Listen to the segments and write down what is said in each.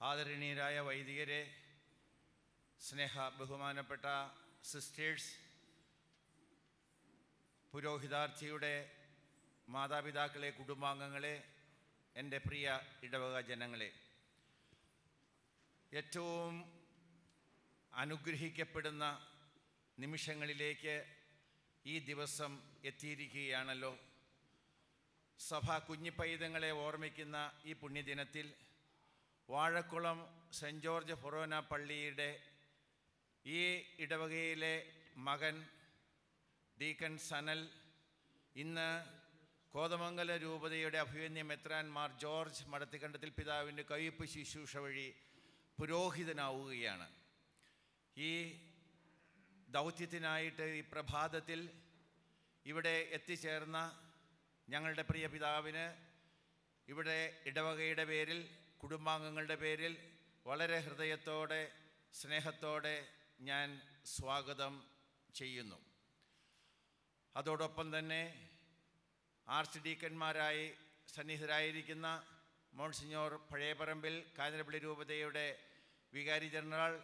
ആദരണീയരായ വൈദികരെ സ്നേഹ ബഹുമാനപ്പെട്ട സിസ്റ്റേഴ്സ് പുരോഹിതാർത്ഥിയുടെ മാതാപിതാക്കളെ കുടുംബാംഗങ്ങളെ എൻ്റെ പ്രിയ ഇടവക ജനങ്ങളെ ഏറ്റവും അനുഗ്രഹിക്കപ്പെടുന്ന നിമിഷങ്ങളിലേക്ക് ഈ ദിവസം എത്തിയിരിക്കുകയാണല്ലോ സഭ കുഞ്ഞിപ്പൈതങ്ങളെ ഓർമ്മിക്കുന്ന ഈ പുണ്യദിനത്തിൽ വാഴക്കുളം സെൻറ് ജോർജ് ഫൊറോന പള്ളിയുടെ ഈ ഇടവകയിലെ മകൻ ഡീക്കൻ സനൽ ഇന്ന് കോതമംഗല രൂപതയുടെ അഭിമന്യ മെത്രാൻമാർ ജോർജ് മടത്തിക്കണ്ടത്തിൽ പിതാവിൻ്റെ കയ്യപ്പ് ശുശ്രൂഷ വഴി പുരോഹിതനാവുകയാണ് ഈ ദൗത്യത്തിനായിട്ട് ഈ പ്രഭാതത്തിൽ ഇവിടെ എത്തിച്ചേർന്ന ഞങ്ങളുടെ പ്രിയ പിതാവിന് ഇവിടെ ഇടവകയുടെ പേരിൽ കുടുംബാംഗങ്ങളുടെ പേരിൽ വളരെ ഹൃദയത്തോടെ സ്നേഹത്തോടെ ഞാൻ സ്വാഗതം ചെയ്യുന്നു അതോടൊപ്പം തന്നെ ആർച്ച് ഡീക്കന്മാരായി സന്നിഹിതരായിരിക്കുന്ന മോൺസിഞ്ഞോർ പഴയപറമ്പിൽ കാഞ്ഞിരപ്പള്ളി രൂപതയുടെ വികാരി ജനറൽ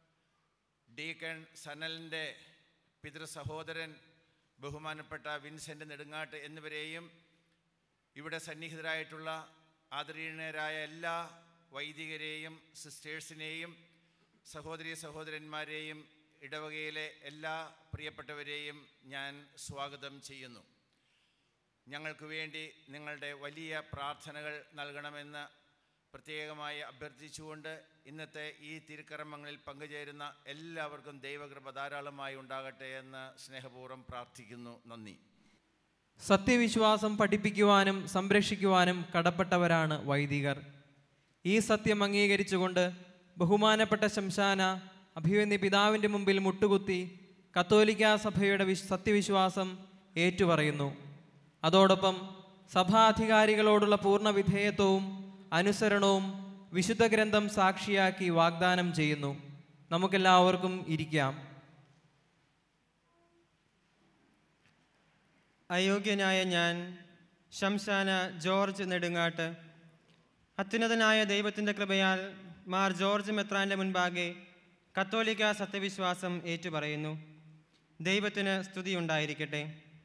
ഡീക്കൺ സനലിൻ്റെ പിതൃ സഹോദരൻ ബഹുമാനപ്പെട്ട വിൻസെൻ്റ് നെടുങ്ങാട്ട് എന്നിവരെയും ഇവിടെ സന്നിഹിതരായിട്ടുള്ള ആദരണീയരായ എല്ലാ വൈദികരെയും സിസ്റ്റേഴ്സിനെയും സഹോദരി സഹോദരന്മാരെയും ഇടവകയിലെ എല്ലാ പ്രിയപ്പെട്ടവരെയും ഞാൻ സ്വാഗതം ചെയ്യുന്നു ഞങ്ങൾക്ക് വേണ്ടി നിങ്ങളുടെ വലിയ പ്രാർത്ഥനകൾ നൽകണമെന്ന് പ്രത്യേകമായി അഭ്യർത്ഥിച്ചുകൊണ്ട് ഇന്നത്തെ ഈ തിരുക്കർമ്മങ്ങളിൽ പങ്കുചേരുന്ന എല്ലാവർക്കും ദൈവകൃപ ധാരാളമായി ഉണ്ടാകട്ടെ എന്ന് സ്നേഹപൂർവ്വം പ്രാർത്ഥിക്കുന്നു നന്ദി സത്യവിശ്വാസം പഠിപ്പിക്കുവാനും സംരക്ഷിക്കുവാനും കടപ്പെട്ടവരാണ് വൈദികർ ഈ സത്യം അംഗീകരിച്ചുകൊണ്ട് ബഹുമാനപ്പെട്ട ശംശാന അഭിവന്യ പിതാവിൻ്റെ മുമ്പിൽ മുട്ടുകുത്തി കത്തോലിക്ക സഭയുടെ വിശ് സത്യവിശ്വാസം ഏറ്റുപറയുന്നു അതോടൊപ്പം സഭാധികാരികളോടുള്ള പൂർണ്ണ വിധേയത്വവും അനുസരണവും വിശുദ്ധ ഗ്രന്ഥം സാക്ഷിയാക്കി വാഗ്ദാനം ചെയ്യുന്നു നമുക്കെല്ലാവർക്കും ഇരിക്കാം അയോഗ്യനായ ഞാൻ ശംശാന ജോർജ് നെടുങ്ങാട്ട് അത്യുന്നതനായ ദൈവത്തിൻ്റെ കൃപയാൽ മാർ ജോർജ് മെത്രാൻ്റെ മുൻപാകെ കത്തോലിക്ക സത്യവിശ്വാസം ഏറ്റുപറയുന്നു ദൈവത്തിന് സ്തുതിയുണ്ടായിരിക്കട്ടെ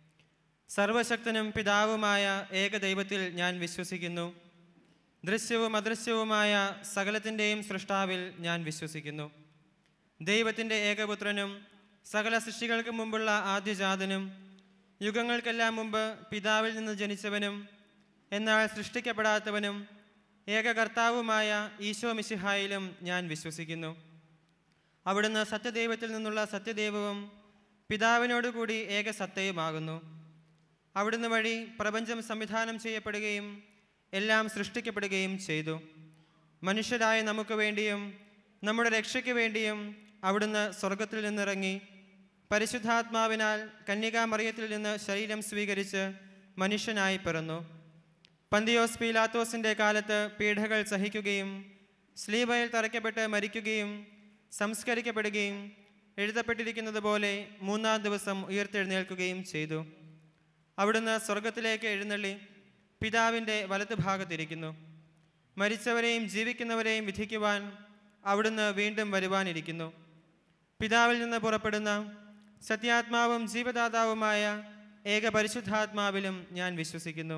സർവശക്തനും പിതാവുമായ ഏകദൈവത്തിൽ ഞാൻ വിശ്വസിക്കുന്നു ദൃശ്യവും അദൃശ്യവുമായ സകലത്തിൻ്റെയും സൃഷ്ടാവിൽ ഞാൻ വിശ്വസിക്കുന്നു ദൈവത്തിൻ്റെ ഏകപുത്രനും സകല സൃഷ്ടികൾക്ക് മുമ്പുള്ള ആദ്യജാതനും യുഗങ്ങൾക്കെല്ലാം മുമ്പ് പിതാവിൽ നിന്ന് ജനിച്ചവനും എന്നാൽ സൃഷ്ടിക്കപ്പെടാത്തവനും ഏകകർത്താവുമായ ഈശോ മിശിഹായിലും ഞാൻ വിശ്വസിക്കുന്നു അവിടുന്ന് സത്യദൈവത്തിൽ നിന്നുള്ള സത്യദൈവവും പിതാവിനോടുകൂടി ഏകസത്തയുമാകുന്നു അവിടുന്ന് വഴി പ്രപഞ്ചം സംവിധാനം ചെയ്യപ്പെടുകയും എല്ലാം സൃഷ്ടിക്കപ്പെടുകയും ചെയ്തു മനുഷ്യരായ നമുക്ക് വേണ്ടിയും നമ്മുടെ രക്ഷയ്ക്ക് വേണ്ടിയും അവിടുന്ന് സ്വർഗത്തിൽ നിന്നിറങ്ങി പരിശുദ്ധാത്മാവിനാൽ കന്യകാമറിയത്തിൽ നിന്ന് ശരീരം സ്വീകരിച്ച് മനുഷ്യനായി പിറന്നു പന്തിയോസ് പീലാത്തോസിൻ്റെ കാലത്ത് പീഡകൾ സഹിക്കുകയും സ്ലീബയിൽ തറയ്ക്കപ്പെട്ട് മരിക്കുകയും സംസ്കരിക്കപ്പെടുകയും എഴുതപ്പെട്ടിരിക്കുന്നത് പോലെ മൂന്നാം ദിവസം ഉയർത്തെഴുന്നേൽക്കുകയും ചെയ്തു അവിടുന്ന് സ്വർഗത്തിലേക്ക് എഴുന്നള്ളി പിതാവിൻ്റെ വലത്ത് ഭാഗത്തിരിക്കുന്നു മരിച്ചവരെയും ജീവിക്കുന്നവരെയും വിധിക്കുവാൻ അവിടുന്ന് വീണ്ടും വരുവാനിരിക്കുന്നു പിതാവിൽ നിന്ന് പുറപ്പെടുന്ന സത്യാത്മാവും ജീവദാതാവുമായ ഏക പരിശുദ്ധാത്മാവിലും ഞാൻ വിശ്വസിക്കുന്നു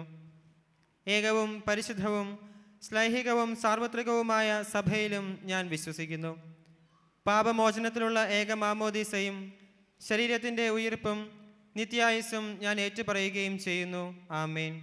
ഏകവും പരിശുദ്ധവും ശ്ലൈഹികവും സാർവത്രികവുമായ സഭയിലും ഞാൻ വിശ്വസിക്കുന്നു പാപമോചനത്തിലുള്ള ഏക മാമോദീസയും ശരീരത്തിൻ്റെ ഉയിർപ്പും നിത്യായുസ്സും ഞാൻ ഏറ്റുപറയുകയും ചെയ്യുന്നു ആമേൻ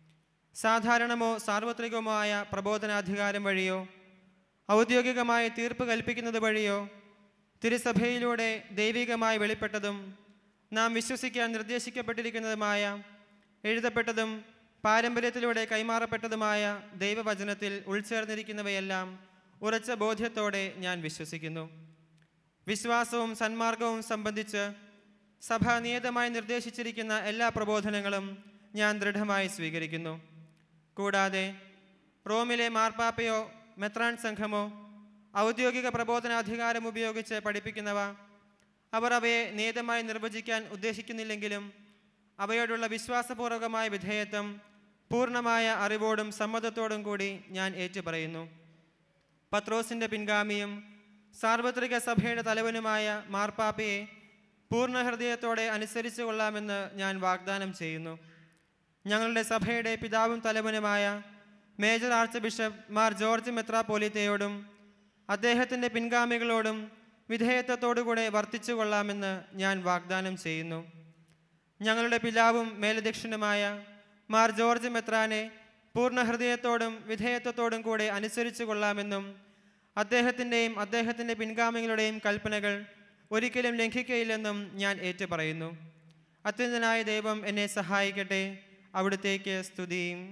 സാധാരണമോ സാർവത്രികമോ ആയ പ്രബോധനാധികാരം വഴിയോ ഔദ്യോഗികമായ തീർപ്പ് കൽപ്പിക്കുന്നത് വഴിയോ തിരുസഭയിലൂടെ ദൈവികമായി വെളിപ്പെട്ടതും നാം വിശ്വസിക്കാൻ നിർദ്ദേശിക്കപ്പെട്ടിരിക്കുന്നതുമായ എഴുതപ്പെട്ടതും പാരമ്പര്യത്തിലൂടെ കൈമാറപ്പെട്ടതുമായ ദൈവവചനത്തിൽ ഉൾച്ചേർന്നിരിക്കുന്നവയെല്ലാം ഉറച്ച ബോധ്യത്തോടെ ഞാൻ വിശ്വസിക്കുന്നു വിശ്വാസവും സന്മാർഗവും സംബന്ധിച്ച് സഭ നിയതമായി നിർദ്ദേശിച്ചിരിക്കുന്ന എല്ലാ പ്രബോധനങ്ങളും ഞാൻ ദൃഢമായി സ്വീകരിക്കുന്നു കൂടാതെ റോമിലെ മാർപ്പാപ്പയോ മെത്രാൻ സംഘമോ ഔദ്യോഗിക പ്രബോധനാധികാരം ഉപയോഗിച്ച് പഠിപ്പിക്കുന്നവ അവർ അവയെ നിയതമായി നിർവചിക്കാൻ ഉദ്ദേശിക്കുന്നില്ലെങ്കിലും അവയോടുള്ള വിശ്വാസപൂർവകമായ വിധേയത്വം പൂർണ്ണമായ അറിവോടും സമ്മതത്തോടും കൂടി ഞാൻ ഏറ്റുപറയുന്നു പത്രോസിൻ്റെ പിൻഗാമിയും സാർവത്രിക സഭയുടെ തലവനുമായ മാർപ്പാപ്പയെ പൂർണ്ണ ഹൃദയത്തോടെ അനുസരിച്ചു കൊള്ളാമെന്ന് ഞാൻ വാഗ്ദാനം ചെയ്യുന്നു ഞങ്ങളുടെ സഭയുടെ പിതാവും തലവനുമായ major archbishop Mar George മെത്രാപോലിത്തയോടും അദ്ദേഹത്തിൻ്റെ പിൻഗാമികളോടും വിധേയത്വത്തോടുകൂടെ വർത്തിച്ചു കൊള്ളാമെന്ന് ഞാൻ വാഗ്ദാനം ചെയ്യുന്നു ഞങ്ങളുടെ പിതാവും മേലധ്യക്ഷനുമായ മാർ ജോർജ് മെത്രാനെ പൂർണ്ണ ഹൃദയത്തോടും വിധേയത്വത്തോടും കൂടെ അനുസരിച്ചു കൊള്ളാമെന്നും അദ്ദേഹത്തിൻ്റെയും അദ്ദേഹത്തിൻ്റെ പിൻഗാമികളുടെയും കൽപ്പനകൾ ഒരിക്കലും ലംഘിക്കയില്ലെന്നും ഞാൻ ഏറ്റുപറയുന്നു അത്യന്തനായ ദൈവം എന്നെ സഹായിക്കട്ടെ അവിടുത്തേക്ക് സ്തുതിയും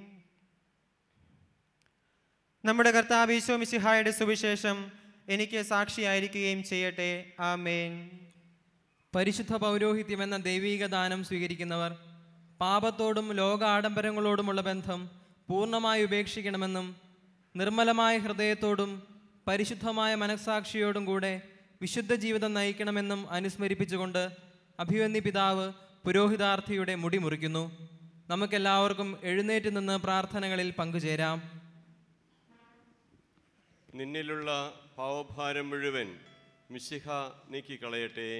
നമ്മുടെ കർത്താവ് ഈശോ മിശിഹായുടെ സുവിശേഷം എനിക്ക് സാക്ഷിയായിരിക്കുകയും ചെയ്യട്ടെ ആമേൻ പരിശുദ്ധ പൗരോഹിത്യം എന്ന ദൈവീക ദാനം സ്വീകരിക്കുന്നവർ പാപത്തോടും ലോക ആഡംബരങ്ങളോടുമുള്ള ബന്ധം പൂർണ്ണമായി ഉപേക്ഷിക്കണമെന്നും നിർമ്മലമായ ഹൃദയത്തോടും പരിശുദ്ധമായ മനസ്സാക്ഷിയോടും കൂടെ വിശുദ്ധ ജീവിതം നയിക്കണമെന്നും അനുസ്മരിപ്പിച്ചുകൊണ്ട് അഭിവന്യ പിതാവ് പുരോഹിതാർത്ഥിയുടെ മുടി മുറിക്കുന്നു നമുക്കെല്ലാവർക്കും എഴുന്നേറ്റ് നിന്ന് പ്രാർത്ഥനകളിൽ പങ്കുചേരാം നിന്നിലുള്ള പാവഭാരം മുഴുവൻ മിശിഹ നീക്കിക്കളയട്ടെ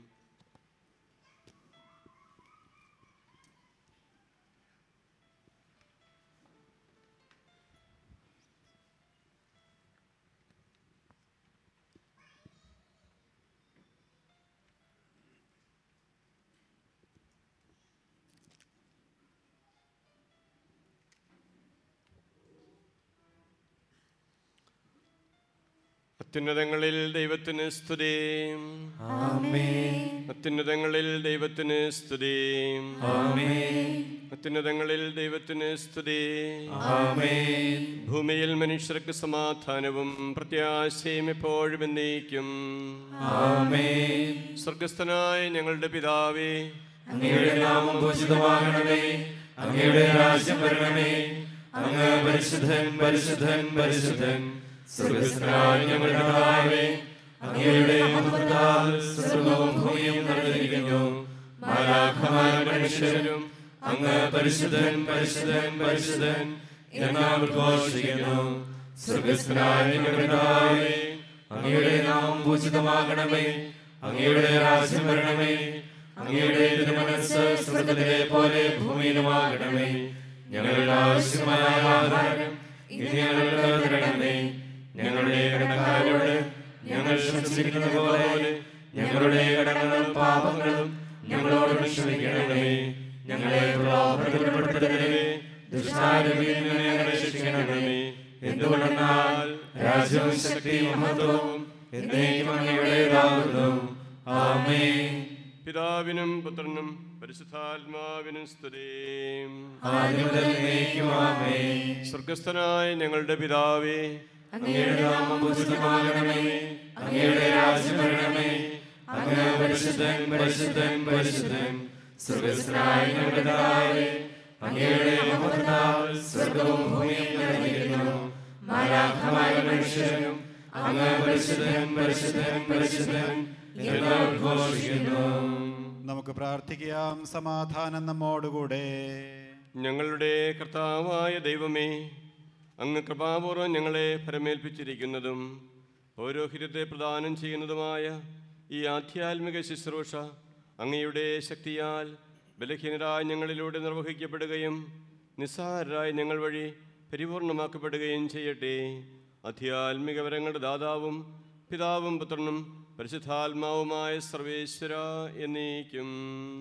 അത്യുന്നതങ്ങളിൽ ദൈവത്തിന് സ്തുതി അത്യുന്നതങ്ങളിൽ ദൈവത്തിന് സ്തുതി അത്യുന്നതങ്ങളിൽ ദൈവത്തിന് സ്തുതി ഭൂമിയിൽ മനുഷ്യർക്ക് സമാധാനവും പ്രത്യാശയും എപ്പോഴും എന്നേക്കും സ്വർഗസ്ഥനായ ഞങ്ങളുടെ പിതാവേ അങ്ങയുടെ നാമം പൂജിതമാകണമേ അങ്ങയുടെ രാജ്യം വരണമേ അങ്ങ് പരിശുദ്ധൻ പരിശുദ്ധൻ പരിശുദ്ധൻ സ്വർഗസ്ഥനായ ഞങ്ങളുടെ പിതാവേ അങ്ങയുടെ മഹത്വത്താൽ സ്വർഗവും ഭൂമിയും നിറഞ്ഞിരിക്കുന്നു മാലാഖമാരും മനുഷ്യരും അങ്ങ് പരിശുദ്ധൻ പരിശുദ്ധൻ പരിശുദ്ധൻ എന്നാം ഘോഷിക്കുന്നു സ്വർഗസ്ഥനായ ഞങ്ങളുടെ പിതാവേ അങ്ങയുടെ നാമം പൂജിതമാകണമേ അങ്ങയുടെ രാജ്യം വരണമേ അങ്ങയുടെ തിരുമനസ് സ്വർഗത്തിലെ പോലെ ഭൂമിയിലുമാകണമേ ഞങ്ങളുടെ ആവശ്യമായ ആഹാരം ഇനി ഞങ്ങൾക്ക് തരണമേ ഞങ്ങളുടെ കടക്കാരോട് ഞങ്ങൾ ക്ഷമിച്ചിരിക്കുന്ന പോലെ ഞങ്ങളുടെ കടങ്ങളും പാപങ്ങളും ഞങ്ങളോട് ക്ഷമിക്കണമേ ഞങ്ങളെ പ്രലോഭനപ്പെടുത്തരുതേ ദുഷ്ടാരവിയിൽ നിന്ന് ഞങ്ങളെ രക്ഷിക്കണമേ എന്തുകൊണ്ടെന്നാൽ രാജ്യവും ശക്തിയും മഹത്വവും എന്നേക്കും അങ്ങയുടേതാകുന്നു ആമേൻ പിതാവിനും പുത്രനും പരിശുദ്ധാത്മാവിനും സ്തുതി ആദ്യം മുതൽ എന്നേക്കും ആമേൻ സ്വർഗസ്ഥനായ ഞങ്ങളുടെ പിതാവേ അങ്ങയുടെ നാമം പൂജിതമാകണമേ അങ്ങയുടെ രാജ്യം വരണമേ അങ്ങ് പരിശുദ്ധൻ പരിശുദ്ധൻ പരിശുദ്ധൻ സ്വർഗസ്ഥനായ ഞങ്ങളുടെ പിതാവേ അങ്ങയുടെ മഹത്വത്താൽ സ്വർഗവും ഭൂമിയും നിറഞ്ഞിരിക്കുന്നു മാലാഖമായ മനുഷ്യരും അങ്ങ് പരിശുദ്ധൻ പരിശുദ്ധൻ പരിശുദ്ധൻ എന്ന് ഘോഷിക്കുന്നു നമുക്ക് പ്രാർത്ഥിക്കാം സമാധാനം നമ്മോടുകൂടെ ഞങ്ങളുടെ കർത്താവായ ദൈവമേ അങ്ങ് കൃപാപൂർവം ഞങ്ങളെ ഫലമേൽപ്പിച്ചിരിക്കുന്നതും പൗരോഹിത്യത്തെ പ്രദാനം ചെയ്യുന്നതുമായ ഈ ആധ്യാത്മിക ശുശ്രൂഷ അങ്ങയുടെ ശക്തിയാൽ ബലഹീനരായ ഞങ്ങളിലൂടെ നിർവഹിക്കപ്പെടുകയും നിസ്സാരരായ ഞങ്ങൾ വഴി പരിപൂർണമാക്കപ്പെടുകയും ചെയ്യട്ടെ ആധ്യാത്മിക വരങ്ങളുടെ ദാതാവും പിതാവും പുത്രനും പരിശുദ്ധാത്മാവുമായ സർവേശ്വര എന്നേക്കും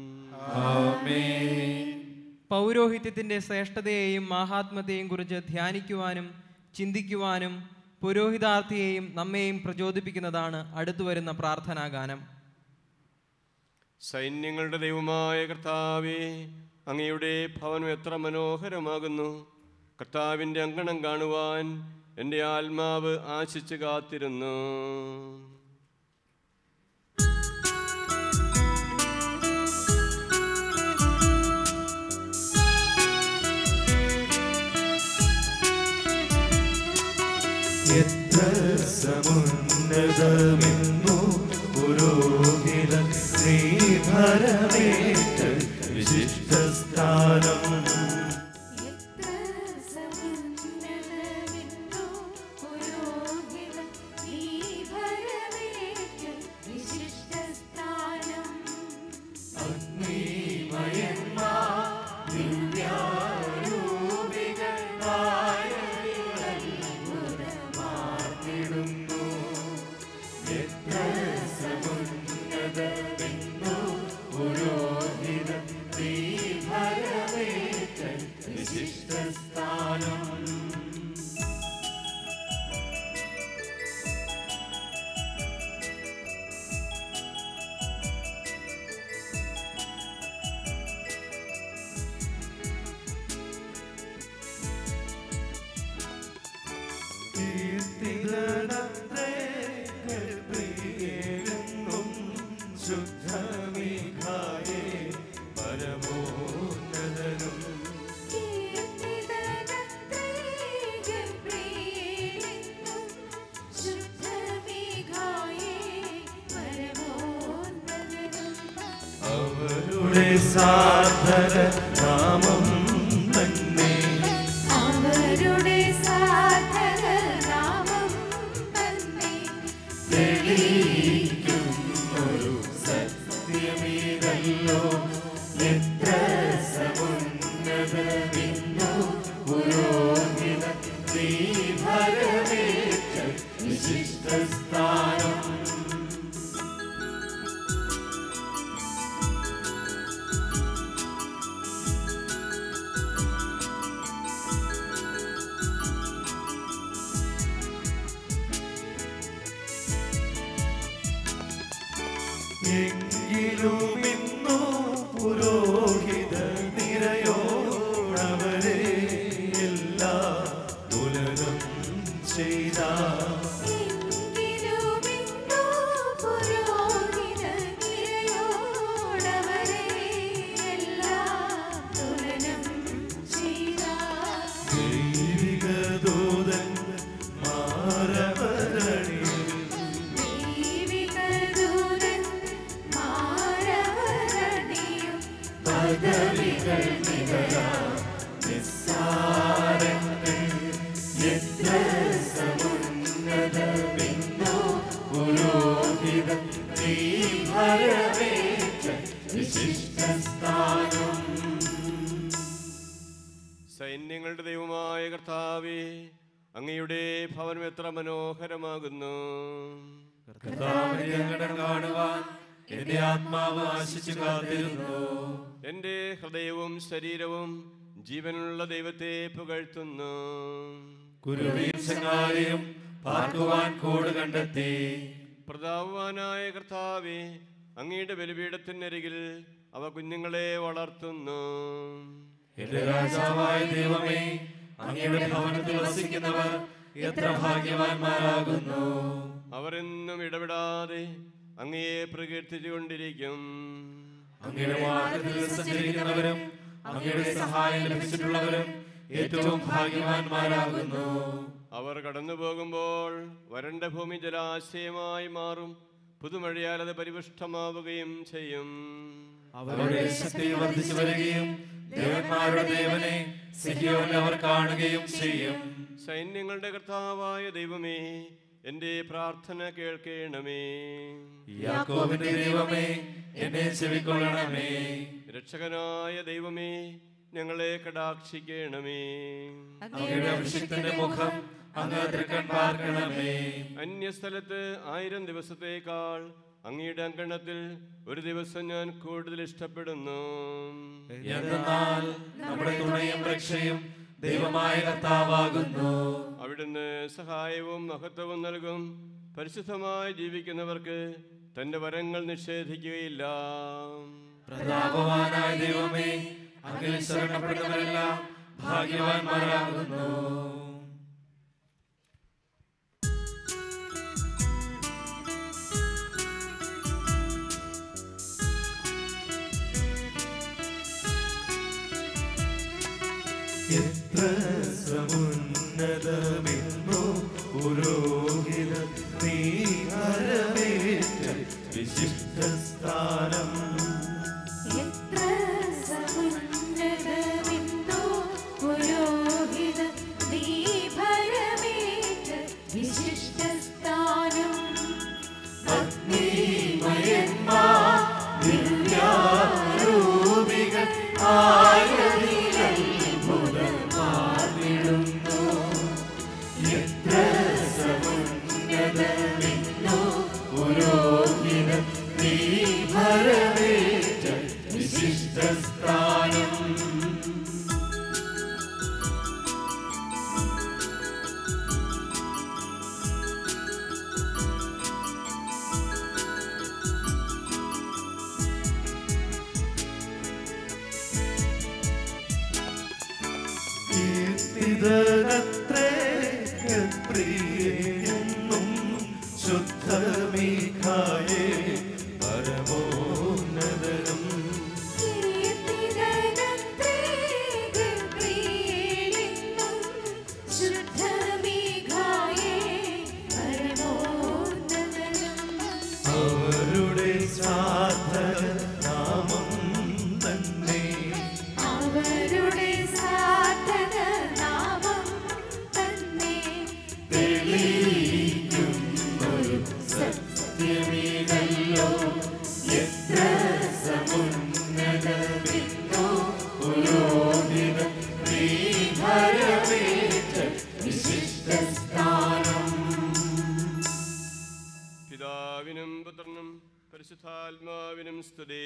പൗരോഹിത്യത്തിന്റെ ശ്രേഷ്ഠതയെയും മാഹാത്മ്യത്തെയും കുറിച്ച് ധ്യാനിക്കുവാനും ചിന്തിക്കുവാനും പുരോഹിതാർത്ഥിയെയും നമ്മെയും പ്രചോദിപ്പിക്കുന്നതാണ് അടുത്തു വരുന്ന പ്രാർത്ഥനാഗാനം സൈന്യങ്ങളുടെ ദൈവമായ കർത്താവേ അങ്ങയുടെ ഭവനം എത്ര മനോഹരമാകുന്നു കർത്താവിൻ്റെ അങ്കണം കാണുവാൻ എൻ്റെ ആത്മാവ് ആശിച്ചു കാത്തിരുന്നു എത്ര സമുന്നതമെന്നു പുരോഹിത ശ്രീഭരമേറ്റ് വിശിഷ്ട സ്ഥാനം എത്ര സമുന്നതമെന്നോ പുരോഹിത അവരുടെ സാധന നാമം തന്നെ അവരുടെ സാധക നാമം തന്നെ തെളിയിക്കുന്നൊരു സത്യമീതല്ലോ എത്ര സമുന്നതമിന്നു പുരോഹിത നീ ഭരമേറ്റ വിശിഷ്ട സ്ഥാനം എങ്കിലും ഇന്നു പുരോഹിത നിരയോടവരെ എല്ലാ തുലനം ചെയ്ത എങ്കിലുമിന്നോ പുരോഹിത നിരയോടവരെ എല്ലാം തുലനം ചെയ്ത ദൈവിക ദൂതൻ മാരവരണിയിൽ ദൈവികദൂതൻ മാരവരണിയും പദവികൾ നികരാ നിസ്സാരങ്ങൾ എത്ര സമുന്നതമെന്നോ പുരോഹിത നീ ഭരമേറ്റ വിശിഷ്ട സ്ഥാനം സൈന്യങ്ങളുടെ ദൈവമായ കർത്താവേ അങ്ങയുടെ ഭവനം എത്ര മനോഹരമാകുന്നു കർത്താവിന്റെ അങ്കണം കാണുവാൻ എന്റെ ആത്മാവ് ആശിച്ചു കാത്തിരുന്നു എൻ്റെ ഹൃദയവും ശരീരവും ജീവനുള്ള ദൈവത്തെ പുകഴ്ത്തുന്നു കുരുവിയും ചങ്ങാലിയും പാർക്കുവാൻ കൂട് കണ്ടെത്തി പ്രതാപവാനായ കർത്താവേ അങ്ങയുടെ ബലിപീഠത്തിനരികിൽ അവ കുഞ്ഞുങ്ങളെ വളർത്തുന്നു എന്റെ രാജാവായ ദൈവമേ അങ്ങയുടെ ഭവനത്തിൽ വസിക്കുന്നവർ എത്ര ഭാഗ്യവാന്മാരാകുന്നു അവർ എന്നും ഇടപെടാതെ അങ്ങയെ പ്രകീർത്തിച്ചുകൊണ്ടിരിക്കും അങ്ങയുടെ മാർഗത്തിൽ സഞ്ചരിക്കുന്നവരും അങ്ങയുടെ സഹായം ലഭിച്ചിട്ടുള്ളവരും ഏറ്റവും ഭാഗ്യവാന്മാരാകുന്നു അവർ കടന്നു പോകുമ്പോൾ വരണ്ട ഭൂമി ജലാശയമായി മാറും പുതുമഴയാൽ അത് പരിപുഷ്ടമാവുകയും ചെയ്യും അവരുടെ ശക്തി വർദ്ധിച്ചു വരികയും ദേവന്മാരുടെ ദേവനെ സിഹിയോൻ അവർ കാണുകയും ചെയ്യും സൈന്യങ്ങളുടെ കർത്താവായ ദൈവമേ എൻ്റെ പ്രാർത്ഥന കേൾക്കണമേ യാക്കോബിന്റെ ദൈവമേ എന്നെ ചെവിക്കൊള്ളണമേ രക്ഷകനായ ദൈവമേ ഞങ്ങളെ കടാക്ഷിക്കണമേ അങ്ങയുടെ അഭിഷിക്തന്റെ മുഖം അങ്ങ് തൃക്കൺ പാർക്കണമേ അന്യസ്ഥലത്ത് ആയിരം ദിവസത്തേക്കാൾ അങ്ങയുടെ അങ്കണത്തിൽ ഒരു ദിവസം ഞാൻ കൂടുതൽ ഇഷ്ടപ്പെടുന്നു എന്തെന്നാൽ നമ്മുടെ തുണയും രക്ഷയും ദൈവമായ കർത്താവാകുന്നു അവിടുന്ന് സഹായവും മഹത്വവും നൽകും പരിശുദ്ധമായി ജീവിക്കുന്നവർക്ക് തന്റെ വരങ്ങൾ നിഷേധിക്കുകയില്ല പ്രതാപവാനായ ദൈവമേ അങ്ങിൽ ശരണപ്പെടുന്നവരെല്ലാം ഭാഗ്യവാന്മാരാകുന്നു എത്ര സമുന്നതമെന്നോ പുരോഹിത നീ വരവേറ്റ വിശിഷ്ട സ്ഥാനം എത്ര സമുന്നതമിന്നോ പുരോഹിത നീ ഭരമേറ്റ വിശിഷ്ട സ്ഥാനം ദിവ്യാരൂപികൾ ആയിരത്തിലത്ഭുതമാർന്നിടുന്നു എത്ര സമുന്നതമെന്നോ പുരോഹിത നീ ഭരവേറ്റ വിശിഷ്ട സ്ഥാനം കീർത്തിതനത്രേ പ്രിയെന്നും ശുദ്ധമീഖായേ പരമോന്നതനും കീർത്തിതനത്രേ സ്വാസ്ഥ്യമീതല്ലോ എത്ര സമുന്നതമെന്നോ പുരോഹിത ശ്രീഭരമേറ്റ വിശിഷ്ട സ്ഥാനം പിതാവിനും പുത്രനും പരിശുദ്ധാത്മാവിനും സ്തുതി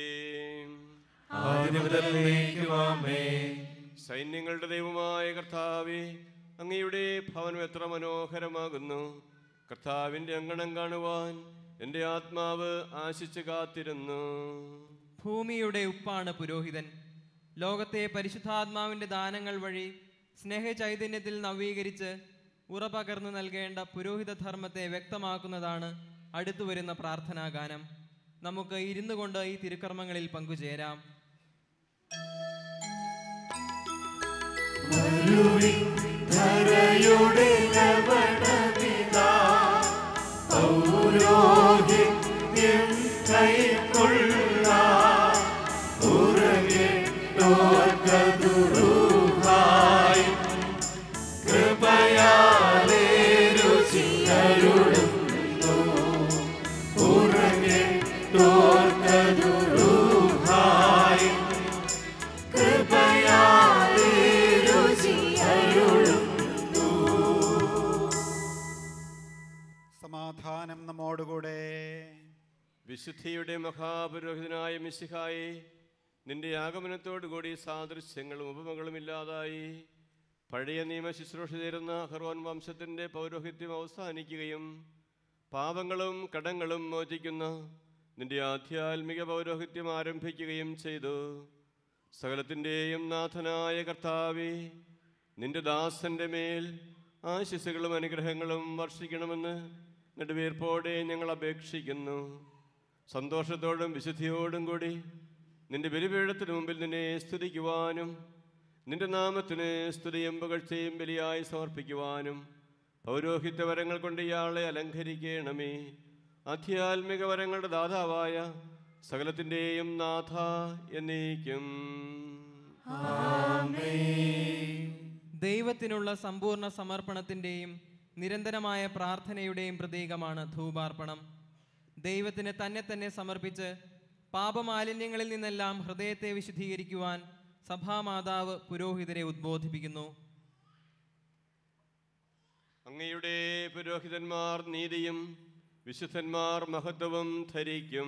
സൈന്യങ്ങളുടെ ദൈവമായ കർത്താവെ അങ്ങയുടെ ഭവനം എത്ര മനോഹരമാകുന്നു കർത്താവിൻ്റെ അങ്കണം കാണുവാൻ എൻ്റെ ആത്മാവ് ആശിച്ചു കാത്തിരുന്നു ഭൂമിയുടെ ഉപ്പാണ് പുരോഹിതൻ ലോകത്തെ പരിശുദ്ധാത്മാവിൻ്റെ ദാനങ്ങൾ വഴി സ്നേഹചൈതന്യത്തിൽ നവീകരിച്ച് ഉറപകർന്നു നൽകേണ്ട പുരോഹിത ധർമ്മത്തെ വ്യക്തമാക്കുന്നതാണ് അടുത്തു വരുന്ന പ്രാർത്ഥനാഗാനം നമുക്ക് ഇരുന്നു കൊണ്ട് ഈ തിരുക്കർമ്മങ്ങളിൽ പങ്കുചേരാം ധരയുടെ ലവണമിതാ പൗരോഹിത്യം കൈക്കൊള്ള ഉറങ്ങിട്ടോർക്കതുറുഹായി കൃപയാലേ രുചിയരുളുന്നു ഉറങ്ങിട്ടോർക്കതുറുഹായി കൃപയാലേ രുചിയരുളുന്നു സമാധാനം നമ്മോടുകൂടെ വിശുദ്ധിയുടെ മഹാപുരോഹിതനായ മിശിഹായി നിന്റെ ആഗമനത്തോടുകൂടി സാദൃശ്യങ്ങളും ഉപമകളും ഇല്ലാതായി പഴയ നിയമ ശുശ്രൂഷ ചേരുന്ന ഹർവൻ വംശത്തിൻ്റെ പൗരോഹിത്യം അവസാനിക്കുകയും പാപങ്ങളും കടങ്ങളും മോചിക്കുന്ന നിന്റെ ആധ്യാത്മിക പൗരോഹിത്യം ആരംഭിക്കുകയും ചെയ്തു സകലത്തിൻ്റെയും നാഥനായ കർത്താവെ നിന്റെ ദാസന്റെ മേൽ ആശിസുകളും അനുഗ്രഹങ്ങളും വർഷിക്കണമെന്ന് നെടുവീർപ്പോടെ ഞങ്ങൾ അപേക്ഷിക്കുന്നു സന്തോഷത്തോടും വിശുദ്ധിയോടും കൂടി നിന്റെ ബലിപീഠത്തിന് മുമ്പിൽ നിന്നെ സ്തുതിക്കുവാനും നിന്റെ നാമത്തിന് സ്തുതിയും പുകഴ്ചയും ബലിയായി സമർപ്പിക്കുവാനും പൗരോഹിത്യ വരങ്ങൾ കൊണ്ട് ഇയാളെ അലങ്കരിക്കണമേ ആധ്യാത്മിക വരങ്ങളുടെ ദാതാവായ സകലത്തിൻ്റെയും നാഥ എന്നേക്കും ദൈവത്തിനുള്ള സമ്പൂർണ്ണ സമർപ്പണത്തിൻ്റെയും നിരന്തരമായ പ്രാർത്ഥനയുടെയും പ്രതീകമാണ് ധൂപാർപ്പണം ദൈവത്തിന് തന്നെ തന്നെ സമർപ്പിച്ച് പാപമാലിന്യങ്ങളിൽ നിന്നെല്ലാം ഹൃദയത്തെ വിശുദ്ധീകരിക്കുവാൻ സഭാമാതാവ് പുരോഹിതരെ ഉദ്ബോധിപ്പിക്കുന്നു അങ്ങയുടെ പുരോഹിതന്മാർ നീതിയും വിശുദ്ധന്മാർ മഹത്വവും ധരിക്കും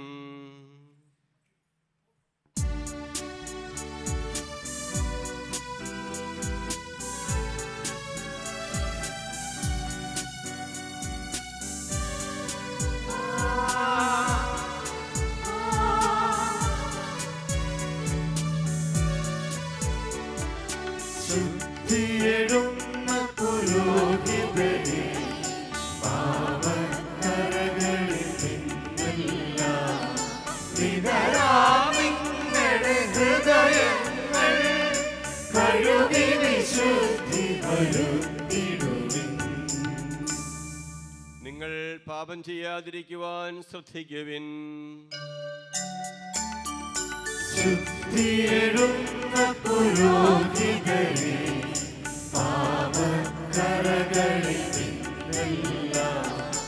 ശുദ്ധിയെടുന്ന പുരോഹിതനെ പാവക്കരകളിൽ നിന്നെല്ലാം നിതരാമിങ്ങളുടെ ഹൃദയങ്ങൾ കഴുകി വിശുദ്ധി വരുത്തിടുവിൻ നിങ്ങൾ പാപം ചെയ്യാതിരിക്കുവാൻ ശ്രദ്ധിക്കുവിൻ ശുദ്ധിയെടുന്ന പുരോഹിതനെ പാവക്കരകളിൽ നിന്നെല്ലാം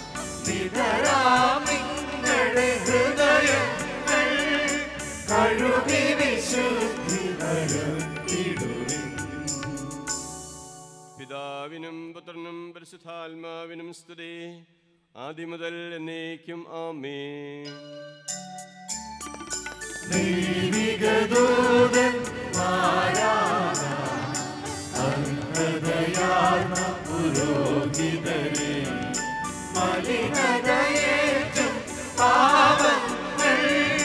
നിതരാമിങ്ങളുടെ ഹൃദയങ്ങൾ കഴുകി വിശുദ്ധി വരുത്തിടുവിൻ പിതാവിനും പുത്രനും പരിശുദ്ധാത്മാവിനും സ്തുതി ആദ്യം മുതൽ എന്നേക്കും ആമേ ദൈവികദൂതൻ മാരാന അർഹതയാർന്ന പുരോഹിതരെ മലിനതയേറ്റും പാപങ്ങൾ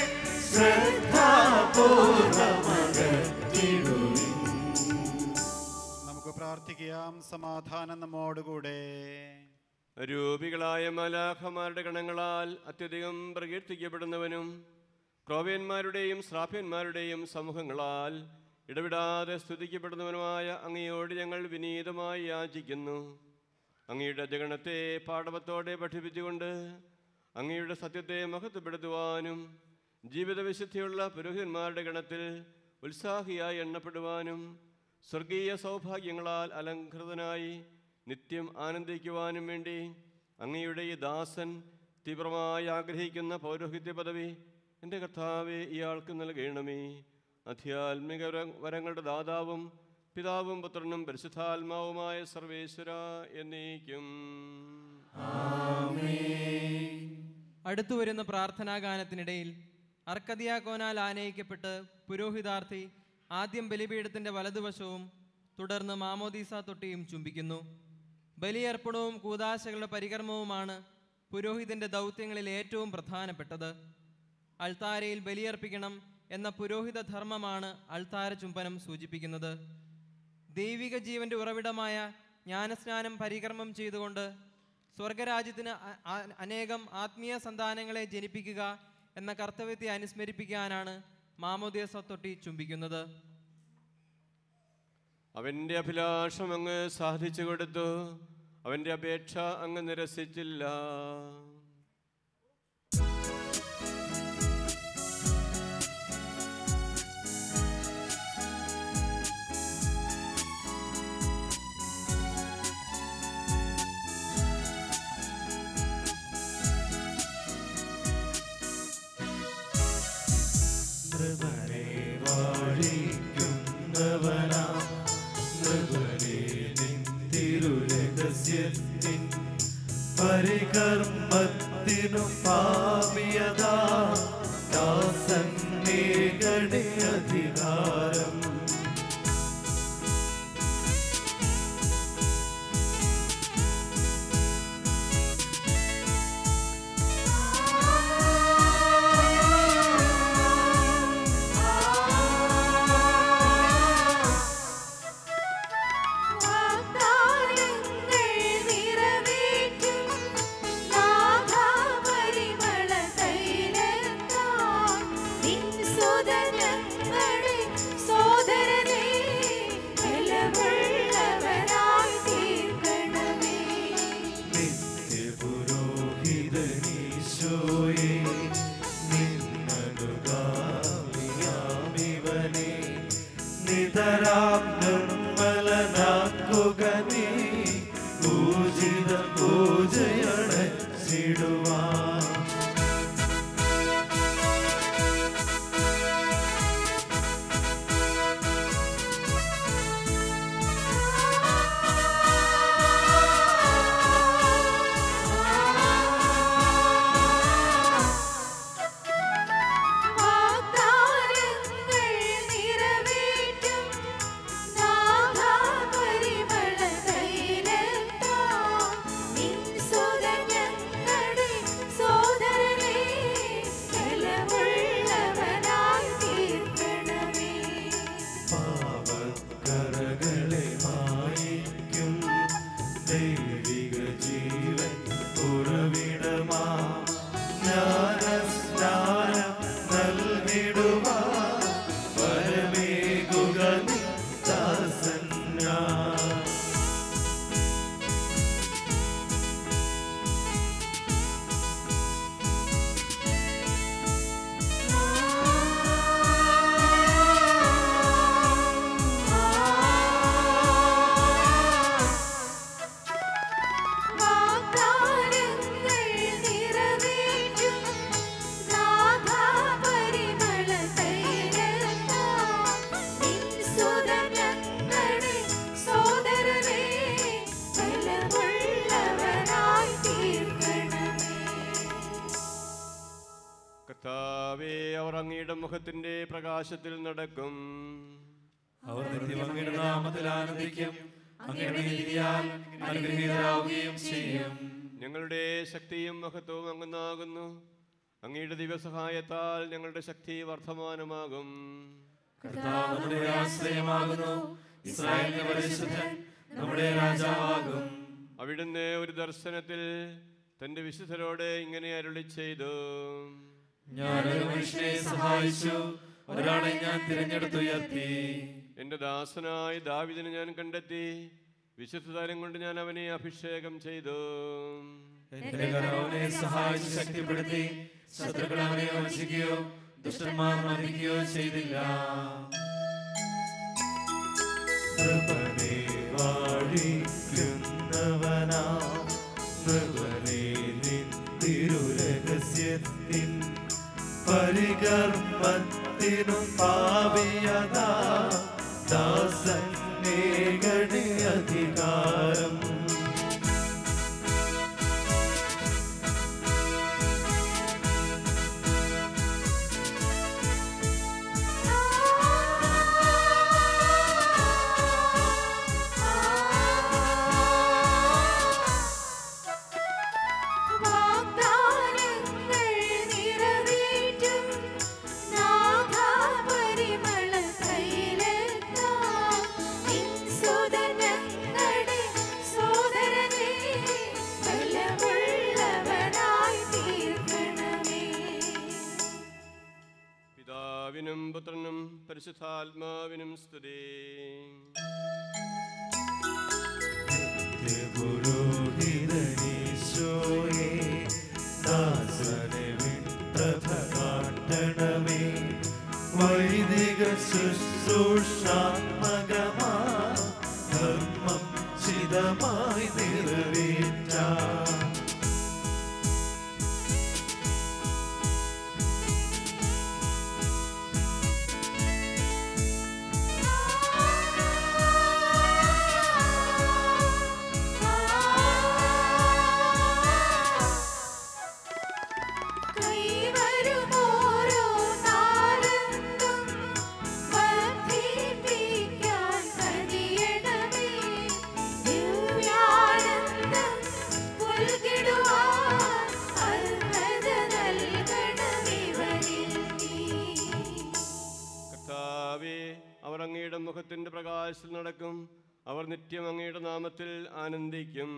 ശ്രദ്ധാപൂർവമകറ്റിടുവിൻ നമുക്ക് പ്രാർത്ഥിക്കാം സമാധാനം നമ്മോടുകൂടെ രൂപികളായ മലാഖമാരുടെ ഗണങ്ങളാൽ അത്യധികം പ്രകീർത്തിക്കപ്പെടുന്നവനും ക്രോവ്യന്മാരുടെയും ശ്രാപ്യന്മാരുടെയും സമൂഹങ്ങളാൽ ഇടവിടാതെ സ്തുതിക്കപ്പെടുന്നവനുമായ അങ്ങയോട് ഞങ്ങൾ വിനീതമായി യാചിക്കുന്നു അങ്ങയുടെ ജഗണത്തെ പാടവത്തോടെ പഠിപ്പിച്ചുകൊണ്ട് അങ്ങയുടെ സത്യത്തെ മഹത്വപ്പെടുത്തുവാനും ജീവിത വിശുദ്ധിയുള്ള പുരോഹിതന്മാരുടെ ഗണത്തിൽ ഉത്സാഹിയായി എണ്ണപ്പെടുവാനും സ്വർഗീയ സൗഭാഗ്യങ്ങളാൽ അലങ്കൃതനായി നിത്യം ആനന്ദിക്കുവാനും വേണ്ടി അങ്ങയുടെ ഈ ദാസൻ തീവ്രമായി ആഗ്രഹിക്കുന്ന പൗരോഹിത്യ പദവി എൻ്റെ കർത്താവെ ഇയാൾക്ക് നൽകണമേ അധ്യാത്മിക വര- വരങ്ങളുടെ ദാതാവും പിതാവും പുത്രനും പരിശുദ്ധാത്മാവുമായ സർവേശ്വര എന്നേക്കും അടുത്തു വരുന്ന പ്രാർത്ഥനാ ഗാനത്തിനിടയിൽ അർക്കദിയാക്കോനാൽ ആനയിക്കപ്പെട്ട് പുരോഹിതാർത്ഥി ആദ്യം ബലിപീഠത്തിന്റെ വലതുവശവും തുടർന്ന് മാമോദീസ തൊട്ടിയും ചുംബിക്കുന്നു ബലിയർപ്പണവും കൂതാശകളുടെ പരികർമ്മവുമാണ് പുരോഹിതന്റെ ദൗത്യങ്ങളിൽ ഏറ്റവും പ്രധാനപ്പെട്ടത് അൾത്താരയിൽ ബലിയർപ്പിക്കണം എന്ന പുരോഹിത ധർമ്മമാണ് അൾത്താര ചുംബനം സൂചിപ്പിക്കുന്നത് ദൈവിക ജീവന്റെ ഉറവിടമായ ജ്ഞാനസ്നാനം പരികർമ്മം ചെയ്തുകൊണ്ട് സ്വർഗരാജ്യത്തിന് അ- അ- അനേകം ആത്മീയ സന്താനങ്ങളെ ജനിപ്പിക്കുക എന്ന കർത്തവ്യത്തെ അനുസ്മരിപ്പിക്കാനാണ് മാമോദിയസ തൊട്ടി ചുംബിക്കുന്നത് അവൻ്റെ അഭിലാഷം അങ്ങ് സാധിച്ചു കൊടുത്തു അവൻ്റെ അപേക്ഷ അങ്ങ് നിരസിച്ചില്ല നൃപനെ വാഴിക്കുന്നവനാ നൃപനെ നിന്തിരുരഹസ്യത്തിൻ പരികർമ്മത്തിനു പാപിയതാ ദാസന്നേകടെ അധികാരം വാഗ്ദാനങ്ങൾ നിറവേറ്റും നാഥാപരിമള തൈലത്താൽ നിൻ സുതനങ്ങളെ സോദരനെ ബലമുള്ളവരായി തീർക്കണമേ നിത്യപുരോഹിതനീശോയെ നിന്നനുഗാമിയാമിവനെ നിതരാം നിർമ്മലനാക്കുക നീ പൂജിത പൂജയണച്ചിടുവാൻ വാഗ്ദാനങ്ങൾ നിറവേറ്റും നാഥാപരിമള തൈലത്താൽ നിൻ സുതനങ്ങളെ സോദരനെ ബലമുള്ളവരായി തീർക്കണമേ പാപക്കറകളെ മായിക്കും ദൈവിക ജീവൻ ഉറവിടമാ ജ്ഞാനസ്നാനം നൽകിടുവാ വരമേകുക നീ ദാസൻ ഞാൻ വാഗ്ദാനങ്ങൾ നിറവേറ്റും നാഥാപരിമള തൈലത്താൽ നിൻ സുതനങ്ങളെ സോദരനെ ബലമുള്ളവരായി തീർക്കണമേ കർത്താവേ അവർ അങ്ങയുടെ മുഖത്തിൻ്റെ പ്രകാശത്തിൽ നടക്കും അവർ നിത്യം അങ്ങയുടെ നാമത്തിൽ ആനന്ദിക്കും അങ്ങയുടെ നീതിയാൽ അനുഗ്രഹീതരാവുകയും ചെയ്യും ഞങ്ങളുടെ ശക്തിയും മഹത്വവും അങ്ങുന്നാകുന്നു അങ്ങയുടെ ദിവസഹായത്താൽ ഞങ്ങളുടെ ശക്തി വർദ്ധമാനമാകും കർത്താവ് നമ്മുടെ ആശ്രയമാകുന്നു ഇസ്രായേലിന്റെ പരിശുദ്ധൻ നമ്മുടെ രാജാവാകും അവിടുന്ന് ഒരു ദർശനത്തിൽ തൻ്റെ വിശുദ്ധരോട് ഇങ്ങനെ അരുളി ചെയ്തു ഞാനൊരു മനുഷ്യനെ സഹായിച്ചു ഒരാളെ ഞാൻ തിരഞ്ഞെടുത്തുയർത്തി എൻ്റെ ദാസനായ ദാവിദിനെ ഞാൻ കണ്ടെത്തി വിശുദ്ധതാരം കൊണ്ട് ഞാൻ അവനെ അഭിഷേകം ചെയ്തു എന്റെ കരവനെ സഹായിച്ച് ശക്തിപ്പെടുത്തി ശത്രുക്കൾ അവനെ വഞ്ചിക്കുകയോ ദുഷ്ടന്മാർ മതിക്കുകയോ ചെയ്തില്ല നൃപനെ വാഴിക്കുന്നവനാ നൃപനെ നിന്തിരുരഹസ്യത്തിൻ തിരുരഹസ്യത്തിൻ പരികർമ്മത്തിനു പാവിയതാ ദാസൻ ഏകണി അധികാരം വാഗ്ദാനങ്ങൾ നിറവേറ്റും നാഗാപരിമള കൈയിലെത്താം നിൻ സുതനങ്ങളുടെ സോദരനെ ബലമുള്ളവനായി തീർക്കണമേ പിതാവിനും പുത്രനും പരിശുദ്ധാത്മാവിനും സ്തുതി പുരോഹിതനീശോയെ ദാസനെ പ്രഭ കാട്ടണമേ വൈദിക ശുശ്രൂഷാത്മകമാ ധർമ്മം ചിതമായി നിറവേറ്റാം കൈവരുമോരോ താലന്തും വർദ്ധിപ്പിക്കാൻ കനിയണമേ. ദിവ്യാനന്ദം പുൽകിടുവാൻ അർഹത നൽകണമിവരിൽ നീ. കർത്താവേ അവർ അങ്ങയുടെ മുഖത്തിന്റെ പ്രകാശത്തിൽ നടക്കും അവർ നിത്യം അങ്ങയുടെ നാമത്തിൽ ആനന്ദിക്കും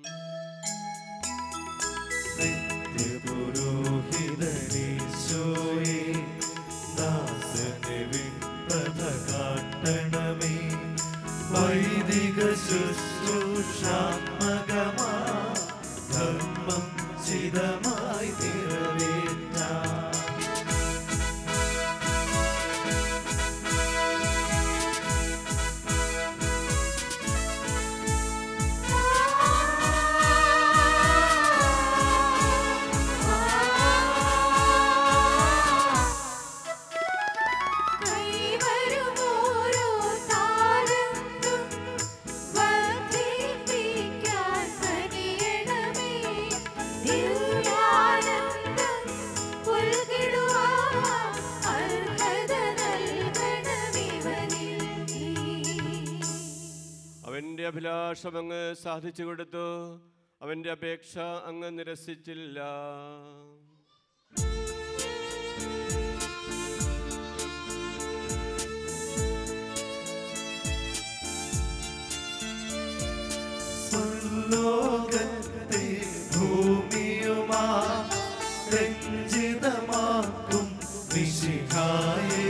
പുരോഹിതനീശോയെ ദാസനെ വിപ്രഭ കാട്ടണമേ വൈദിക ശുശ്രൂഷാത്മകമാ ധർമ്മം ചിതമായി നിറവേറ്റാം കൈവരുമോരോ താലന്തും വർദ്ധിപ്പിക്കാൻ കനിയണമേ. ദിവ്യാനന്ദം പുൽകിടുവാൻ അർഹത നൽകണമിവരിൽ നീ. അവന്റെ അഭിലാഷം അങ്ങ് സാധിച്ചു കൊടുത്തു അവന്റെ അപേക്ഷ അങ്ങ് നിരസിച്ചില്ല സ്വർലോകത്തെ ഭൂമിയുമാ രഞ്ജിതമാക്കും വിശിഖായേ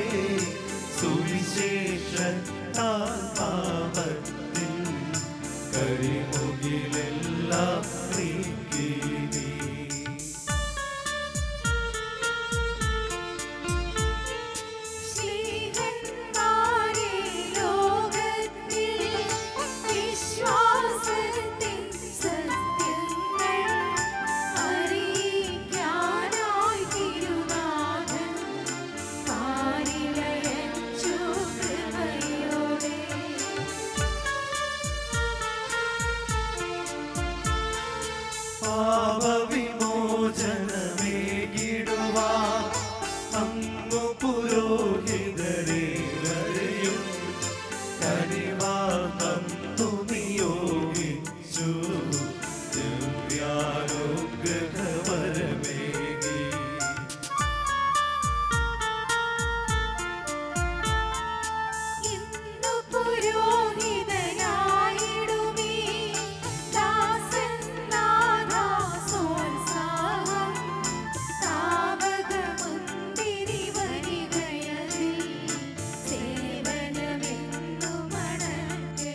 സുവിശേഷത്താൽ പാപത്തിൽ കരിമുകിലെല്ലാം നീക്കി നീ ശ്രീഹന്മാരെ ലോകത്തിൽ വിശ്വാസത്തിൻ സത്യങ്ങൾ അറിയിക്കാനായി തിരുനാഥൻ കാരിലയച്ചു കൃപയോടെ പാപവിമോചനമേകിടുവാ അങ്ങു പുരോഹിതരെ വരെയും കനിവാർന്നു നിയോഗിച്ചു ദിവ്യാനുഗ്രഹവരമേകി ഇന്നു പുരോഹിതനായിടുമീ ദാസൻ നാഥാസോത്സാഹം താവകമുന്തിരി വരികയതിൽ സേവനമെന്നു മണക്കട്ടെ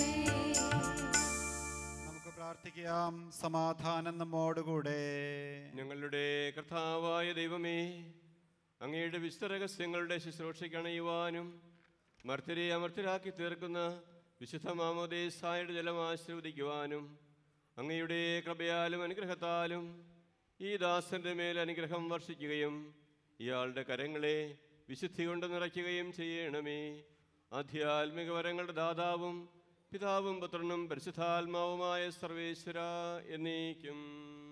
നമുക്ക് പ്രാർത്ഥിക്കാം സമാധാനം നമ്മോടുകൂടെ ഞങ്ങളുടെ കർത്താവായ ദൈവമേ അങ്ങയുടെ വിശുദ്ധ രഹസ്യങ്ങളുടെ ശുശ്രൂഷയ്ക്ക് അണയുവാനും മർത്തരെ അമർത്തരാക്കി തീർക്കുന്ന വിശുദ്ധ മാമോദേസായുടെ ജലം ആശീർവദിക്കുവാനും അങ്ങയുടെ കൃപയാലും അനുഗ്രഹത്താലും ഈ ദാസന്റെ മേൽ അനുഗ്രഹം വർഷിക്കുകയും ഇയാളുടെ കരങ്ങളെ വിശുദ്ധി കൊണ്ട് നിറയ്ക്കുകയും ചെയ്യണമേ ആധ്യാത്മിക വരങ്ങളുടെ ദാതാവും പിതാവും പുത്രനും പരിശുദ്ധാത്മാവുമായ സർവേശ്വര എന്നേക്കും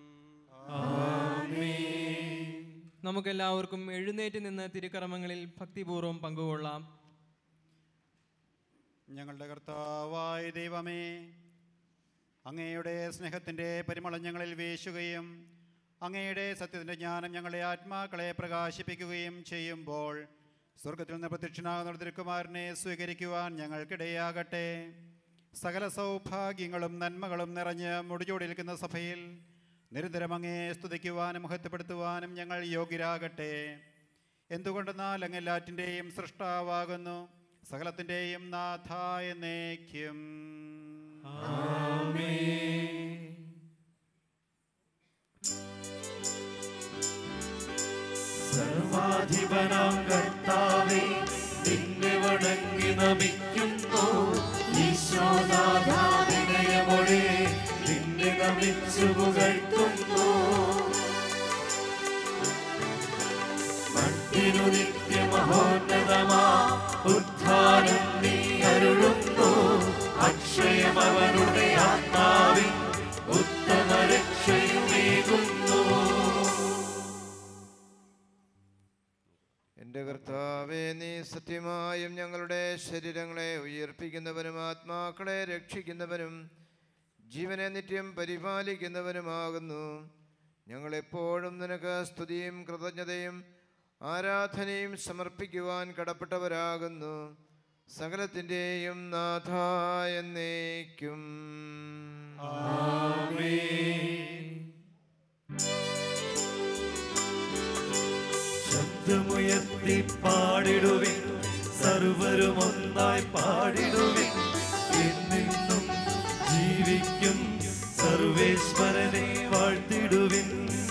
നമുക്കെല്ലാവർക്കും എഴുന്നേറ്റ് നിന്ന് തിരുക്കർമ്മങ്ങളിൽ ഭക്തിപൂർവ്വം പങ്കുകൊള്ളാം ഞങ്ങളുടെ കർത്താവായ ദൈവമേ അങ്ങയുടെ സ്നേഹത്തിൻ്റെ പരിമളം ഞങ്ങളിൽ വീശുകയും അങ്ങയുടെ സത്യത്തിൻ്റെ ജ്ഞാനം ഞങ്ങളുടെ ആത്മാക്കളെ പ്രകാശിപ്പിക്കുകയും ചെയ്യുമ്പോൾ സ്വർഗത്തിൽ നിന്ന് പ്രത്യക്ഷനാകുന്ന തിരുക്കുമാരനെ സ്വീകരിക്കുവാൻ ഞങ്ങൾക്കിടയാകട്ടെ സകല സൗഭാഗ്യങ്ങളും നന്മകളും നിറഞ്ഞ് മുടിചൂടിയിരിക്കുന്ന സഭയിൽ നിരന്തരം അങ്ങേ സ്തുതിക്കുവാനും മഹത്വപ്പെടുത്തുവാനും ഞങ്ങൾ യോഗ്യരാകട്ടെ എന്തുകൊണ്ടെന്നാൽ അങ്ങ് എല്ലാറ്റിൻ്റെയും സൃഷ്ടാവാകുന്നു സകലത്തിൻ്റെയും നാഥ എന്നേക്കും സർവാധിപനാം കർത്താവേ നിന്നെ വണങ്ങി നമിക്കുന്നു ഈശോനാഥാവിനയമൊഴി നിന്നെ നമിച്ചു പുകഴ്ത്തുന്നു മട്ടിനു നിത്യമഹോന്നതമാ ഉദ്ധാനം നീ അരുളുന്നു അക്ഷയം അവരുടെ ആത്മാവിൻ ഉത്തമ രക്ഷയുമേകുന്നു എൻ്റെ കർത്താവെ നീ സത്യമായും ഞങ്ങളുടെ ശരീരങ്ങളെ ഉയർപ്പിക്കുന്നവനും ആത്മാക്കളെ രക്ഷിക്കുന്നവനും ജീവനെ നിത്യം പരിപാലിക്കുന്നവനുമാകുന്നു ഞങ്ങളെപ്പോഴും നിനക്ക് സ്തുതിയും കൃതജ്ഞതയും ആരാധനയും സമർപ്പിക്കുവാൻ കടപ്പെട്ടവരാകുന്നു സകലത്തിൻ്റെയും നാഥ എന്നേക്കും ശബ്ദമുയർത്തി പാടിടുവിൻ സർവരും ഒന്നായി പാടിടുവിൻ എന്നെന്നും ജീവിക്കും സർവേശ്വരനെ വാഴ്ത്തിടുവിൻ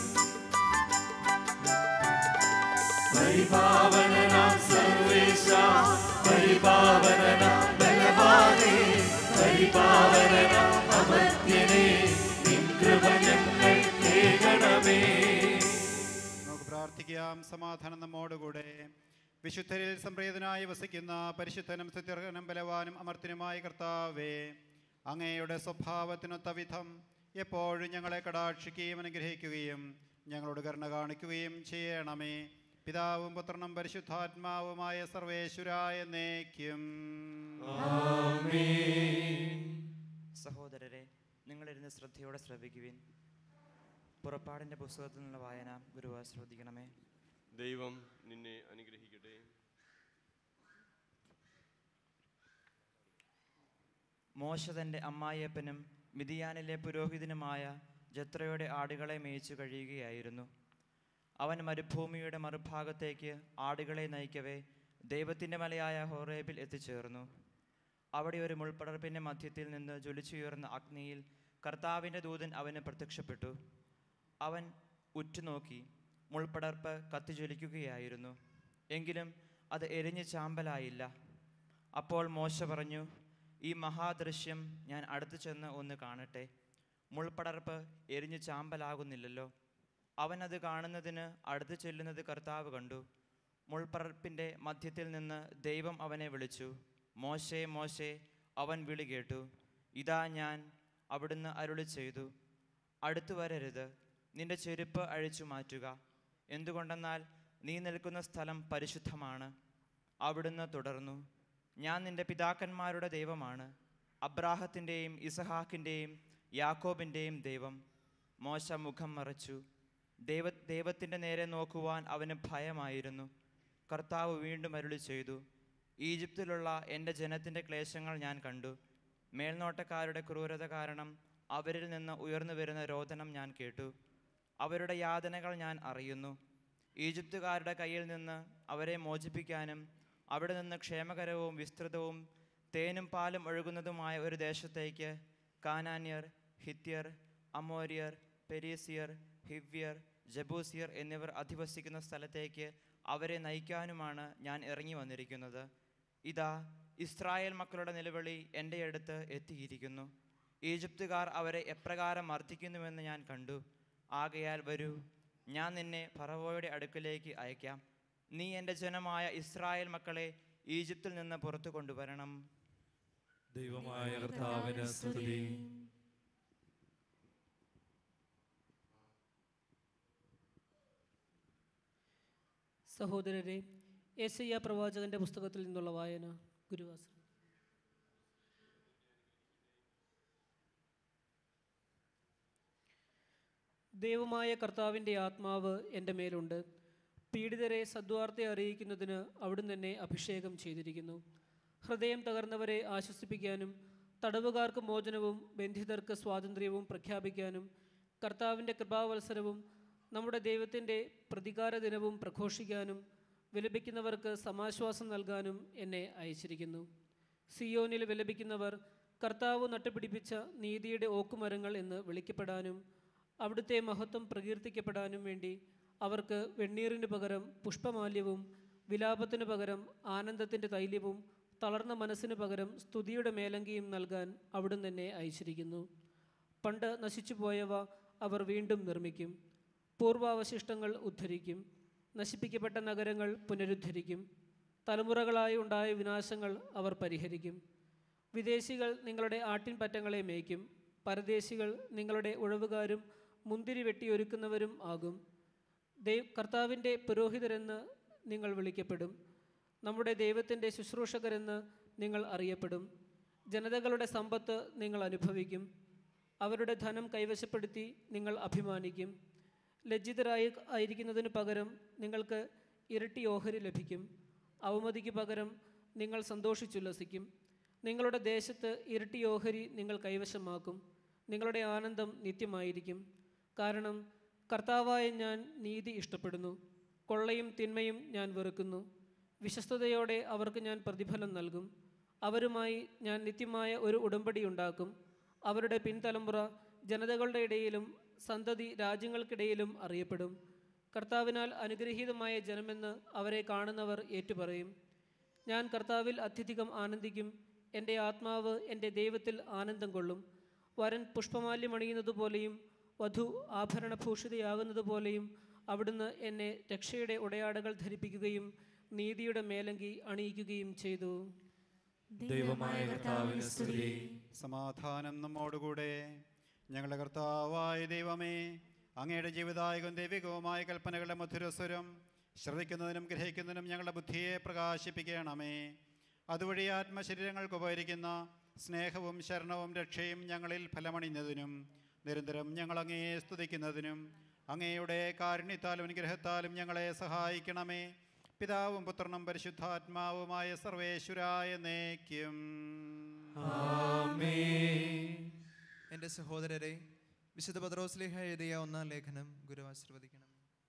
പരിപാവനനാം സർവേശ പരിപാവനനാം ബലവാനേ പരിപാവനനാം അമർത്യനേ നിൻ കൃപ ഞങ്ങൾ കേൾക്കണമേ നമുക്ക് പ്രാർത്ഥിക്കാം സമാധാനം നമ്മോടുകൂടെ വിശുദ്ധരിൽ സംപ്രീതനായി വസിക്കുന്ന പരിശുദ്ധനും സത്യർഹനും ബലവാനും അമർത്തിനുമായ കർത്താവേ അങ്ങയുടെ സ്വഭാവത്തിനൊത്ത വിധം എപ്പോഴും ഞങ്ങളെ കടാക്ഷിക്കുകയും അനുഗ്രഹിക്കുകയും ഞങ്ങളോട് കരുണ കാണിക്കുകയും ചെയ്യണമേ പിതാവും പുത്രനും പരിശുദ്ധാത്മാവുമായ സർവേശ്വരായ എന്നേക്കും സഹോദരരെ നിങ്ങളിരുന്ന് ശ്രദ്ധയോടെ ശ്രവിക്കുവിൻ പുറപ്പാടിൻ്റെ പുസ്തകത്തിൽ നിന്നുള്ള വായന ഗുരുവാ ശ്രദ്ധിക്കണമേ ദൈവം നിന്നെ അനുഗ്രഹിക്കട്ടെ മോശ തൻ്റെ അമ്മായിയപ്പനും മിതിയാനിലെ പുരോഹിതനുമായ ജത്രയുടെ ആടുകളെ മേയിച്ചു കഴിയുകയായിരുന്നു അവൻ മരുഭൂമിയുടെ മറുഭാഗത്തേക്ക് ആടുകളെ നയിക്കവേ ദൈവത്തിൻ്റെ മലയായ ഹോറേബിൽ എത്തിച്ചേർന്നു അവിടെ ഒരു മുൾപ്പടർപ്പിൻ്റെ മധ്യത്തിൽ നിന്ന് ജ്വലിച്ചുയർന്ന അഗ്നിയിൽ കർത്താവിൻ്റെ ദൂതൻ അവന് പ്രത്യക്ഷപ്പെട്ടു അവൻ ഉറ്റുനോക്കി മുൾപ്പടർപ്പ് കത്തിജ്വലിക്കുകയായിരുന്നു എങ്കിലും അത് എരിഞ്ഞ് ചാമ്പലായില്ല അപ്പോൾ മോശ പറഞ്ഞു ഈ മഹാദൃശ്യം ഞാൻ അടുത്തു ചെന്ന് ഒന്ന് കാണട്ടെ മുൾപ്പടർപ്പ് എരിഞ്ഞു ചാമ്പലാകുന്നില്ലല്ലോ അവൻ അത് കാണുന്നതിന് അടുത്ത് ചെല്ലുന്നത് കർത്താവ് കണ്ടു മുൾപ്പടർപ്പിൻ്റെ മധ്യത്തിൽ നിന്ന് ദൈവം അവനെ വിളിച്ചു മോശേ മോശേ അവൻ വിളി കേട്ടു ഇതാ ഞാൻ അവിടുന്ന് അരുളി ചെയ്തു അടുത്തു വരരുത് നിന്റെ ചെരുപ്പ് അഴിച്ചു മാറ്റുക എന്തുകൊണ്ടെന്നാൽ നീ നിൽക്കുന്ന സ്ഥലം പരിശുദ്ധമാണ് അവിടുന്ന് തുടർന്നു ഞാൻ നിന്റെ പിതാക്കന്മാരുടെ ദൈവമാണ് അബ്രാഹത്തിൻ്റെയും ഇസഹാക്കിൻ്റെയും യാക്കോബിൻ്റെയും ദൈവം മോശ മുഖം മറച്ചു ദൈവ ദൈവത്തിൻ്റെ നേരെ നോക്കുവാൻ അവന് ഭയമായിരുന്നു കർത്താവ് വീണ്ടും അരുളി ചെയ്തു ഈജിപ്തിലുള്ള എൻ്റെ ജനത്തിൻ്റെ ക്ലേശങ്ങൾ ഞാൻ കണ്ടു മേൽനോട്ടക്കാരുടെ ക്രൂരത കാരണം അവരിൽ നിന്ന് ഉയർന്നു വരുന്ന രോദനം ഞാൻ കേട്ടു അവരുടെ യാതനകൾ ഞാൻ അറിയുന്നു ഈജിപ്തുകാരുടെ കയ്യിൽ നിന്ന് അവരെ മോചിപ്പിക്കാനും അവിടെ നിന്ന് ക്ഷേമകരവും വിസ്തൃതവും തേനും പാലും ഒഴുകുന്നതുമായ ഒരു ദേശത്തേക്ക് കാനാന്യർ ഹിത്യർ അമോര്യർ പെരീസിയർ ഹിവ്യർ ജബൂസിയർ എന്നിവർ അധിവസിക്കുന്ന സ്ഥലത്തേക്ക് അവരെ നയിക്കാനുമാണ് ഞാൻ ഇറങ്ങി വന്നിരിക്കുന്നത് ഇതാ ഇസ്രായേൽ മക്കളുടെ നിലവിളി എൻ്റെ അടുത്ത് എത്തിയിരിക്കുന്നു ഈജിപ്തുകാർ അവരെ എപ്രകാരം മർദ്ദിക്കുന്നുവെന്ന് ഞാൻ കണ്ടു ആകയാൽ വരൂ ഞാൻ നിന്നെ ഫറവോയുടെ അടുക്കലേക്ക് അയക്കാം നീ എൻ്റെ ജനമായ ഇസ്രായേൽ മക്കളെ ഈജിപ്തിൽ നിന്ന് പുറത്തു കൊണ്ടുവരണം ദൈവമായ കർത്താവിന് സ്തുതി സഹോദരരെ ഏസയ്യ പ്രവാചകന്റെ പുസ്തകത്തിൽ നിന്നുള്ള വായന ഗുരുവാസ ദൈവമായ കർത്താവിൻ്റെ ആത്മാവ് എൻ്റെ മേലുണ്ട് പീഡിതരെ സദ്വാർത്തെ അറിയിക്കുന്നതിന് അവിടുന്ന് എന്നെ അഭിഷേകം ചെയ്തിരിക്കുന്നു ഹൃദയം തകർന്നവരെ ആശ്വസിപ്പിക്കാനും തടവുകാർക്ക് മോചനവും ബന്ധിതർക്ക് സ്വാതന്ത്ര്യവും പ്രഖ്യാപിക്കാനും കർത്താവിൻ്റെ കൃപാവത്സരവും നമ്മുടെ ദൈവത്തിൻ്റെ പ്രതികാര ദിനവും പ്രഘോഷിക്കാനും വിലപിക്കുന്നവർക്ക് സമാശ്വാസം നൽകാനും എന്നെ അയച്ചിരിക്കുന്നു സിയോനിൽ വിലപിക്കുന്നവർ കർത്താവ് നട്ടുപിടിപ്പിച്ച നീതിയുടെ ഓക്കുമരങ്ങൾ എന്ന് വിളിക്കപ്പെടാനും അവിടുത്തെ മഹത്വം പ്രകീർത്തിക്കപ്പെടാനും വേണ്ടി അവർക്ക് വെണ്ണീറിന് പകരം പുഷ്പമാല്യവും വിലാപത്തിന് പകരം ആനന്ദത്തിൻ്റെ തൈല്യവും തളർന്ന മനസ്സിന് പകരം സ്തുതിയുടെ മേലങ്കിയും നൽകാൻ അവിടുന്ന് എന്നെ അയച്ചിരിക്കുന്നു പണ്ട് നശിച്ചുപോയവ അവർ വീണ്ടും നിർമ്മിക്കും പൂർവാവശിഷ്ടങ്ങൾ ഉദ്ധരിക്കും നശിപ്പിക്കപ്പെട്ട നഗരങ്ങൾ പുനരുദ്ധരിക്കും തലമുറകളായി ഉണ്ടായ വിനാശങ്ങൾ അവർ പരിഹരിക്കും വിദേശികൾ നിങ്ങളുടെ ആട്ടിൻപറ്റങ്ങളെ മേയ്ക്കും പരദേശികൾ നിങ്ങളുടെ ഉഴവുകാരും മുന്തിരി വെട്ടിയൊരുക്കുന്നവരും ആകും ദൈവ കർത്താവിൻ്റെ പുരോഹിതരെന്ന് നിങ്ങൾ വിളിക്കപ്പെടും നമ്മുടെ ദൈവത്തിൻ്റെ ശുശ്രൂഷകരെന്ന് നിങ്ങൾ അറിയപ്പെടും ജനതകളുടെ സമ്പത്ത് നിങ്ങൾ അനുഭവിക്കും അവരുടെ ധനം കൈവശപ്പെടുത്തി നിങ്ങൾ അഭിമാനിക്കും ലജ്ജിതരായി ആയിരിക്കുന്നതിന് പകരം നിങ്ങൾക്ക് ഇരട്ടി ഓഹരി ലഭിക്കും അവമതിക്ക് പകരം നിങ്ങൾ സന്തോഷിച്ചുല്ലസിക്കും നിങ്ങളുടെ ദേശത്ത് ഇരട്ടി ഓഹരി നിങ്ങൾ കൈവശമാക്കും നിങ്ങളുടെ ആനന്ദം നിത്യമായിരിക്കും കാരണം കർത്താവായ ഞാൻ നീതി ഇഷ്ടപ്പെടുന്നു കൊള്ളയും തിന്മയും ഞാൻ വെറുക്കുന്നു വിശ്വസ്തയോടെ അവർക്ക് ഞാൻ പ്രതിഫലം നൽകും അവരുമായി ഞാൻ നിത്യമായ ഒരു ഉടമ്പടി ഉണ്ടാക്കും അവരുടെ പിൻതലമുറ ജനതകളുടെ ഇടയിലും സന്തതി രാജ്യങ്ങൾക്കിടയിലും അറിയപ്പെടും കർത്താവിനാൽ അനുഗ്രഹീതമായ ജനമെന്ന് അവരെ കാണുന്നവർ ഏറ്റുപറയും ഞാൻ കർത്താവിൽ അത്യധികം ആനന്ദിക്കും എൻ്റെ ആത്മാവ് എൻ്റെ ദൈവത്തിൽ ആനന്ദം കൊള്ളും വരൻ പുഷ്പമാല്യമണിയുന്നതുപോലെയും വധു ആഭരണഭൂഷിതയാകുന്നതുപോലെയും അവിടുന്ന് എന്നെ രക്ഷയുടെ ഉടയാടകൾ ധരിപ്പിക്കുകയും നീതിയുടെ മേലങ്കി അണിയിക്കുകയും ചെയ്തു ദൈവമായ കർത്താവിന് സ്തുതി സമാധാനം നമ്മോടുകൂടെ ഞങ്ങളുടെ കർത്താവായ ദൈവമേ അങ്ങയുടെ ജീവിതായകം ദൈവികവുമായ കൽപ്പനകളുടെ മധുരസ്വരം ശ്രവിക്കുന്നതിനും ഗ്രഹിക്കുന്നതിനും ഞങ്ങളുടെ ബുദ്ധിയെ പ്രകാശിപ്പിക്കണമേ അതുവഴി ആത്മശരീരങ്ങൾക്ക് ഉപകരിക്കുന്ന സ്നേഹവും ശരണവും രക്ഷയും ഞങ്ങളിൽ ഫലമണിഞ്ഞതിനും നിരന്തരം ഞങ്ങൾ അങ്ങയെ സ്തുതിക്കുന്നതിനും അങ്ങയുടെ കാരുണ്യത്താലും അനുഗ്രഹത്താലും ഞങ്ങളെ സഹായിക്കണമേ പിതാവും പുത്രനും പരിശുദ്ധാത്മാവുമായ സർവേശ്വരായ നേക്കും എൻ്റെ സഹോദരരെ വിശുദ്ധ പത്രോസ്ലിഹ എഴുതിയ ഒന്നാം ലേഖനം ഗുരു ആശീർവദിക്കണം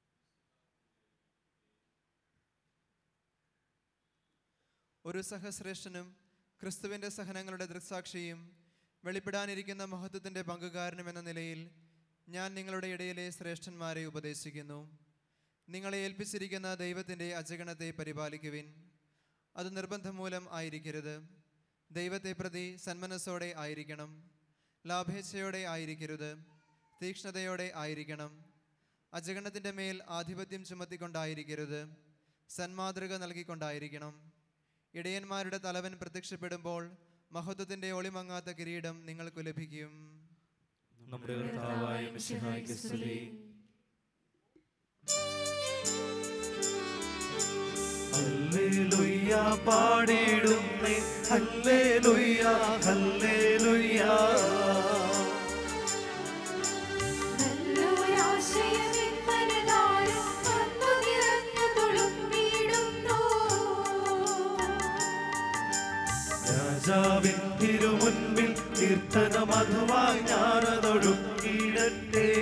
ഒരു സഹശ്രേഷ്ഠനും ക്രിസ്തുവിൻ്റെ സഹനങ്ങളുടെ ദൃക്സാക്ഷിയും വെളിപ്പെടാനിരിക്കുന്ന മഹത്വത്തിൻ്റെ പങ്കുകാരനും എന്ന നിലയിൽ ഞാൻ നിങ്ങളുടെ ഇടയിലെ ശ്രേഷ്ഠന്മാരെ ഉപദേശിക്കുന്നു നിങ്ങളെ ഏൽപ്പിച്ചിരിക്കുന്ന ദൈവത്തിൻ്റെ അജഗണത്തെ പരിപാലിക്കുവിൻ അത് നിർബന്ധം മൂലം ആയിരിക്കരുത് ദൈവത്തെ പ്രതി സന്മനസ്സോടെ ആയിരിക്കണം ലാഭേച്ഛയോടെ ആയിരിക്കരുത് തീക്ഷ്ണതയോടെ ആയിരിക്കണം അജഗണത്തിൻ്റെ മേൽ ആധിപത്യം ചുമത്തിക്കൊണ്ടായിരിക്കരുത് സന്മാതൃക നൽകിക്കൊണ്ടായിരിക്കണം ഇടയന്മാരുടെ തലവൻ പ്രത്യക്ഷപ്പെടുമ്പോൾ മഹത്വത്തിൻ്റെ ഒളിമങ്ങാത്ത കിരീടം നിങ്ങൾക്ക് ലഭിക്കും നമ്മുടെ കർത്താവായ മിശിഹായ്ക്ക് സ്തുതി ഹല്ലേലൂയ പാടിടുന്നേ ഹല്ലേലൂയ ഹല്ലേലൂയ രാജാവിൻ തിരുമുൻപിൽ കീർത്തന മധുവായി ഞാനതൊഴുക്കിയിടട്ടെ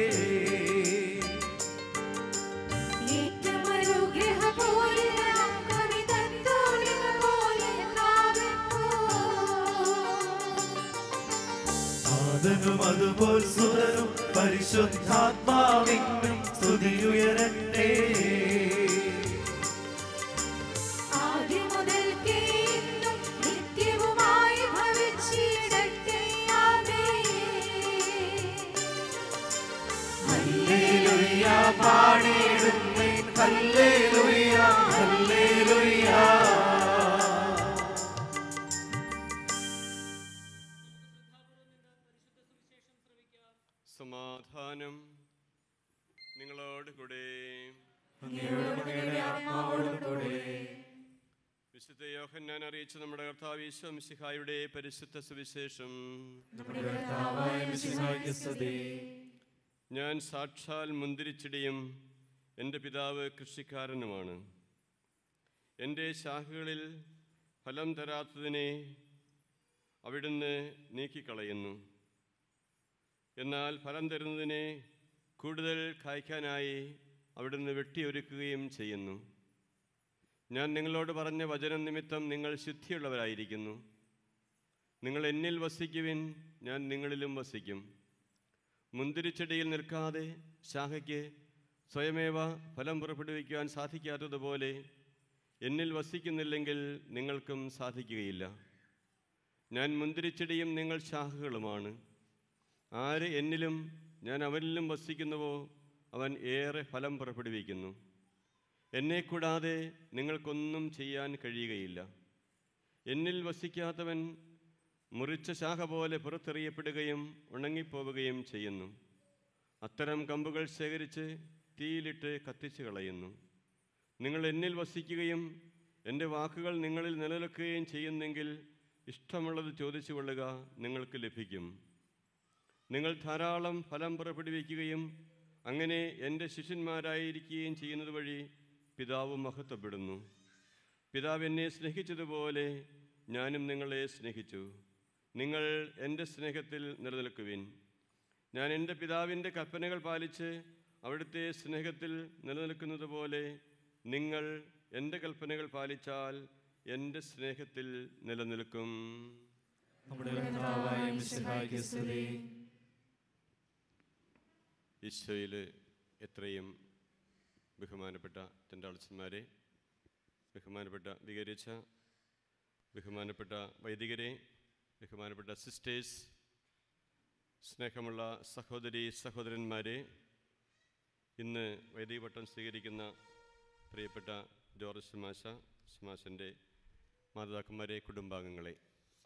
ആദനും അതുപോൽ സുതരും പരിശുദ്ധാത്മാവിനും സ്തുതിയുയരട്ടെ ഭവിച്ചിടട്ടെ ആമേൻ നിങ്ങളോട് കൂടെ വിശുദ്ധ യോഹന്നാൻ അറിയിച്ച നമ്മുടെ കർത്താവ് ഈശോ മിശിഹായുടെ പരിശുദ്ധ സുവിശേഷം ഞാൻ സാക്ഷാൽ മുന്തിരിച്ചിടിയും എൻ്റെ പിതാവ് കൃഷിക്കാരനുമാണ് എൻ്റെ ശാഖകളിൽ ഫലം തരാത്തതിനെ അവിടുന്ന് നീക്കിക്കളയുന്നു എന്നാൽ ഫലം തരുന്നതിനെ കൂടുതൽ കായ്ക്കാനായി അവിടുന്ന് വെട്ടിയൊരുക്കുകയും ചെയ്യുന്നു ഞാൻ നിങ്ങളോട് പറഞ്ഞ വചനം നിമിത്തം നിങ്ങൾ ശുദ്ധിയുള്ളവരായിരിക്കുന്നു നിങ്ങൾ എന്നിൽ വസിക്കുവിൻ ഞാൻ നിങ്ങളിലും വസിക്കും മുന്തിരിച്ചെടിയിൽ നിൽക്കാതെ ശാഖയ്ക്ക് സ്വയമേവ ഫലം പുറപ്പെടുവിക്കുവാൻ സാധിക്കാത്തതുപോലെ എന്നിൽ വസിക്കുന്നില്ലെങ്കിൽ നിങ്ങൾക്കും സാധിക്കുകയില്ല ഞാൻ മുന്തിരിച്ചെടിയും നിങ്ങൾ ശാഖകളുമാണ് ആര് എന്നിലും ഞാൻ അവനിലും വസിക്കുന്നുവോ അവൻ ഏറെ ഫലം പുറപ്പെടുവിക്കുന്നു എന്നെ കൂടാതെ നിങ്ങൾക്കൊന്നും ചെയ്യാൻ കഴിയുകയില്ല എന്നിൽ വസിക്കാത്തവൻ മുറിച്ച ശാഖ പോലെ പുറത്തെറിയപ്പെടുകയും ഉണങ്ങിപ്പോവുകയും ചെയ്യുന്നു അത്തരം കമ്പുകൾ ശേഖരിച്ച് തീയിലിട്ട് കത്തിച്ചു കളയുന്നു നിങ്ങൾ എന്നിൽ വസിക്കുകയും എൻ്റെ വാക്കുകൾ നിങ്ങളിൽ നിലനിൽക്കുകയും ചെയ്യുന്നെങ്കിൽ ഇഷ്ടമുള്ളത് ചോദിച്ചു കൊള്ളുക നിങ്ങൾക്ക് ലഭിക്കും നിങ്ങൾ ധാരാളം ഫലം പുറപ്പെടുവിക്കുകയും അങ്ങനെ എൻ്റെ ശിഷ്യന്മാരായിരിക്കുകയും ചെയ്യുന്നത് വഴി പിതാവ് മഹത്വപ്പെടുന്നു പിതാവ് എന്നെ സ്നേഹിച്ചതുപോലെ ഞാനും നിങ്ങളെ സ്നേഹിച്ചു നിങ്ങൾ എൻ്റെ സ്നേഹത്തിൽ നിലനിൽക്കുവിൻ ഞാൻ എൻ്റെ പിതാവിൻ്റെ കൽപ്പനകൾ പാലിച്ച് അവിടുത്തെ സ്നേഹത്തിൽ നിലനിൽക്കുന്നത് പോലെ നിങ്ങൾ എൻ്റെ കൽപ്പനകൾ പാലിച്ചാൽ എൻ്റെ സ്നേഹത്തിൽ നിലനിൽക്കും നമ്മുടെ കർത്താവായ മിശിഹായ്ക്ക് സ്തുതി ഈശോയിൽ എത്രയും ബഹുമാനപ്പെട്ട തെണ്ടാളച്ചന്മാരെ ബഹുമാനപ്പെട്ട വികരിച്ച ബഹുമാനപ്പെട്ട വൈദികരെ ബഹുമാനപ്പെട്ട സിസ്റ്റേഴ്സ് സ്നേഹമുള്ള സഹോദരി സഹോദരന്മാരെ ഇന്ന് വൈദിക പട്ടം സ്വീകരിക്കുന്ന പ്രിയപ്പെട്ട ജോർജ് ശമാശ ശമാശൻ്റെ മാതാക്കന്മാരെ കുടുംബാംഗങ്ങളെ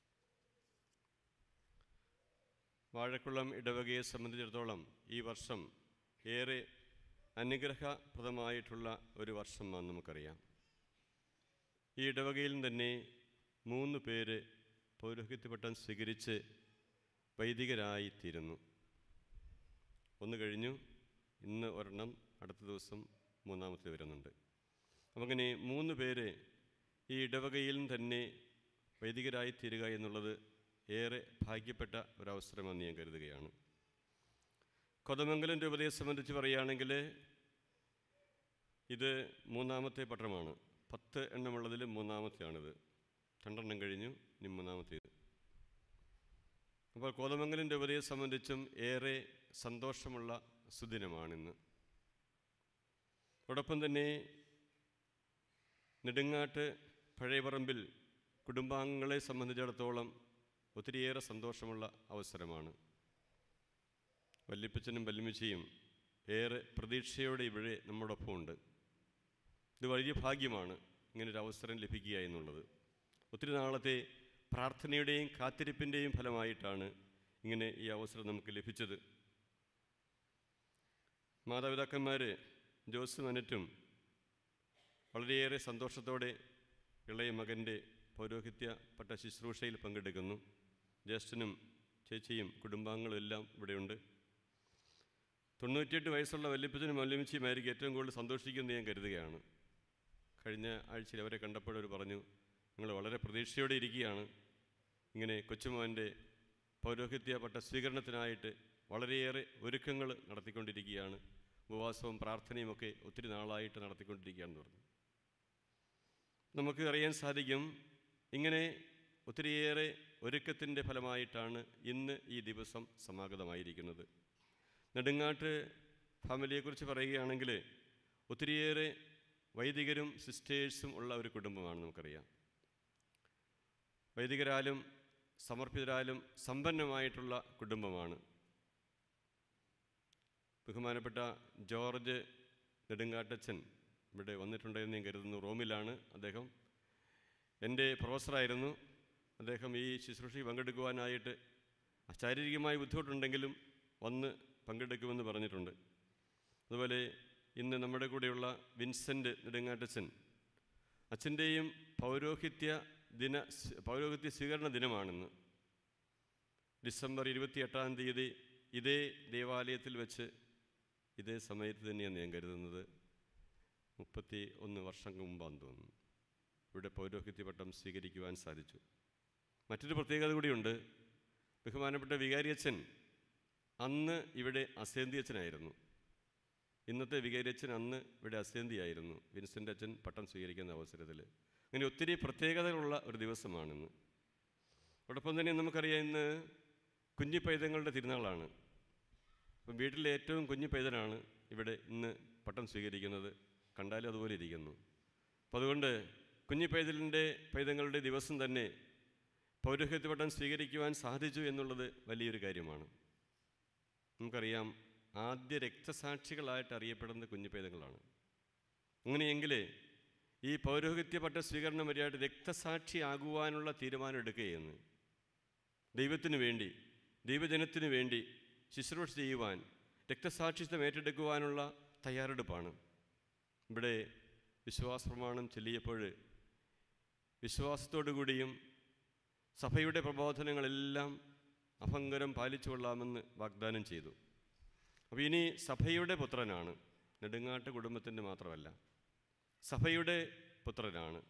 വാഴക്കുളം ഇടവകയെ സംബന്ധിച്ചിടത്തോളം ഈ വർഷം ഏറെ അനുഗ്രഹപ്രദമായിട്ടുള്ള ഒരു വർഷമാണെന്ന് നമുക്കറിയാം ഈ ഇടവകയിൽ തന്നെ മൂന്ന് പേര് പൗരോഹിത്യപട്ടം സ്വീകരിച്ച് വൈദികരായിത്തീരുന്നു ഒന്ന് കഴിഞ്ഞു ഇന്ന് ഒരെണ്ണം അടുത്ത ദിവസം മൂന്നാമത്തെ വരുന്നുണ്ട് അങ്ങനെ മൂന്ന് പേര് ഈ ഇടവകയിൽ തന്നെ വൈദികരായിത്തീരുക എന്നുള്ളത് ഏറെ ഭാഗ്യപ്പെട്ട ഒരവസരമെന്ന് ഞാൻ കരുതുകയാണ് കൊതമംഗലം രൂപതയെ സംബന്ധിച്ച് പറയുകയാണെങ്കിൽ ഇത് മൂന്നാമത്തെ പട്ടണമാണ് പത്ത് എണ്ണമുള്ളതിൽ മൂന്നാമത്തെയാണിത് രണ്ടെണ്ണം കഴിഞ്ഞു ഇനി മൂന്നാമത്തേത് അപ്പോൾ കോതമംഗലം രൂപതയെ സംബന്ധിച്ചും ഏറെ സന്തോഷമുള്ള സുദിനമാണിന്ന് അതോടൊപ്പം തന്നെ നെടുങ്ങാട്ട് പഴയപറമ്പിൽ കുടുംബാംഗങ്ങളെ സംബന്ധിച്ചിടത്തോളം ഒത്തിരിയേറെ സന്തോഷമുള്ള അവസരമാണ് വല്യപ്പച്ചനും വല്യമ്മച്ചിയും ഏറെ പ്രതീക്ഷയോടെ ഇവിടെ നമ്മോടൊപ്പം ഉണ്ട് ഇത് വലിയ ഭാഗ്യമാണ് ഇങ്ങനൊരു അവസരം ലഭിക്കുക എന്നുള്ളത് ഒത്തിരി നാളത്തെ പ്രാർത്ഥനയുടെയും കാത്തിരിപ്പിൻ്റെയും ഫലമായിട്ടാണ് ഇങ്ങനെ ഈ അവസരം നമുക്ക് ലഭിച്ചത് മാതാപിതാക്കന്മാർ ജോസ് മനറ്റും വളരെയേറെ സന്തോഷത്തോടെ ഇളയ മകൻ്റെ പൗരോഹിത്യ പട്ട ശുശ്രൂഷയിൽ പങ്കെടുക്കുന്നു ജ്യേഷ്ഠനും ചേച്ചിയും കുടുംബാംഗങ്ങളും എല്ലാം ഇവിടെയുണ്ട് തൊണ്ണൂറ്റിയെട്ട് വയസ്സുള്ള വല്യപ്പച്ചനും വല്യമ്മച്ചിയുമായിരിക്കും ഏറ്റവും കൂടുതൽ സന്തോഷിക്കുന്നത് ഞാൻ കരുതുകയാണ് കഴിഞ്ഞ ആഴ്ചയിൽ അവരെ കണ്ടപ്പോൾ അവർ പറഞ്ഞു ഞങ്ങൾ വളരെ പ്രതീക്ഷയോടെ ഇരിക്കുകയാണ് ഇങ്ങനെ കൊച്ചുമോൻ്റെ പൗരോഹിത്യ പട്ട സ്വീകരണത്തിനായിട്ട് വളരെയേറെ ഒരുക്കങ്ങൾ നടത്തിക്കൊണ്ടിരിക്കുകയാണ് ഉപവാസവും പ്രാർത്ഥനയും ഒക്കെ ഒത്തിരി നാളായിട്ട് നടത്തിക്കൊണ്ടിരിക്കുകയാണെന്ന് പറഞ്ഞു നമുക്ക് അറിയാൻ സാധിക്കും ഇങ്ങനെ ഒത്തിരിയേറെ ഒരുക്കത്തിൻ്റെ ഫലമായിട്ടാണ് ഇന്ന് ഈ ദിവസം സമാഗതമായിരിക്കുന്നത് നെടുങ്ങാട്ട് ഫാമിലിയെക്കുറിച്ച് പറയുകയാണെങ്കിൽ ഒത്തിരിയേറെ വൈദികരും സിസ്റ്റേഴ്സും ഉള്ള ഒരു കുടുംബമാണ് നമുക്കറിയാം വൈദികരാലും സമർപ്പിതരാലും സമ്പന്നമായിട്ടുള്ള കുടുംബമാണ് ബഹുമാനപ്പെട്ട ജോർജ് നെടുങ്കാട്ടച്ചൻ ഇവിടെ വന്നിട്ടുണ്ടെന്ന് ഞാൻ കരുതുന്നു റോമിലാണ് അദ്ദേഹം എൻ്റെ പ്രൊഫസറായിരുന്നു അദ്ദേഹം ഈ ശുശ്രൂഷയിൽ പങ്കെടുക്കുവാനായിട്ട് ശാരീരികമായി ബുദ്ധിമുട്ടുണ്ടെങ്കിലും വന്ന് പങ്കെടുക്കുമെന്ന് പറഞ്ഞിട്ടുണ്ട് അതുപോലെ ഇന്ന് നമ്മുടെ കൂടെയുള്ള വിൻസെൻ്റ് നെടുങ്ങാട്ടച്ചൻ അച്ഛൻ്റെയും പൗരോഹിത്യ ദിന പൗരോഹിത്യ സ്വീകരണ ദിനമാണിന്ന് ഡിസംബർ ഇരുപത്തിയെട്ടാം തീയതി ഇതേ ദേവാലയത്തിൽ വെച്ച് ഇതേ സമയത്ത് തന്നെയാണ് ഞാൻ കരുതുന്നത് മുപ്പത്തി ഒന്ന് വർഷം മുമ്പാന്ന് തോന്നുന്നു ഇവിടെ പൗരോഹിത്യ പട്ടം സ്വീകരിക്കുവാൻ സാധിച്ചു മറ്റൊരു പ്രത്യേകത കൂടിയുണ്ട് ബഹുമാനപ്പെട്ട വികാരിയച്ഛൻ അന്ന് ഇവിടെ അസേന്തി അച്ഛനായിരുന്നു ഇന്നത്തെ വികാരിയച്ഛൻ അന്ന് ഇവിടെ അസേന്തിയായിരുന്നു വിൻസെൻ്റ് അച്ഛൻ പട്ടം സ്വീകരിക്കുന്ന അവസരത്തിൽ അങ്ങനെ ഒത്തിരി പ്രത്യേകതകളുള്ള ഒരു ദിവസമാണിന്ന് അതോടൊപ്പം തന്നെ നമുക്കറിയാം ഇന്ന് കുഞ്ഞു പൈതങ്ങളുടെ തിരുനാളാണ് അപ്പം വീട്ടിലെ ഏറ്റവും കുഞ്ഞു പൈതനാണ് ഇവിടെ ഇന്ന് പട്ടം സ്വീകരിക്കുന്നത് കണ്ടാലും അതുപോലെ ഇരിക്കുന്നു അപ്പം അതുകൊണ്ട് കുഞ്ഞു പൈതലിൻ്റെ പൈതങ്ങളുടെ ദിവസം തന്നെ പൗരോഹിത്യ പട്ടം സ്വീകരിക്കുവാൻ സാധിച്ചു എന്നുള്ളത് വലിയൊരു കാര്യമാണ് നമുക്കറിയാം ആദ്യ രക്തസാക്ഷികളായിട്ട് അറിയപ്പെടുന്ന കുഞ്ഞു പൈതങ്ങളാണ് അങ്ങനെയെങ്കിൽ ഈ പൗരോഹിത്യ പട്ട സ്വീകരണം വരെയായിട്ട് രക്തസാക്ഷിയാകുവാനുള്ള തീരുമാനം എടുക്കുകയെന്ന് ദൈവത്തിനു വേണ്ടി ദൈവജനത്തിനു വേണ്ടി ശുശ്രൂഷ ചെയ്യുവാൻ രക്തസാക്ഷിത്വം ഏറ്റെടുക്കുവാനുള്ള തയ്യാറെടുപ്പാണ് ഇവിടെ വിശ്വാസ പ്രമാണം ചൊല്ലിയപ്പോൾ വിശ്വാസത്തോടു കൂടിയും സഭയുടെ പ്രബോധനങ്ങളെല്ലാം അഭംഗരം പാലിച്ചുകൊള്ളാമെന്ന് വാഗ്ദാനം ചെയ്തു അപ്പോൾ ഇനി സഭയുടെ പുത്രനാണ് നെടുങ്ങാട്ട് കുടുംബത്തിൻ്റെ മാത്രമല്ല സഭയുടെ പുത്രനാണ്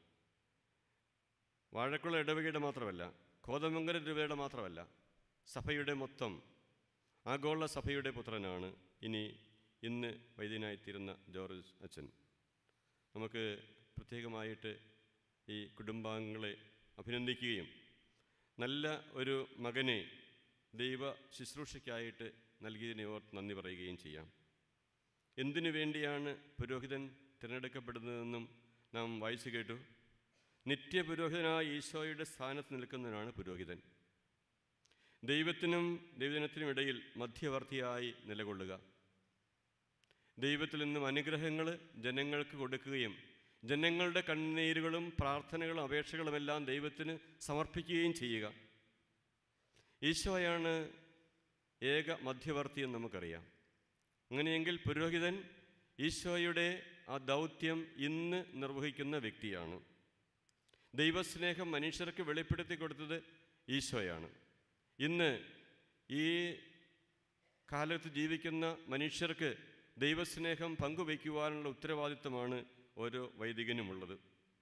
വാഴക്കുള്ള ഇടവകയുടെ മാത്രമല്ല കോതമംഗലം രൂപയുടെ മാത്രമല്ല സഭയുടെ മൊത്തം ആഗോള സഭയുടെ പുത്രനാണ് ഇനി ഇന്ന് വൈദ്യനായിത്തീരുന്ന ജോർജ് അച്ഛൻ നമുക്ക് പ്രത്യേകമായിട്ട് ഈ കുടുംബാംഗങ്ങളെ അഭിനന്ദിക്കുകയും നല്ല ഒരു മകനെ ദൈവ ശുശ്രൂഷയ്ക്കായിട്ട് നൽകിയതിനെ ഓർത്ത് നന്ദി പറയുകയും ചെയ്യാം എന്തിനു വേണ്ടിയാണ് പുരോഹിതൻ തിരഞ്ഞെടുക്കപ്പെടുന്നതെന്നും നാം വായിച്ചു കേട്ടു നിത്യപുരോഹിതനായ ഈശോയുടെ സ്ഥാനത്ത് നിൽക്കുന്നവനാണ് പുരോഹിതൻ ദൈവത്തിനും ദൈവജനത്തിനും ഇടയിൽ മധ്യവർത്തിയായി നിലകൊള്ളുക ദൈവത്തിൽ നിന്നും അനുഗ്രഹങ്ങൾ ജനങ്ങൾക്ക് കൊടുക്കുകയും ജനങ്ങളുടെ കണ്ണീരുകളും പ്രാർത്ഥനകളും അപേക്ഷകളുമെല്ലാം ദൈവത്തിന് സമർപ്പിക്കുകയും ചെയ്യുക ഈശോയാണ് ഏക മധ്യവർത്തി എന്ന് നമുക്കറിയാം അങ്ങനെയെങ്കിൽ പുരോഹിതൻ ഈശോയുടെ ആ ദൗത്യം ഇന്ന് നിർവഹിക്കുന്ന വ്യക്തിയാണ് ദൈവസ്നേഹം മനുഷ്യർക്ക് വെളിപ്പെടുത്തി കൊടുത്തത് ഈശോയാണ് ഇന്ന് ഈ കാലത്ത് ജീവിക്കുന്ന മനുഷ്യർക്ക് ദൈവസ്നേഹം പങ്കുവയ്ക്കുവാനുള്ള ഉത്തരവാദിത്തമാണ് ഓരോ വൈദികനുമുള്ളത്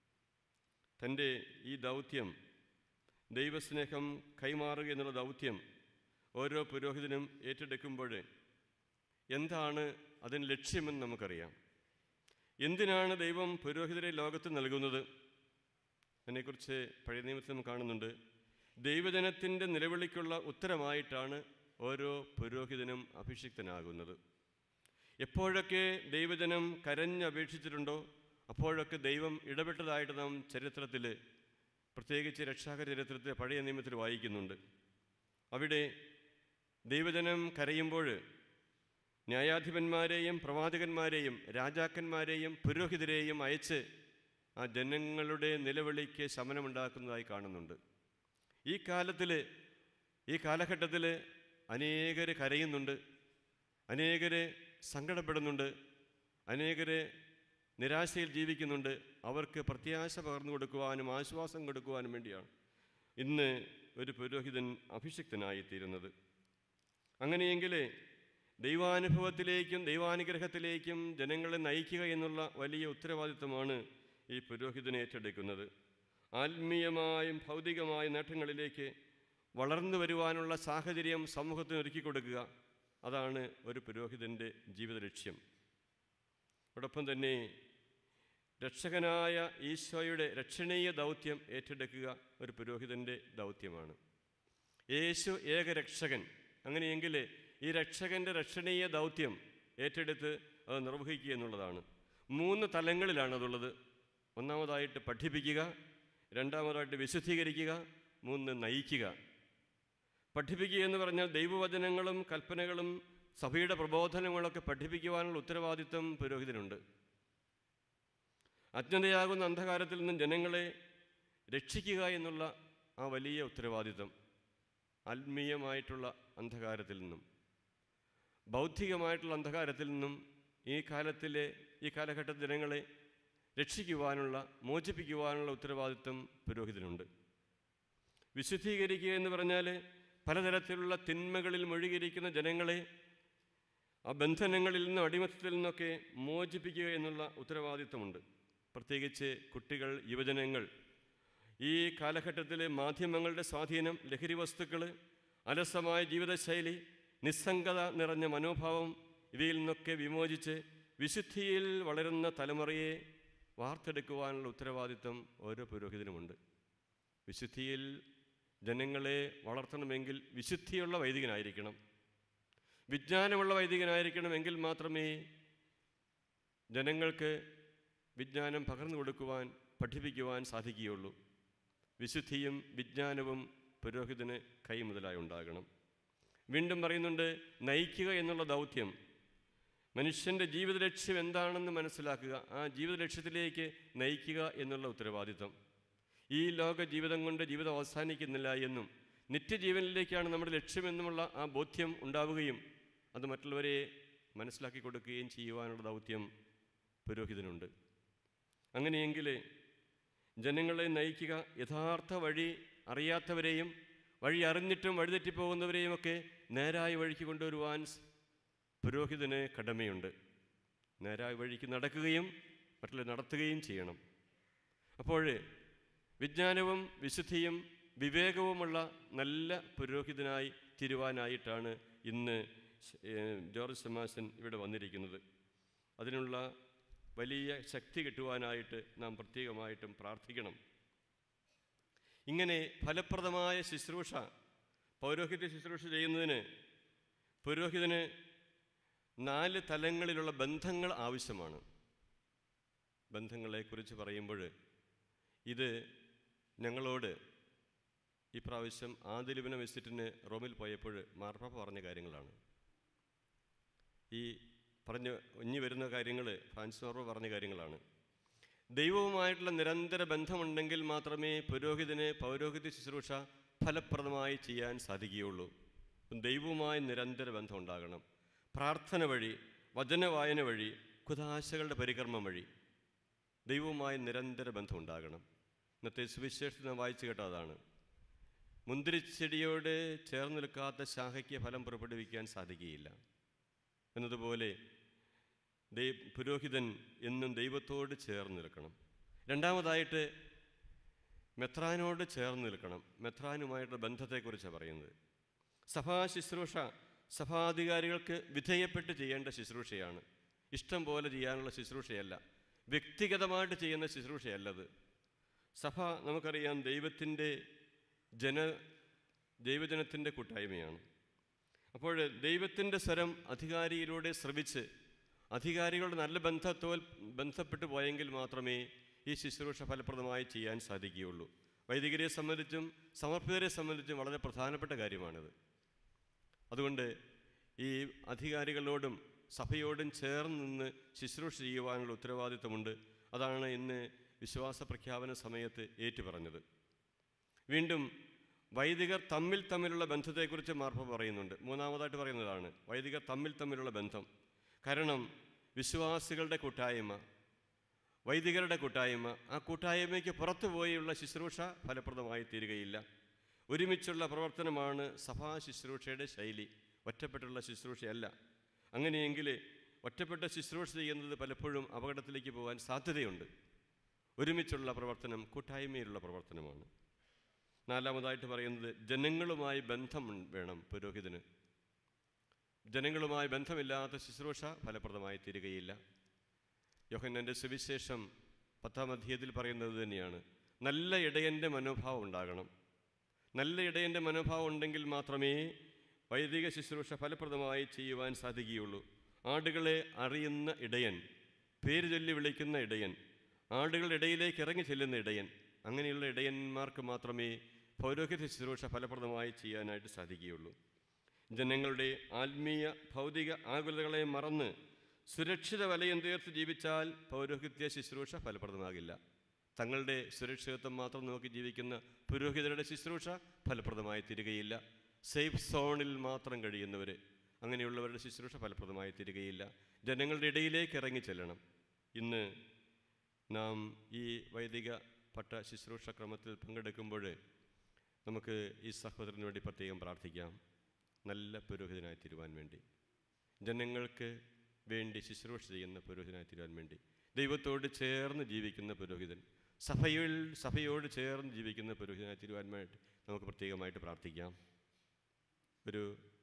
തൻ്റെ ഈ ദൗത്യം ദൈവസ്നേഹം കൈമാറുക എന്നുള്ള ദൗത്യം ഓരോ പുരോഹിതനും ഏറ്റെടുക്കുമ്പോൾ എന്താണ് അതിന് ലക്ഷ്യമെന്ന് നമുക്കറിയാം എന്തിനാണ് ദൈവം പുരോഹിതരെ ലോകത്ത് നൽകുന്നത് അതിനെക്കുറിച്ച് പഴയ നിയമത്തിൽ നാം കാണുന്നുണ്ട് ദൈവജനത്തിൻ്റെ നിലവിളിക്കുള്ള ഉത്തരമായിട്ടാണ് ഓരോ പുരോഹിതനും അഭിഷിക്തനാകുന്നത് എപ്പോഴൊക്കെ ദൈവജനം കരഞ്ഞപേക്ഷിച്ചിട്ടുണ്ടോ അപ്പോഴൊക്കെ ദൈവം ഇടപെട്ടതായിട്ട് നാം ചരിത്രത്തിൽ പ്രത്യേകിച്ച് രക്ഷാകര ചരിത്രത്തിൽ പഴയ നിയമത്തിൽ വായിക്കുന്നുണ്ട് അവിടെ ദൈവജനം കരയുമ്പോൾ ന്യായാധിപന്മാരെയും പ്രവാചകന്മാരെയും രാജാക്കന്മാരെയും പുരോഹിതരെയും അയച്ച് ആ ജനങ്ങളുടെ നിലവിളിക്ക് ശമനമുണ്ടാക്കുന്നതായി കാണുന്നുണ്ട് ഈ കാലത്തിൽ ഈ കാലഘട്ടത്തിൽ അനേകർ കരയുന്നുണ്ട് അനേകർ സങ്കടപ്പെടുന്നുണ്ട് അനേകർ നിരാശയിൽ ജീവിക്കുന്നുണ്ട് അവർക്ക് പ്രത്യാശ പകർന്നു കൊടുക്കുവാനും ആശ്വാസം കൊടുക്കുവാനും വേണ്ടിയാണ് ഇന്ന് ഒരു പുരോഹിതൻ അഭിഷിക്തനായിത്തീരുന്നത് അങ്ങനെയെങ്കിൽ ദൈവാനുഭവത്തിലേക്കും ദൈവാനുഗ്രഹത്തിലേക്കും ജനങ്ങളെ നയിക്കുക എന്നുള്ള വലിയ ഉത്തരവാദിത്തമാണ് ഈ പുരോഹിതനെ ഏറ്റെടുക്കുന്നത് ആത്മീയമായും ഭൗതികമായ നേട്ടങ്ങളിലേക്ക് വളർന്നു വരുവാനുള്ള സാഹചര്യം സമൂഹത്തിന് ഒരുക്കി കൊടുക്കുക അതാണ് ഒരു പുരോഹിതൻ്റെ ജീവിത ലക്ഷ്യം അതോടൊപ്പം തന്നെ രക്ഷകനായ ഈശോയുടെ രക്ഷണീയ ദൗത്യം ഏറ്റെടുക്കുക ഒരു പുരോഹിതൻ്റെ ദൗത്യമാണ് യേശു ഏക രക്ഷകൻ അങ്ങനെയെങ്കിൽ ഈ രക്ഷകൻ്റെ രക്ഷണീയ ദൗത്യം ഏറ്റെടുത്ത് അത് നിർവഹിക്കുക എന്നുള്ളതാണ് മൂന്ന് തലങ്ങളിലാണ് അതുള്ളത് ഒന്നാമതായിട്ട് പഠിപ്പിക്കുക രണ്ടാമതായിട്ട് വിശുദ്ധീകരിക്കുക മൂന്ന് നയിക്കുക പഠിപ്പിക്കുക എന്ന് പറഞ്ഞാൽ ദൈവവചനങ്ങളും കൽപ്പനകളും സഭയുടെ പ്രബോധനങ്ങളൊക്കെ പഠിപ്പിക്കുവാനുള്ള ഉത്തരവാദിത്വം പുരോഹിതനുണ്ട് അജ്ഞതയാകുന്ന അന്ധകാരത്തിൽ നിന്നും ജനങ്ങളെ രക്ഷിക്കുക എന്നുള്ള ആ വലിയ ഉത്തരവാദിത്വം ആത്മീയമായിട്ടുള്ള അന്ധകാരത്തിൽ നിന്നും ബൗദ്ധികമായിട്ടുള്ള അന്ധകാരത്തിൽ നിന്നും ഈ കാലത്തിലെ ഈ കാലഘട്ട ജനങ്ങളെ രക്ഷിക്കുവാനുള്ള മോചിപ്പിക്കുവാനുള്ള ഉത്തരവാദിത്വം പുരോഹിതനുണ്ട് വിശുദ്ധീകരിക്കുക എന്ന് പറഞ്ഞാൽ പലതരത്തിലുള്ള തിന്മകളിൽ മുഴുകിയിരിക്കുന്ന ജനങ്ങളെ ആ ബന്ധനങ്ങളിൽ നിന്നും അടിമത്തത്തിൽ നിന്നൊക്കെ മോചിപ്പിക്കുക എന്നുള്ള ഉത്തരവാദിത്വമുണ്ട് പ്രത്യേകിച്ച് കുട്ടികൾ യുവജനങ്ങൾ ഈ കാലഘട്ടത്തിലെ മാധ്യമങ്ങളുടെ സ്വാധീനം ലഹരി വസ്തുക്കൾ അലസമായ ജീവിതശൈലി നിസ്സംഗത നിറഞ്ഞ മനോഭാവം ഇവയിൽ നിന്നൊക്കെ വിമോചിച്ച് വിശുദ്ധിയിൽ വളരുന്ന തലമുറയെ വാർത്തെടുക്കുവാനുള്ള ഉത്തരവാദിത്വം ഓരോ പുരോഹിതനുമുണ്ട് വിശുദ്ധിയിൽ ജനങ്ങളെ വളർത്തണമെങ്കിൽ വിശുദ്ധിയുള്ള വൈദികനായിരിക്കണം വിജ്ഞാനമുള്ള വൈദികനായിരിക്കണമെങ്കിൽ മാത്രമേ ജനങ്ങൾക്ക് വിജ്ഞാനം പകർന്നു കൊടുക്കുവാൻ പഠിപ്പിക്കുവാൻ സാധിക്കുകയുള്ളൂ വിശുദ്ധിയും വിജ്ഞാനവും പുരോഹിതന് കൈമുതലായി ഉണ്ടാകണം വീണ്ടും പറയുന്നുണ്ട് നയിക്കുക എന്നുള്ള ദൗത്യം മനുഷ്യൻ്റെ ജീവിത ലക്ഷ്യം എന്താണെന്ന് മനസ്സിലാക്കുക ആ ജീവിത ലക്ഷ്യത്തിലേക്ക് നയിക്കുക എന്നുള്ള ഉത്തരവാദിത്വം ഈ ലോക ജീവിതം കൊണ്ട് ജീവിതം അവസാനിക്കുന്നില്ല എന്നും നിത്യജീവനിലേക്കാണ് നമ്മുടെ ലക്ഷ്യമെന്നുമുള്ള ആ ബോധ്യം ഉണ്ടാവുകയും അത് മറ്റുള്ളവരെ മനസ്സിലാക്കി കൊടുക്കുകയും ചെയ്യുവാനുള്ള ദൗത്യം പുരോഹിതനുണ്ട് അങ്ങനെയെങ്കിൽ ജനങ്ങളെ നയിക്കുക യഥാർത്ഥ വഴി അറിയാത്തവരെയും വഴി അറിഞ്ഞിട്ടും വഴിതെറ്റിപ്പോകുന്നവരെയും ഒക്കെ നേരായ വഴിക്ക് കൊണ്ടുവരുവാൻ സ് പുരോഹിതന് കടമയുണ്ട് നേരായ വഴിക്ക് നടക്കുകയും മറ്റുള്ള നടത്തുകയും ചെയ്യണം അപ്പോൾ വിജ്ഞാനവും വിശുദ്ധിയും വിവേകവുമുള്ള നല്ല പുരോഹിതനായി തിരുവാനായിട്ടാണ് ഇന്ന് ശ- ഏഹ് ജോർജ് സെമാസൻ ഇവിടെ വന്നിരിക്കുന്നത് അതിനുള്ള വലിയ ശക്തി കിട്ടുവാനായിട്ട് നാം പ്രത്യേകമായിട്ടും പ്രാർത്ഥിക്കണം ഇങ്ങനെ ഫലപ്രദമായ ശുശ്രൂഷ പൗരോഹിത്യ ശുശ്രൂഷ ചെയ്യുന്നതിന് പുരോഹിതന് നാല് തലങ്ങളിലുള്ള ബന്ധങ്ങൾ ആവശ്യമാണ് ബന്ധങ്ങളെക്കുറിച്ച് പറയുമ്പോൾ ഇത് ഞങ്ങളോട് ഈ പ്രാവശ്യം ആദിലിബന വിസിറ്റിന് റോമിൽ പോയപ്പോൾ മാർപ്പാപ്പ പറഞ്ഞ കാര്യങ്ങളാണ് ഈ പറഞ്ഞ ഇനി വരുന്ന കാര്യങ്ങൾ ഫ്രാൻസ് മാർപ്പ പറഞ്ഞ കാര്യങ്ങളാണ് ദൈവവുമായിട്ടുള്ള നിരന്തര ബന്ധമുണ്ടെങ്കിൽ മാത്രമേ പുരോഹിതന് പൗരോഹിത്യ ശുശ്രൂഷ ഫലപ്രദമായി ചെയ്യാൻ സാധിക്കുകയുള്ളൂ ദൈവവുമായി നിരന്തര ബന്ധം ഉണ്ടാകണം പ്രാർത്ഥന വഴി വചനവായന വഴി കുതാശകളുടെ പരികർമ്മം വഴി ദൈവവുമായി നിരന്തര ബന്ധം ഉണ്ടാകണം ഇന്നത്തെ സുവിശേഷത്തിൽ നാം വായിച്ചു കേട്ട അതാണ് മുന്തിരിച്ചെടിയോട് ചേർന്ന് നിൽക്കാത്ത ശാഖയ്ക്ക് ഫലം പുറപ്പെടുവിക്കാൻ സാധിക്കുകയില്ല എന്നതുപോലെ ദൈ പുരോഹിതൻ എന്നും ദൈവത്തോട് ചേർന്ന് നിൽക്കണം രണ്ടാമതായിട്ട് മെത്രാനോട് ചേർന്ന് നിൽക്കണം മെത്രാനുമായിട്ടുള്ള ബന്ധത്തെക്കുറിച്ചാണ് പറയുന്നത് സഭാ ശുശ്രൂഷ സഭാധികാരികൾക്ക് വിധേയപ്പെട്ട് ചെയ്യേണ്ട ശുശ്രൂഷയാണ് ഇഷ്ടം പോലെ ചെയ്യാനുള്ള ശുശ്രൂഷയല്ല വ്യക്തിഗതമായിട്ട് ചെയ്യുന്ന ശുശ്രൂഷയല്ലത് സഭ നമുക്കറിയാം ദൈവത്തിൻ്റെ ജന ദൈവജനത്തിൻ്റെ കൂട്ടായ്മയാണ് അപ്പോൾ ദൈവത്തിൻ്റെ സ്വരം അധികാരിയിലൂടെ ശ്രവിച്ച് അധികാരികളുടെ നല്ല ബന്ധത്തോൽ ബന്ധപ്പെട്ടു പോയെങ്കിൽ മാത്രമേ ഈ ശുശ്രൂഷ ഫലപ്രദമായി ചെയ്യാൻ സാധിക്കുകയുള്ളൂ വൈദികരെ സംബന്ധിച്ചും സമർപ്പിതരെ സംബന്ധിച്ചും വളരെ പ്രധാനപ്പെട്ട കാര്യമാണിത് അതുകൊണ്ട് ഈ അധികാരികളോടും സഭയോടും ചേർന്ന് നിന്ന് ശുശ്രൂഷ ചെയ്യുവാനുള്ള ഉത്തരവാദിത്വമുണ്ട് അതാണ് ഇന്ന് വിശ്വാസ പ്രഖ്യാപന സമയത്ത് ഏറ്റുപറഞ്ഞത് വീണ്ടും വൈദികർ തമ്മിൽ തമ്മിലുള്ള ബന്ധത്തെക്കുറിച്ച് മാർപ്പ പറയുന്നുണ്ട് മൂന്നാമതായിട്ട് പറയുന്നതാണ് വൈദികർ തമ്മിൽ തമ്മിലുള്ള ബന്ധം കാരണം വിശ്വാസികളുടെ കൂട്ടായ്മ വൈദികരുടെ കൂട്ടായ്മ ആ കൂട്ടായ്മയ്ക്ക് പുറത്തു പോയുള്ള ശുശ്രൂഷ ഫലപ്രദമായി തീരുകയില്ല ഒരുമിച്ചുള്ള പ്രവർത്തനമാണ് സഭാ ശുശ്രൂഷയുടെ ശൈലി ഒറ്റപ്പെട്ടുള്ള ശുശ്രൂഷയല്ല അങ്ങനെയെങ്കിൽ ഒറ്റപ്പെട്ട ശുശ്രൂഷ ചെയ്യുന്നത് പലപ്പോഴും അപകടത്തിലേക്ക് പോകാൻ സാധ്യതയുണ്ട് ഒരുമിച്ചുള്ള പ്രവർത്തനം കൂട്ടായ്മയിലുള്ള പ്രവർത്തനമാണ് നാലാമതായിട്ട് പറയുന്നത് ജനങ്ങളുമായി ബന്ധം ഉൺ- വേണം പുരോഹിതന് ജനങ്ങളുമായി ബന്ധമില്ലാത്ത ശുശ്രൂഷ ഫലപ്രദമായി തീരുകയില്ല യോഹന്നൻ്റെ സുവിശേഷം പത്താം അധ്യായത്തിൽ പറയുന്നത് തന്നെയാണ് നല്ല ഇടയൻ്റെ മനോഭാവം ഉണ്ടാകണം നല്ല ഇടയൻ്റെ മനോഭാവം ഉണ്ടെങ്കിൽ മാത്രമേ വൈദിക ശുശ്രൂഷ ഫലപ്രദമായി ചെയ്യുവാൻ സാധിക്കുകയുള്ളൂ ആടുകളെ അറിയുന്ന ഇടയൻ പേര് ചൊല്ലി വിളിക്കുന്ന ഇടയൻ ആടുകളുടെ ഇടയിലേക്ക് ഇറങ്ങി ചെല്ലുന്ന ഇടയൻ അങ്ങനെയുള്ള ഇടയന്മാർക്ക് മാത്രമേ പൗരോഹിത്യ ശുശ്രൂഷ ഫലപ്രദമായി ചെയ്യാനായിട്ട് സാധിക്കുകയുള്ളൂ ജനങ്ങളുടെ ആത്മീയ ഭൗതിക ആകുലതകളെ മറന്ന് സുരക്ഷിത വലയം തീർത്ത് ജീവിച്ചാൽ പൗരോഹിത്യ ശുശ്രൂഷ ഫലപ്രദമാകില്ല തങ്ങളുടെ സുരക്ഷിതത്വം മാത്രം നോക്കി ജീവിക്കുന്ന പുരോഹിതരുടെ ശുശ്രൂഷ ഫലപ്രദമായി തീരുകയില്ല സേഫ് സോണിൽ മാത്രം കഴിയുന്നവർ അങ്ങനെയുള്ളവരുടെ ശുശ്രൂഷ ഫലപ്രദമായി തീരുകയില്ല ജനങ്ങളുടെ ഇടയിലേക്ക് ഇറങ്ങി ചെല്ലണം ഇന്ന് നാം ഈ വൈദിക പട്ട ശുശ്രൂഷ ക്രമത്തിൽ പങ്കെടുക്കുമ്പോൾ നമുക്ക് ഈ സഹോദരന് വേണ്ടി പ്രത്യേകം പ്രാർത്ഥിക്കാം നല്ല പുരോഹിതനായി തീരുവാൻ വേണ്ടി ജനങ്ങൾക്ക് വേണ്ടി ശുശ്രൂഷ ചെയ്യുന്ന പുരോഹിതനായി തീരുവാൻ വേണ്ടി ദൈവത്തോട് ചേർന്ന് ജീവിക്കുന്ന പുരോഹിതൻ സഭയിൽ സഭയോട് ചേർന്ന് ജീവിക്കുന്ന പുരോഹിതനായി തീരുവാൻ വേണ്ടി നമുക്ക് പ്രത്യേകമായിട്ട് പ്രാർത്ഥിക്കാം ഒരു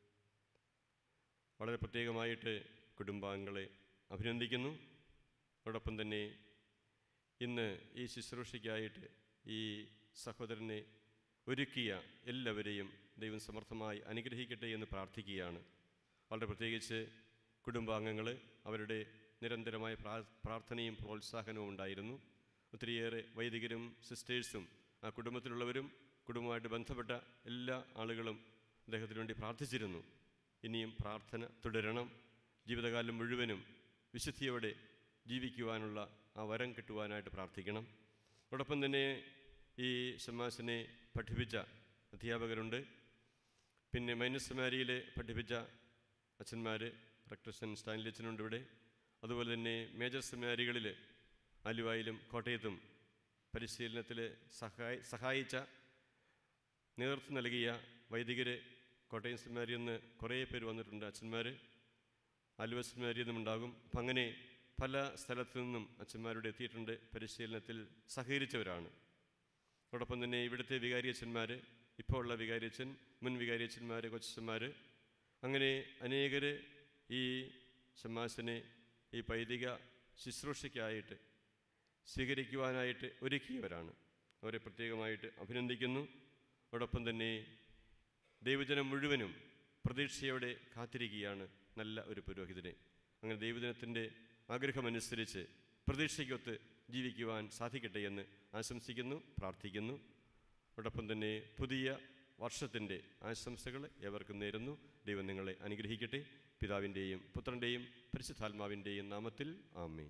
വളരെ പ്രത്യേകമായിട്ട് കുടുംബാംഗങ്ങളെ അഭിനന്ദിക്കുന്നു അതോടൊപ്പം തന്നെ ഇന്ന് ഈ ശുശ്രൂഷയ്ക്കായിട്ട് ഈ സഹോദരനെ ഒരുക്കിയ എല്ലാവരെയും ദൈവം സമർത്ഥമായി അനുഗ്രഹിക്കട്ടെ എന്ന് പ്രാർത്ഥിക്കുകയാണ് വളരെ പ്രത്യേകിച്ച് കുടുംബാംഗങ്ങൾ അവരുടെ നിരന്തരമായ പ്രാ- പ്രാർത്ഥനയും പ്രോത്സാഹനവും ഉണ്ടായിരുന്നു ഒത്തിരിയേറെ വൈദികരും സിസ്റ്റേഴ്സും ആ കുടുംബത്തിലുള്ളവരും കുടുംബമായിട്ട് ബന്ധപ്പെട്ട എല്ലാ ആളുകളും അദ്ദേഹത്തിന് വേണ്ടി പ്രാർത്ഥിച്ചിരുന്നു ഇനിയും പ്രാർത്ഥന തുടരണം ജീവിതകാലം മുഴുവനും വിശുദ്ധിയോടെ ജീവിക്കുവാനുള്ള ആ വരം കിട്ടുവാനായിട്ട് പ്രാർത്ഥിക്കണം അതോടൊപ്പം തന്നെ ഈ ഷമാസിനെ പഠിപ്പിച്ച അധ്യാപകരുണ്ട് പിന്നെ മൈനസ് മാരിയിൽ പഠിപ്പിച്ച അച്ഛന്മാർ റക്ടസൻ സ്റ്റാൻലി അച്ഛനുണ്ട് ഇവിടെ അതുപോലെ തന്നെ മേജർ സെമിനാരികളിൽ ആലുവായിലും കോട്ടയത്തും പരിശീലനത്തിൽ സഹായി സഹായിച്ച നേതൃത്വം നൽകിയ വൈദികർ കോട്ടയം സെമിനാരിയിൽ നിന്ന് കുറേ പേര് വന്നിട്ടുണ്ട് അച്ഛന്മാർ ആലുവ സെമിനാരിയിൽ നിന്നും ഉണ്ടാകും അപ്പം അങ്ങനെ പല സ്ഥലത്തു നിന്നും അച്ഛന്മാരുടെ എത്തിയിട്ടുണ്ട് പരിശീലനത്തിൽ സഹകരിച്ചവരാണ് അതോടൊപ്പം തന്നെ ഇവിടുത്തെ വികാരിയച്ഛന്മാർ ഇപ്പോൾ ഉള്ള വികാരിയച്ഛൻ മുൻ വികാരിയച്ഛന്മാർ കൊച്ചന്മാർ അങ്ങനെ അനേകർ ഈ ഷമ്മാസിനെ ഈ പൈതിക ശുശ്രൂഷയ്ക്കായിട്ട് സ്വീകരിക്കുവാനായിട്ട് ഒരുക്കിയവരാണ് അവരെ പ്രത്യേകമായിട്ട് അഭിനന്ദിക്കുന്നു അതോടൊപ്പം തന്നെ ദൈവജനം മുഴുവനും പ്രതീക്ഷയോടെ കാത്തിരിക്കുകയാണ് നല്ല ഒരു പുരോഹിതനെ അങ്ങനെ ദൈവജനത്തിൻ്റെ ആഗ്രഹമനുസരിച്ച് പ്രതീക്ഷയ്ക്കൊത്ത് ജീവിക്കുവാൻ സാധിക്കട്ടെ എന്ന് ആശംസിക്കുന്നു പ്രാർത്ഥിക്കുന്നു അതോടൊപ്പം തന്നെ പുതിയ വർഷത്തിൻ്റെ ആശംസകൾ ഏവർക്കും നേരുന്നു ദൈവം നിങ്ങളെ അനുഗ്രഹിക്കട്ടെ പിതാവിൻ്റെയും പുത്രൻ്റെയും പരിശുദ്ധാത്മാവിൻ്റെയും നാമത്തിൽ ആമേ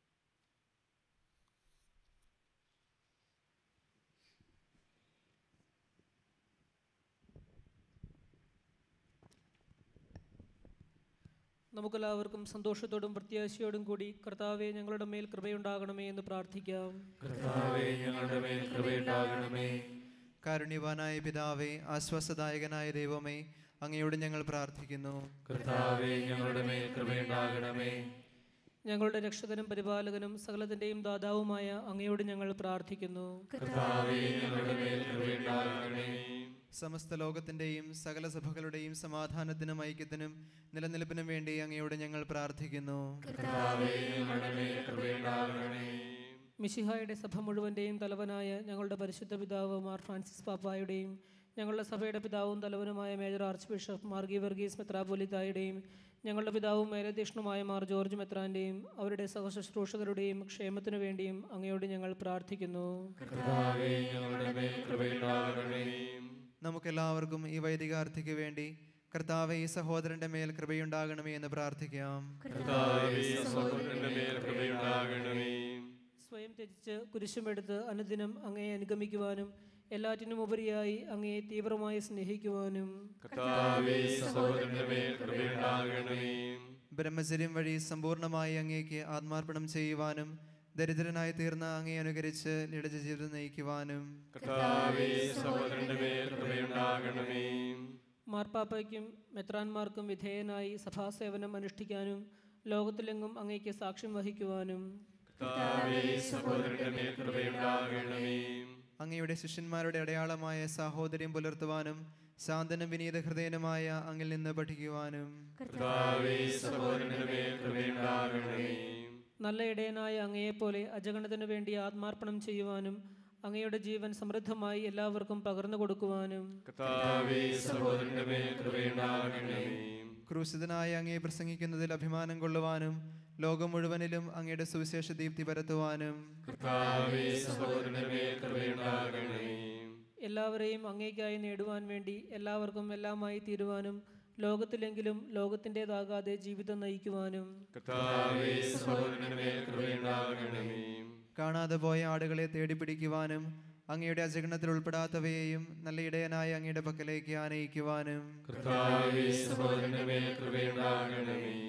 നമുക്കെല്ലാവർക്കും സന്തോഷത്തോടും പ്രത്യാശയോടും കൂടി കർത്താവെ ഞങ്ങളുടെ മേൽ കൃപയുണ്ടാകണമേ എന്ന് പ്രാർത്ഥിക്കാം കർത്താവേ ഞങ്ങളുടെ മേൽ കൃപയുണ്ടാകണമേ കാരുണ്യവാനായ പിതാവേ ആശ്വാസദായകനായ ദൈവമേ അങ്ങയോട് ഞങ്ങൾ പ്രാർത്ഥിക്കുന്നു കർത്താവേ ഞങ്ങളുടെ മേൽ കൃപയുണ്ടാകണമേ ഞങ്ങളുടെ രക്ഷകനും പരിപാലകനും സകലത്തിൻ്റെയും ദാതാവുമായ അങ്ങയോട് ഞങ്ങൾ പ്രാർത്ഥിക്കുന്നു കർത്താവേ ഞങ്ങളുടെ മേൽ കൃപയുണ്ടാകണമേ സമസ്ത ലോകത്തിൻ്റെയും സകല സഭകളുടെയും സമാധാനത്തിനും ഐക്യത്തിനും നിലനിൽപ്പിനും വേണ്ടി അങ്ങയോട് ഞങ്ങൾ പ്രാർത്ഥിക്കുന്നു കർത്താവേ ഞങ്ങളുടെ മേൽ കൃപയുണ്ടാകണമേ മിശിഹായുടെ സഭ മുഴുവൻ്റെയും തലവനായ ഞങ്ങളുടെ പരിശുദ്ധ പിതാവ് മാർ ഫ്രാൻസിസ് പാപ്പായുടെയും ഞങ്ങളുടെ സഭയുടെ പിതാവും തലവനുമായ major archbishop Mar Geevarghese മെത്രാപോലിത്തായുടെയും ഞങ്ങളുടെ പിതാവും മേലധ്യക്ഷനുമായ മാർ ജോർജ് മെത്രാൻ്റെയും അവരുടെ സഹശുശ്രൂഷകരുടെയും ക്ഷേമത്തിനു വേണ്ടിയും അങ്ങയോട് ഞങ്ങൾ പ്രാർത്ഥിക്കുന്നു കർത്താവേ ഞങ്ങളുടെ മേൽ കൃപയുണ്ടാകണമേ നമുക്കെല്ലാവർക്കും ഈ വൈദികാർത്ഥിക്ക് വേണ്ടി കർത്താവെ ഈ സഹോദരന്റെ മേൽ കൃപയുണ്ടാകണമേ എന്ന് പ്രാർത്ഥിക്കാം കർത്താവേ സഹോദരന്റെ മേൽ കൃപയുണ്ടാകണമേ സ്വയം ത്യജിച്ച് കുരിശുമെടുത്ത് അനുദിനം അങ്ങയെ അനുഗമിക്കുവാനും എല്ലാറ്റിനും ഉപരിയായി അങ്ങയെ തീവ്രമായി സ്നേഹിക്കുവാനും കർത്താവേ സഹോദരന്റെ മേൽ കൃപയുണ്ടാകണമേ ബ്രഹ്മചര്യം വഴി സമ്പൂർണ്ണമായി അങ്ങേക്ക് ആത്മാർപ്പണം ചെയ്യുവാനും ദരിദ്രനായി തീർന്ന അങ്ങയെ അനുകരിച്ച് ലളിത ജീവിതം നയിക്കുവാനും കർത്താവേ സഹോദരന്റെ മേൽ കൃപയുണ്ടാകണമേ മാർപ്പാപ്പയ്ക്കും മെത്രാന്മാർക്കും വിധേയനായി സഭാസേവനം അനുഷ്ഠിക്കാനും ലോകത്തിലെങ്ങും അങ്ങേക്ക് സാക്ഷ്യം വഹിക്കുവാനും കർത്താവേ സഹോദരന്റെ മേൽ കൃപയുണ്ടാകണമേ അങ്ങയുടെ ശിഷ്യന്മാരുടെ അടയാളമായ സാഹോദര്യം പുലർത്തുവാനും ശാന്തനും വിനീത ഹൃദയനുമായ അങ്ങിൽ നിന്ന് പഠിക്കുവാനും കർത്താവേ സഹോദരന്റെ മേൽ കൃപയുണ്ടാകണമേ നല്ല ഇടയനായ അങ്ങയെപ്പോലെ അജഗണത്തിനു വേണ്ടി ആത്മാർപ്പണം ചെയ്യുവാനും അങ്ങയുടെ ജീവൻ സമൃദ്ധമായി എല്ലാവർക്കും പകർന്നു കൊടുക്കുവാനും കർത്താവേ സഹോദരന്റെ മേൽ കൃപയുണ്ടാകണമേ ക്രൂശിതനായ അങ്ങയെ പ്രസംഗിക്കുന്നതിൽ അഭിമാനം കൊള്ളുവാനും ലോകം മുഴുവനിലും അങ്ങയുടെ സുവിശേഷ ദീപ്തി പരത്തുവാനും കർത്താവേ സഹോദരന്റെ മേൽ കൃപയുണ്ടാകണമേ എല്ലാവരെയും അങ്ങേക്കായി നേടുവാൻ വേണ്ടി എല്ലാവർക്കും എല്ലാമായി തീരുവാനും ലോകത്തിലെങ്കിലും ലോകത്തിൻ്റെതാകാതെ ജീവിതം നയിക്കുവാനും കർത്താവേ സഹോദരന്റെ മേൽ കൃപയുണ്ടാകണമേ കാണാതെ പോയ ആടുകളെ തേടിപ്പിടിക്കുവാനും അങ്ങയുടെ അജഗണത്തിൽ ഉൾപ്പെടാത്തവയെയും നല്ല ഇടയനായ അങ്ങയുടെ പക്കലേക്ക് ആനയിക്കുവാനും കർത്താവേ സഹോദരന്റെ മേൽ കൃപയുണ്ടാകണമേ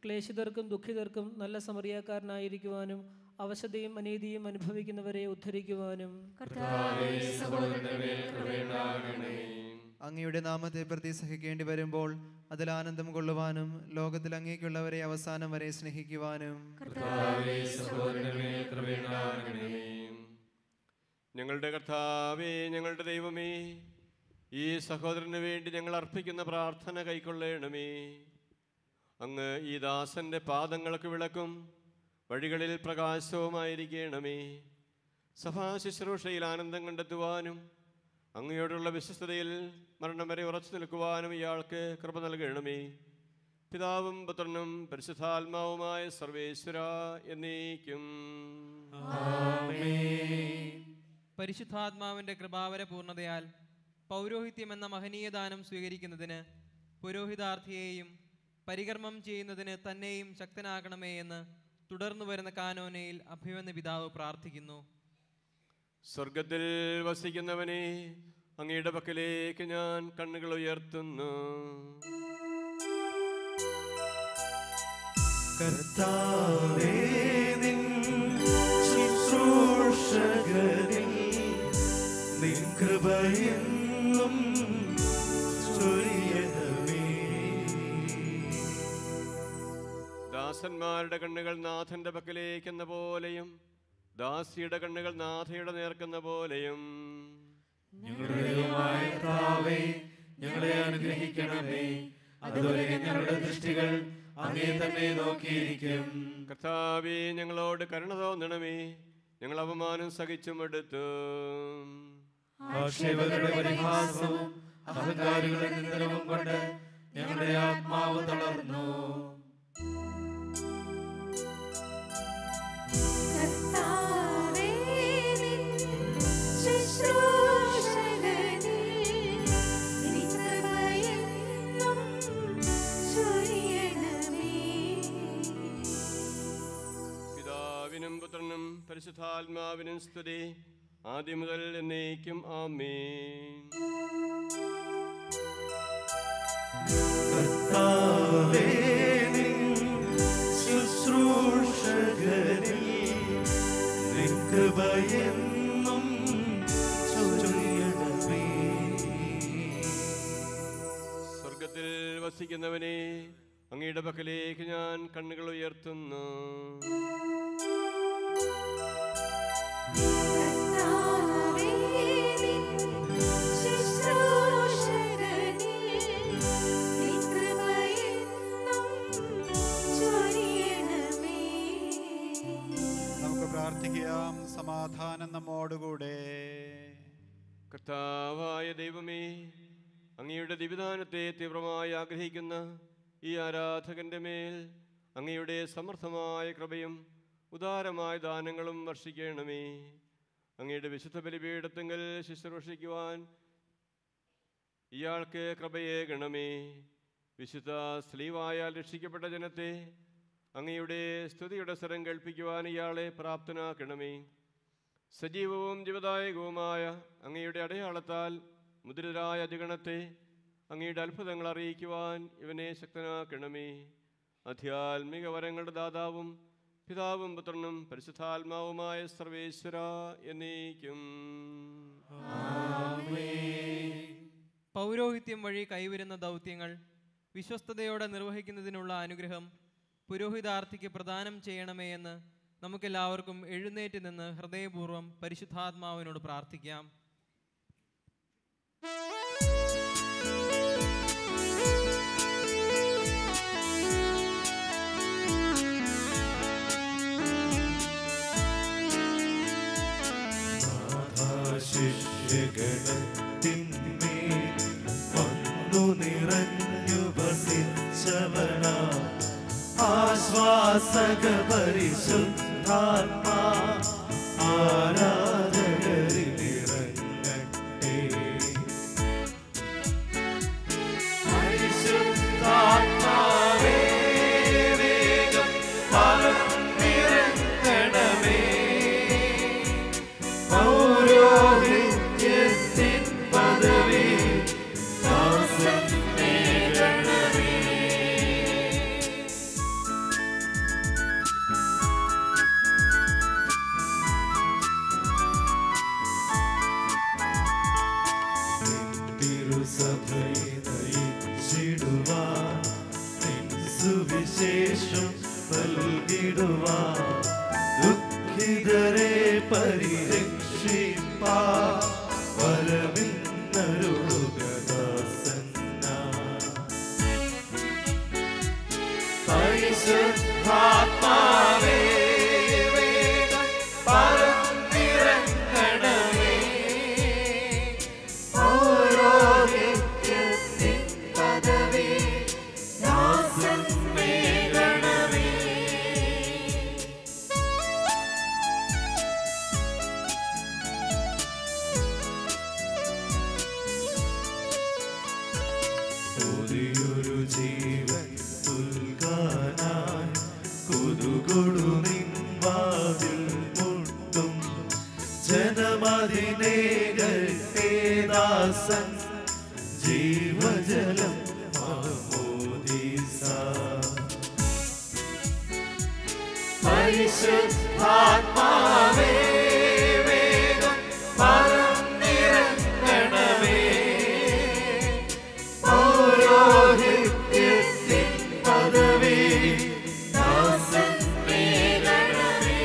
ക്ലേശിതർക്കും ദുഃഖിതർക്കും നല്ല സമറിയാക്കാരനായിരിക്കുവാനും അവശതയും അനീതിയും അനുഭവിക്കുന്നവരെ ഉദ്ധരിക്കുവാനും കർത്താവേ സഹോദരന്റെ മേൽ കൃപയുണ്ടാകണമേ അങ്ങയുടെ നാമത്തെ പ്രതി സഹിക്കേണ്ടി വരുമ്പോൾ അതിൽ ആനന്ദം കൊള്ളുവാനും ലോകത്തിൽ അങ്ങേക്കുള്ളവരെ അവസാനം വരെ സ്നേഹിക്കുവാനും കർത്താവേ സഹോദരന്റെ മേൽ കൃപയുണ്ടാകണമേ ഞങ്ങളുടെ കർത്താവേ ഞങ്ങളുടെ ദൈവമേ ഈ സഹോദരന് വേണ്ടി ഞങ്ങൾ അർപ്പിക്കുന്ന പ്രാർത്ഥന കൈക്കൊള്ളണമേ അങ്ങ് ഈ ദാസന്റെ പാദങ്ങൾക്ക് വിളക്കും വഴികളിൽ പ്രകാശവുമായിരിക്കണമേ സഭാ ശുശ്രൂഷയിൽ ആനന്ദം കണ്ടെത്തുവാനും അങ്ങയോടുള്ള വിശ്വസ്തതയിൽ മരണം വരെ ഉറച്ചു നിൽക്കുവാനും ഇയാൾക്ക് കൃപ നൽകണമേ പിതാവും പുത്രനും പരിശുദ്ധാത്മാവുമായ സർവേശ്വര എന്നേക്കും പരിശുദ്ധാത്മാവിന്റെ കൃപാവര പൂർണ്ണതയാൽ പൗരോഹിത്യം എന്ന മഹനീയ ദാനം സ്വീകരിക്കുന്നതിന് പുരോഹിതാർത്ഥിയെയും പരികർമ്മം ചെയ്യുന്നതിന് തന്നെയും ശക്തനാക്കണമേ എന്ന് തുടർന്നു വരുന്ന കാനോനയിൽ അഭിമന്യ പിതാവ് പ്രാർത്ഥിക്കുന്നു സ്വർഗത്തിൽ വസിക്കുന്നവനെ അങ്ങയുടെ പക്കലേക്ക് ഞാൻ കണ്ണുകൾ ഉയർത്തുന്നു കർത്താവേ നിൻ ശുശ്രൂഷകരിൽ നിൻ കൃപയെന്നും ചൊരിയണമേ ദാസന്മാരുടെ കണ്ണുകൾ നാഥന്റെ പക്കലേക്ക് എന്ന പോലെയും ദാസിയുടെ കണ്ണുകൾ നാഥയുടെ നേർക്കുന്ന പോലെയും ഞങ്ങളുടെ ദൈവമായ കർത്താവേ ഞങ്ങളെ അനുഗ്രഹിക്കണമേ അതുവരെ ഞങ്ങളുടെ ദൃഷ്ടികൾ അങ്ങേ തന്നെ നോക്കിയിരിക്കും കർത്താവേ ഞങ്ങളോട് കരുണ തോന്നണമേ ഞങ്ങൾ അപമാനം സഹിച്ചും എടുത്തു ആക്ഷേപകരുടെ പരിഹാസവും അഹങ്കാരികളുടെ നിന്ദനവും കൊണ്ട് ഞങ്ങളുടെ ആത്മാവ് തളർന്നു കർത്താവേ നിൻ ശുശ്രൂഷകരിൽ നിൻ കൃപയെന്നും ചൊരിയണമേ പിതാവിനും പുത്രനും പരിശുദ്ധാത്മാവിനും സ്തുതി ആദ്യം മുതൽ എന്നേക്കും ആമേൻ കർത്താവേ നിൻ ശുശ്രൂഷകരിൽ നിൻ കൃപയെന്നും ചൊരിയണമേ സ്വർഗത്തിൽ വസിക്കുന്നവനെ അങ്ങയുടെ പക്കലേക്ക് ഞാൻ കണ്ണുകൾ ഉയർത്തുന്നു കർത്താവേ നിൻ ശുശ്രൂഷകരിൽ നിൻ കൃപയെന്നും ചൊരിയണമേ നമുക്ക് പ്രാർത്ഥിക്കാം സമാധാനം നമ്മോടുകൂടെ കർത്താവായ ദൈവമേ അങ്ങയുടെ ദിവിധാനത്തെ തീവ്രമായി ആഗ്രഹിക്കുന്ന ഈ ആരാധകന്റെ മേൽ അങ്ങയുടെ സമർത്ഥമായ കൃപയും ഉദാരമായ ദാനങ്ങളും വർഷിക്കണമേ അങ്ങയുടെ വിശുദ്ധ ബലിപീഠത്തെങ്കിൽ ശുശ്രൂഷിക്കുവാൻ ഇയാൾക്ക് കൃപയേകണമേ വിശുദ്ധ സ്ലീവായാൽ രക്ഷിക്കപ്പെട്ട ജനത്തെ അങ്ങയുടെ സ്തുതിയുടെ സ്വരം കേൾപ്പിക്കുവാൻ ഇയാളെ പ്രാപ്തനാക്കണമേ സജീവവും ജീവദായകവുമായ അങ്ങയുടെ അടയാളത്താൽ മുദ്രിതരായ അധികണത്തെ അങ്ങയുടെ അത്ഭുതങ്ങൾ അറിയിക്കുവാൻ ഇവനെ ശക്തനാക്കണമേ അധ്യാത്മിക വരങ്ങളുടെ ദാതാവും പിതാവും പുത്രനും പരിശുദ്ധാത്മാവുമായ സർവേശ്വര എന്നേക്കും പൗരോഹിത്യം വഴി കൈവരുന്ന ദൗത്യങ്ങൾ വിശ്വസ്തയോടെ നിർവഹിക്കുന്നതിനുള്ള അനുഗ്രഹം പുരോഹിതാർത്ഥിക്ക് പ്രദാനം ചെയ്യണമേ എന്ന് നമുക്കെല്ലാവർക്കും എഴുന്നേറ്റ് നിന്ന് ഹൃദയപൂർവ്വം പരിശുദ്ധാത്മാവിനോട് പ്രാർത്ഥിക്കാം ശിഷ്യഗണത്തിന്മേൽ വന്നു നിറഞ്ഞു വസിച്ചവന ആശ്വാസക പരിശുദ്ധാത്മാ ആരാധകരിലിറങ്ങട്ടെ പരിശുദ്ധാത്മാവേ വേഗം പറന്നിറങ്ങണമേ പൗരോഹിത്യത്തിൻ പദവി ദാസൻ നേടണമേ പതിതരെ പരിരക്ഷിപ്പാ വരവിന്നരുളുകദാസന്ന പരിശുദ്ധാത്മാവേ വേഗം പറന്നിറങ്ങണമേ പൗരോഹിത്യത്തിൻ പദവി ദാസൻ മേകണമേ പുതിയൊരു ജീവൻ പുൽകാനായി കുതുകൊടു നിൻവാതിൽ മുട്ടും ജനമതിനേകേദാസൻ ജീവജലം മാമോദീസ പരിശുദ്ധാത്മാവേ വേഗം പറന്നിറങ്ങണമേ പൗരോഹിത്യത്തിൻ പദവി ദാസൻ മേലണമേ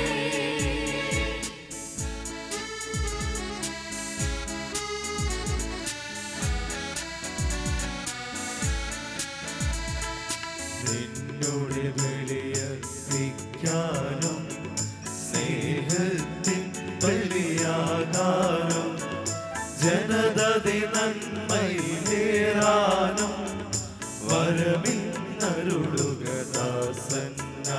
നിന്നോട് വെളിയർപ്പിക്കാനും സ്നേഹത്തിൻ ബലിയാകാനും ജനതതി നന്മയിലേറാനും വരമിന്നരുളുക ദാസന്ന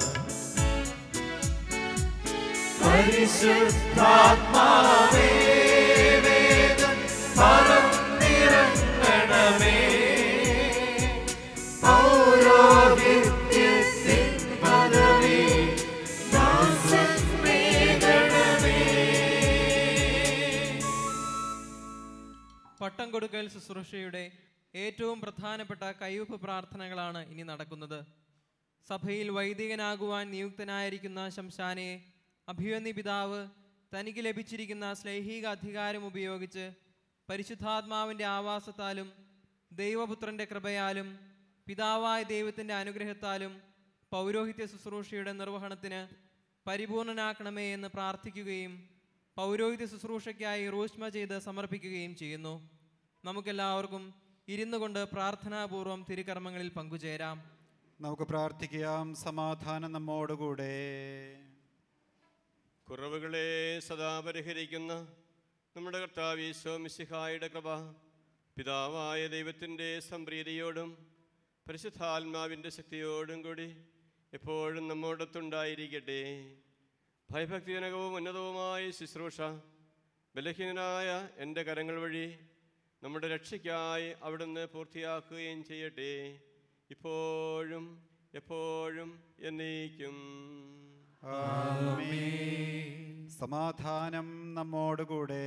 പരിശുദ്ധാത്മാവേ വേഗം പറന്നിറങ്ങണമേ പൗരോഹിത്യത്തിൻ പദവി ദാസൻ മേകണമേ പട്ടം കൊടുക്കൽ ശുശ്രൂഷയുടെ ഏറ്റവും പ്രധാനപ്പെട്ട കയ്യൊപ്പ് പ്രാർത്ഥനകളാണ് ഇനി നടക്കുന്നത് സഭയിൽ വൈദികനാകുവാൻ നിയുക്തനായിരിക്കുന്ന ശംശാനെ അഭിവന്യ പിതാവ് തനിക്ക് ലഭിച്ചിരിക്കുന്ന ശ്ലൈഹിക അധികാരം ഉപയോഗിച്ച് പരിശുദ്ധാത്മാവിൻ്റെ ആവാസത്താലും ദൈവപുത്രൻ്റെ കൃപയാലും പിതാവായ ദൈവത്തിൻ്റെ അനുഗ്രഹത്താലും പൗരോഹിത്യ ശുശ്രൂഷയുടെ നിർവഹണത്തിന് പരിപൂർണനാക്കണമേ എന്ന് പ്രാർത്ഥിക്കുകയും പൗരോഹിത്യ ശുശ്രൂഷയ്ക്കായി റൂഷ്മ ചെയ്ത് സമർപ്പിക്കുകയും ചെയ്യുന്നു നമുക്കെല്ലാവർക്കും ഇരുന്നു കൊണ്ട് പ്രാർത്ഥനാപൂർവം തിരുക്കർമ്മങ്ങളിൽ പങ്കുചേരാം നമുക്ക് പ്രാർത്ഥിക്കാം സമാധാനം നമ്മോടുകൂടെ കുറവുകളെ സദാ പരിഹരിക്കുന്ന നമ്മുടെ കർത്താവ് ഈശോ മിശിഹായുടെ കൃപ പിതാവായ ദൈവത്തിൻ്റെ സംപ്രീതിയോടും പരിശുദ്ധാത്മാവിൻ്റെ ശക്തിയോടും കൂടി എപ്പോഴും നമ്മോടൊത്തുണ്ടായിരിക്കട്ടെ ഭയഭക്തിജനകവും ഉന്നതവുമായ ശുശ്രൂഷ ബലഹീനനായ എൻ്റെ കരങ്ങൾ വഴി നമ്മുടെ രക്ഷയ്ക്കായി അവിടുന്ന് പൂർത്തിയാക്കുകയും ചെയ്യട്ടെ ഇപ്പോഴും എപ്പോഴും എന്നേക്കും സമാധാനം നമ്മോടുകൂടെ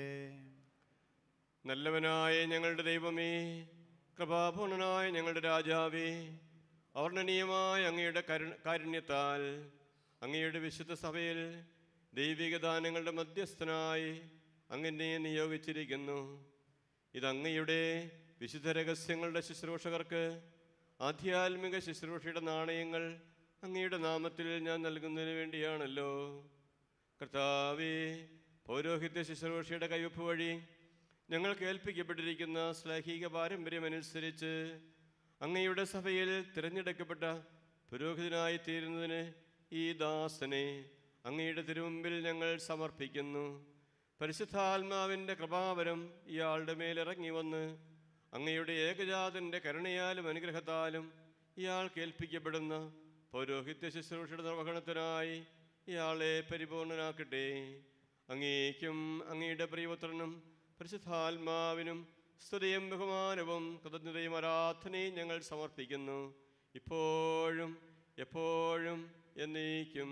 നല്ലവനായ ഞങ്ങളുടെ ദൈവമേ കൃപാപൂർണനായ ഞങ്ങളുടെ രാജാവേ അവർണ്ണനീയമായ അങ്ങയുടെ കരുണ കാരുണ്യത്താൽ അങ്ങയുടെ വിശുദ്ധ സഭയിൽ ദൈവിക ദാനങ്ങളുടെ മധ്യസ്ഥനായി അങ്ങനെ നിയോഗിച്ചിരിക്കുന്നു ഇതങ്ങയുടെ വിശുദ്ധ രഹസ്യങ്ങളുടെ ശുശ്രൂഷകർക്ക് ആധ്യാത്മിക ശുശ്രൂഷയുടെ നാണയങ്ങൾ അങ്ങയുടെ നാമത്തിൽ ഞാൻ നൽകുന്നതിന് വേണ്ടിയാണല്ലോ കർത്താവേ പൗരോഹിത്യ ശുശ്രൂഷയുടെ കയ്യൊപ്പ് വഴി ഞങ്ങൾക്ക് ഏൽപ്പിക്കപ്പെട്ടിരിക്കുന്ന ശ്ലൈഹിക പാരമ്പര്യമനുസരിച്ച് അങ്ങയുടെ സഭയിൽ തിരഞ്ഞെടുക്കപ്പെട്ട പുരോഹിതനായി തീരുന്നതിന് ഈ ദാസനെ അങ്ങയുടെ തിരുമുമ്പിൽ ഞങ്ങൾ സമർപ്പിക്കുന്നു പരിശുദ്ധാത്മാവിൻ്റെ കൃപാവരം ഇയാളുടെ മേലിറങ്ങി വന്ന് അങ്ങയുടെ ഏകജാതൻ്റെ കരുണയാലും അനുഗ്രഹത്താലും ഇയാൾ കേൾപ്പിക്കപ്പെടുന്ന പൗരോഹിത്യ ശുശ്രൂഷയുടെ നിർവഹണത്തിനായി ഇയാളെ പരിപൂർണനാക്കട്ടെ അങ്ങേക്കും അങ്ങയുടെ പ്രിയപുത്രനും പരിശുദ്ധാത്മാവിനും സ്തുതിയും ബഹുമാനവും കൃതജ്ഞതയും ആരാധനയും ഞങ്ങൾ സമർപ്പിക്കുന്നു ഇപ്പോഴും എപ്പോഴും എന്നേക്കും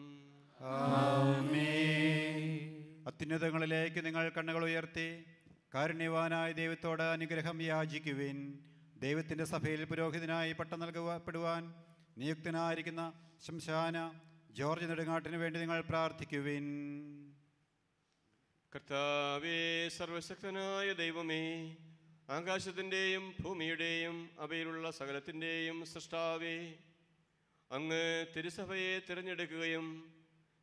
അത്യുന്നതങ്ങളിലേക്ക് നിങ്ങൾ കണ്ണുകൾ ഉയർത്തി കാരുണ്യവാനായ ദൈവത്തോട് അനുഗ്രഹം യാചിക്കുവിൻ ദൈവത്തിൻ്റെ സഭയിൽ പുരോഹിതനായി പട്ടം നൽകപ്പെടുവാൻ നിയുക്തനായിരിക്കുന്ന ശംശാന ജോർജ് നെടുങ്ങാട്ടിന് വേണ്ടി നിങ്ങൾ പ്രാർത്ഥിക്കുവിൻ കർത്താവേ സർവശക്തനായ ദൈവമേ ആകാശത്തിൻ്റെയും ഭൂമിയുടെയും അവയിലുള്ള സകലത്തിൻ്റെയും സൃഷ്ടാവേ അങ്ങ് തിരുസഭയെ തിരഞ്ഞെടുക്കുകയും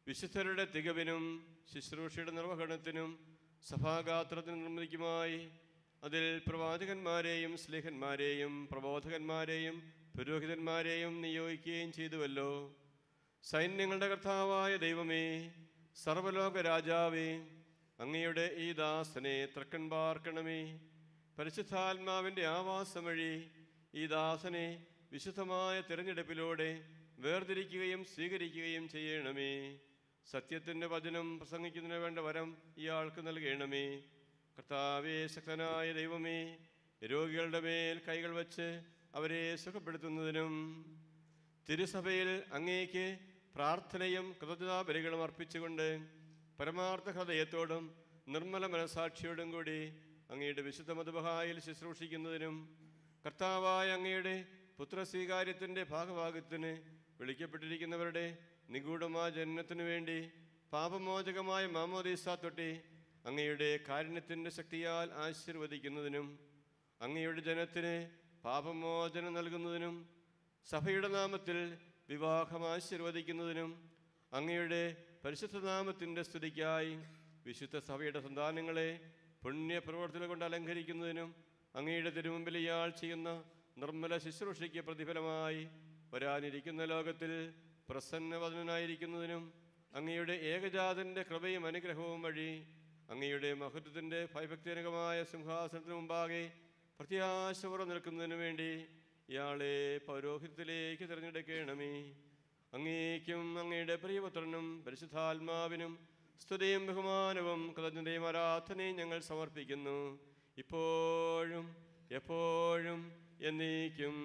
വിശുദ്ധരുടെ തികവിനും ശുശ്രൂഷയുടെ നിർവഹണത്തിനും സഭാഗാത്രത്തിന് നിർമ്മിക്കുമായി അതിൽ പ്രവാചകന്മാരെയും സ്ലേഹന്മാരെയും പ്രബോധകന്മാരെയും പുരോഹിതന്മാരെയും നിയോഗിക്കുകയും ചെയ്തുവല്ലോ സൈന്യങ്ങളുടെ കർത്താവായ ദൈവമേ സർവലോക രാജാവേ അങ്ങയുടെ ഈ ദാസനെ ത്രക്കൻ പാർക്കണമേ പരിശുദ്ധാത്മാവിൻ്റെ ആവാസം വഴി ഈ ദാസനെ വിശുദ്ധമായ തിരഞ്ഞെടുപ്പിലൂടെ വേർതിരിക്കുകയും സ്വീകരിക്കുകയും ചെയ്യണമേ സത്യത്തിൻ്റെ വചനം പ്രസംഗിക്കുന്നതിന് വേണ്ട വരം ഇയാൾക്ക് നൽകണമേ കർത്താവേ ശക്തനായ ദൈവമേ രോഗികളുടെ മേൽ കൈകൾ വച്ച് അവരെ സുഖപ്പെടുത്തുന്നതിനും തിരുസഭയിൽ അങ്ങേക്ക് പ്രാർത്ഥനയും കൃതജ്ഞതാബലികളും അർപ്പിച്ചുകൊണ്ട് പരമാർത്ഥ ഹൃദയത്തോടും നിർമ്മല മനസാക്ഷിയോടും കൂടി അങ്ങയുടെ വിശുദ്ധ മതബഹായിൽ ശുശ്രൂഷിക്കുന്നതിനും കർത്താവായ അങ്ങയുടെ പുത്രസ്വീകാര്യത്തിൻ്റെ ഭാഗഭാഗത്തിന് വിളിക്കപ്പെട്ടിരിക്കുന്നവരുടെ നിഗൂഢമായ ജനനത്തിനു വേണ്ടി പാപമോചകമായ മാമോദീസ തൊട്ടി അങ്ങയുടെ കാരുണ്യത്തിൻ്റെ ശക്തിയാൽ ആശീർവദിക്കുന്നതിനും അങ്ങയുടെ ജനത്തിന് പാപമോചനം നൽകുന്നതിനും സഭയുടെ നാമത്തിൽ വിവാഹം ആശീർവദിക്കുന്നതിനും അങ്ങയുടെ പരിശുദ്ധ നാമത്തിൻ്റെ സ്തുതിക്കായി വിശുദ്ധ സഭയുടെ സന്താനങ്ങളെ പുണ്യപ്രവർത്തനം കൊണ്ട് അലങ്കരിക്കുന്നതിനും അങ്ങയുടെ തിരുമുമ്പിൽ ഇയാൾ ചെയ്യുന്ന നിർമ്മല ശുശ്രൂഷയ്ക്ക് പ്രതിഫലമായി വരാനിരിക്കുന്ന ലോകത്തിൽ പ്രസന്നവദനായിരിക്കുന്നതിനും അങ്ങയുടെ ഏകജാതൻ്റെ കൃപയും അനുഗ്രഹവും വഴി അങ്ങയുടെ മഹത്വത്തിൻ്റെ ഭയഭക്തിജനകമായ സിംഹാസനത്തിന് മുമ്പാകെ പ്രത്യാശപുറം നിൽക്കുന്നതിനു വേണ്ടി ഇയാളെ പൗരോഹിത്യത്തിലേക്ക് തിരഞ്ഞെടുക്കണമേ അങ്ങേക്കും അങ്ങയുടെ പ്രിയപുത്രനും പരിശുദ്ധാത്മാവിനും സ്തുതിയും ബഹുമാനവും കൃതജ്ഞതയും ആരാധനയും ഞങ്ങൾ സമർപ്പിക്കുന്നു ഇപ്പോഴും എപ്പോഴും എന്നേക്കും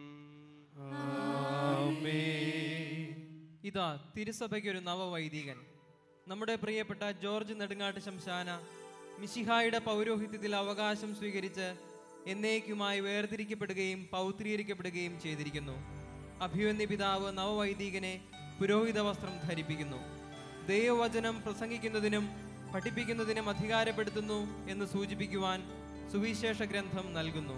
ഇതാ തിരുസഭയ്ക്കൊരു നവവൈദികൻ നമ്മുടെ പ്രിയപ്പെട്ട ജോർജ് നെടുങ്ങാട്ട് ശംശാന മിശിഹായുടെ പൗരോഹിത്യത്തിൽ അവകാശം സ്വീകരിച്ച് എന്നേക്കുമായി വേർതിരിക്കപ്പെടുകയും പൗത്രീകരിക്കപ്പെടുകയും ചെയ്തിരിക്കുന്നു അഭിവന്യ പിതാവ് നവവൈദികനെ പുരോഹിത വസ്ത്രം ധരിപ്പിക്കുന്നു ദൈവവചനം പ്രസംഗിക്കുന്നതിനും പഠിപ്പിക്കുന്നതിനും അധികാരപ്പെടുത്തുന്നു എന്ന് സൂചിപ്പിക്കുവാൻ സുവിശേഷ ഗ്രന്ഥം നൽകുന്നു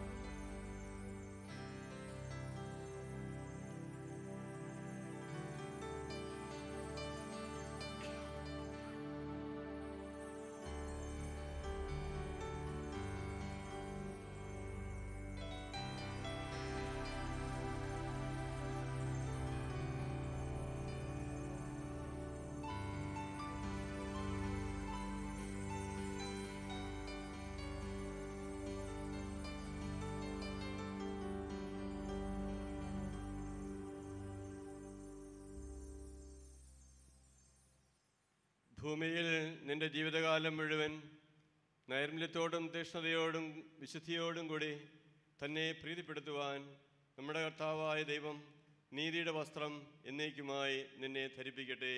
ഭൂമിയിൽ നിന്റെ ജീവിതകാലം മുഴുവൻ നൈർമല്യത്തോടും തീഷ്ണതയോടും വിശുദ്ധിയോടും കൂടി തന്നെ പ്രീതിപ്പെടുത്തുവാൻ നമ്മുടെ കർത്താവായ ദൈവം നീതിയുടെ വസ്ത്രം എന്നേക്കുമായി നിന്നെ ധരിപ്പിക്കട്ടെ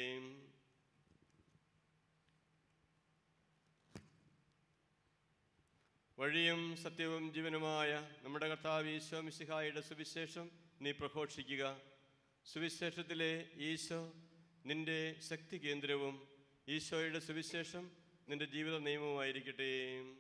വഴിയും സത്യവും ജീവനുമായ നമ്മുടെ കർത്താവ് ഈശോ മിശിഹായുടെ സുവിശേഷം നീ പ്രഘോഷിക്കുക സുവിശേഷത്തിലെ ഈശോ നിന്റെ ശക്തി കേന്ദ്രവും ഈശോയുടെ സുവിശേഷം നിന്റെ ജീവിത നിയമവുമായിരിക്കട്ടെ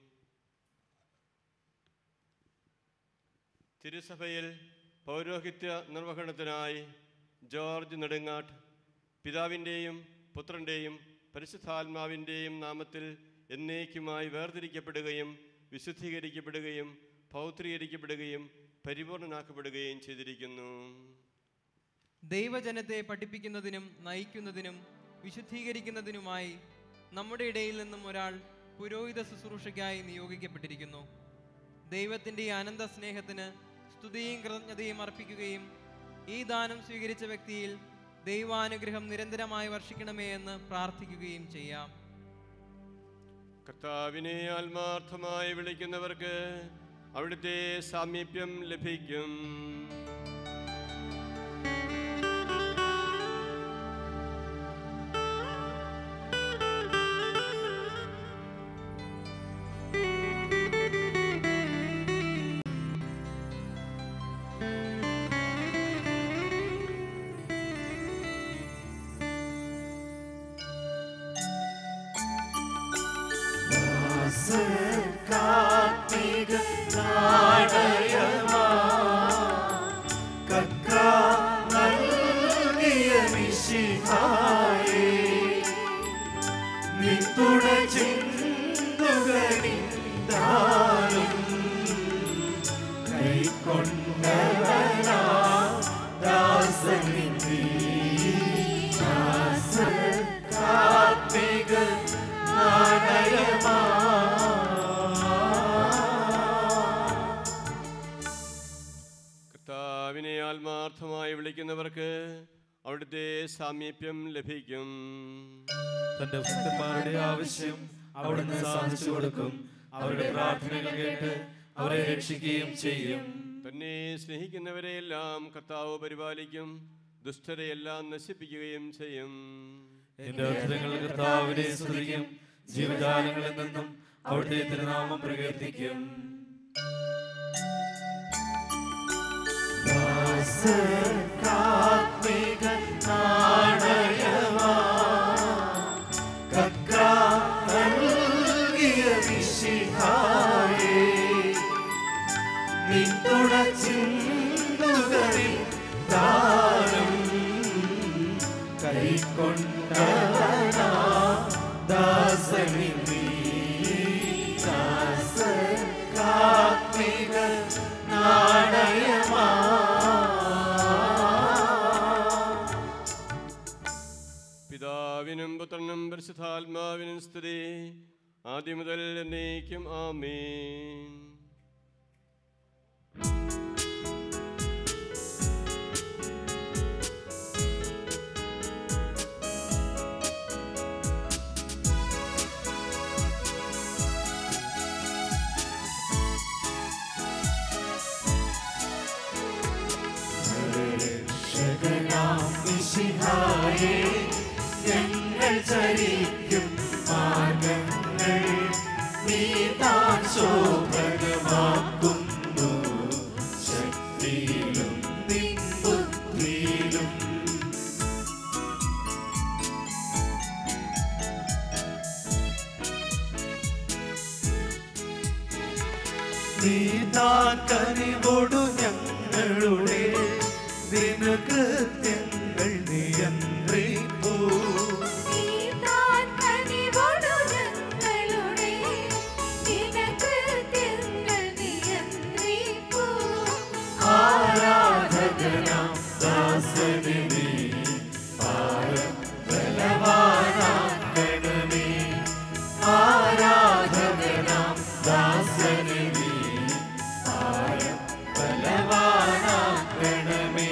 തിരുസഭയിൽ പൗരോഹിത്യ നിർവഹണത്തിനായി ജോർജ് നെടുങ്ങാട്ട് പിതാവിൻ്റെയും പുത്രൻ്റെയും പരിശുദ്ധാത്മാവിൻ്റെയും നാമത്തിൽ എന്നേക്കുമായി വേർതിരിക്കപ്പെടുകയും വിശുദ്ധീകരിക്കപ്പെടുകയും പൗത്രീകരിക്കപ്പെടുകയും പരിപൂർണനാക്കപ്പെടുകയും ചെയ്തിരിക്കുന്നു ദൈവജനത്തെ പഠിപ്പിക്കുന്നതിനും നയിക്കുന്നതിനും വിശുദ്ധീകരിക്കുന്നതിനുമായി നമ്മുടെ ഇടയിൽ നിന്നും ഒരാൾ പുരോഹിത ശുശ്രൂഷയ്ക്കായി നിയോഗിക്കപ്പെട്ടിരിക്കുന്നു ദൈവത്തിൻ്റെ ഈ അനന്ത സ്നേഹത്തിന് സ്തുതിയും കൃതജ്ഞതയും അർപ്പിക്കുകയും ഈ ദാനം സ്വീകരിച്ച വ്യക്തിയിൽ ദൈവാനുഗ്രഹം നിരന്തരമായി വർഷിക്കണമേ എന്ന് പ്രാർത്ഥിക്കുകയും ചെയ്യാം കർത്താവിനെ ആത്മാർത്ഥമായി വിളിക്കുന്നവർക്ക് അവിടുത്തെ സാമീപ്യം ലഭിക്കും കാർത്തിക നാടയമാ കൊണ്ടവനാ ദാസനിൽ നീ ദാസകാത്മിക നാണയമാ കർത്താവിനെ ആത്മാർത്ഥമായി വിളിക്കുന്നവർക്ക് അവിടുത്തെ സാമീപ്യം ലഭിക്കും തന്റെ ഭക്തന്മാരുടെ ആവശ്യം അവിടുന്ന് സാധിച്ചു കൊടുക്കും അവരുടെ പ്രാർത്ഥനകൾ കേട്ട് അവരെ രക്ഷിക്കുകയും ചെയ്യും തന്നെ സ്നേഹിക്കുന്നവരെയെല്ലാം കർത്താവ് പരിപാലിക്കും ദുഷ്ടരെയെല്ലാം നശിപ്പിക്കുകയും ചെയ്യും എന്റെ അത്ഭുതങ്ങൾ കർത്താവിനെ സ്തുതിക്കും ജീവജാലങ്ങളിൽ നിന്നും അവിടുത്തെ തിരുനാമം പ്രകീർത്തിക്കും കാത്മിക നാണയമാ കക്രാ നൽകിയ മിശിഹായേ നിൻതുണ ചിന്തുകളിൽ ദാനം കൈക്കൊണ്ടവനാ ദാസനി നീ ദാസ കാത്മിക നാണയമാ പിതാവിനും പുത്രനും പരിശുദ്ധാത്മാവിനും സ്തുതി ആദ്യം മുതൽ എന്നേക്കും ആമേൻ രക്ഷകനാം മിശിഹായേ, ഞങ്ങൾ ചരിക്കും മാർഗങ്ങൾ നീ താൻ ശോഭനമാക്കുന്നു ശക്തിയിലും നിൻ ബുദ്ധിയിലും നീ താൻ കനിവോടു ഞങ്ങളുടെ ദിനകൃത്യങ്ങൾ നിയന്ത്രിപ്പൂ ആരാധകനാം ദാസനെ നീ പാരം ബലവാനാക്കണമേ ആരാധകനാം ദാസനെ നീ പാരം ബലവാനാക്കണമേ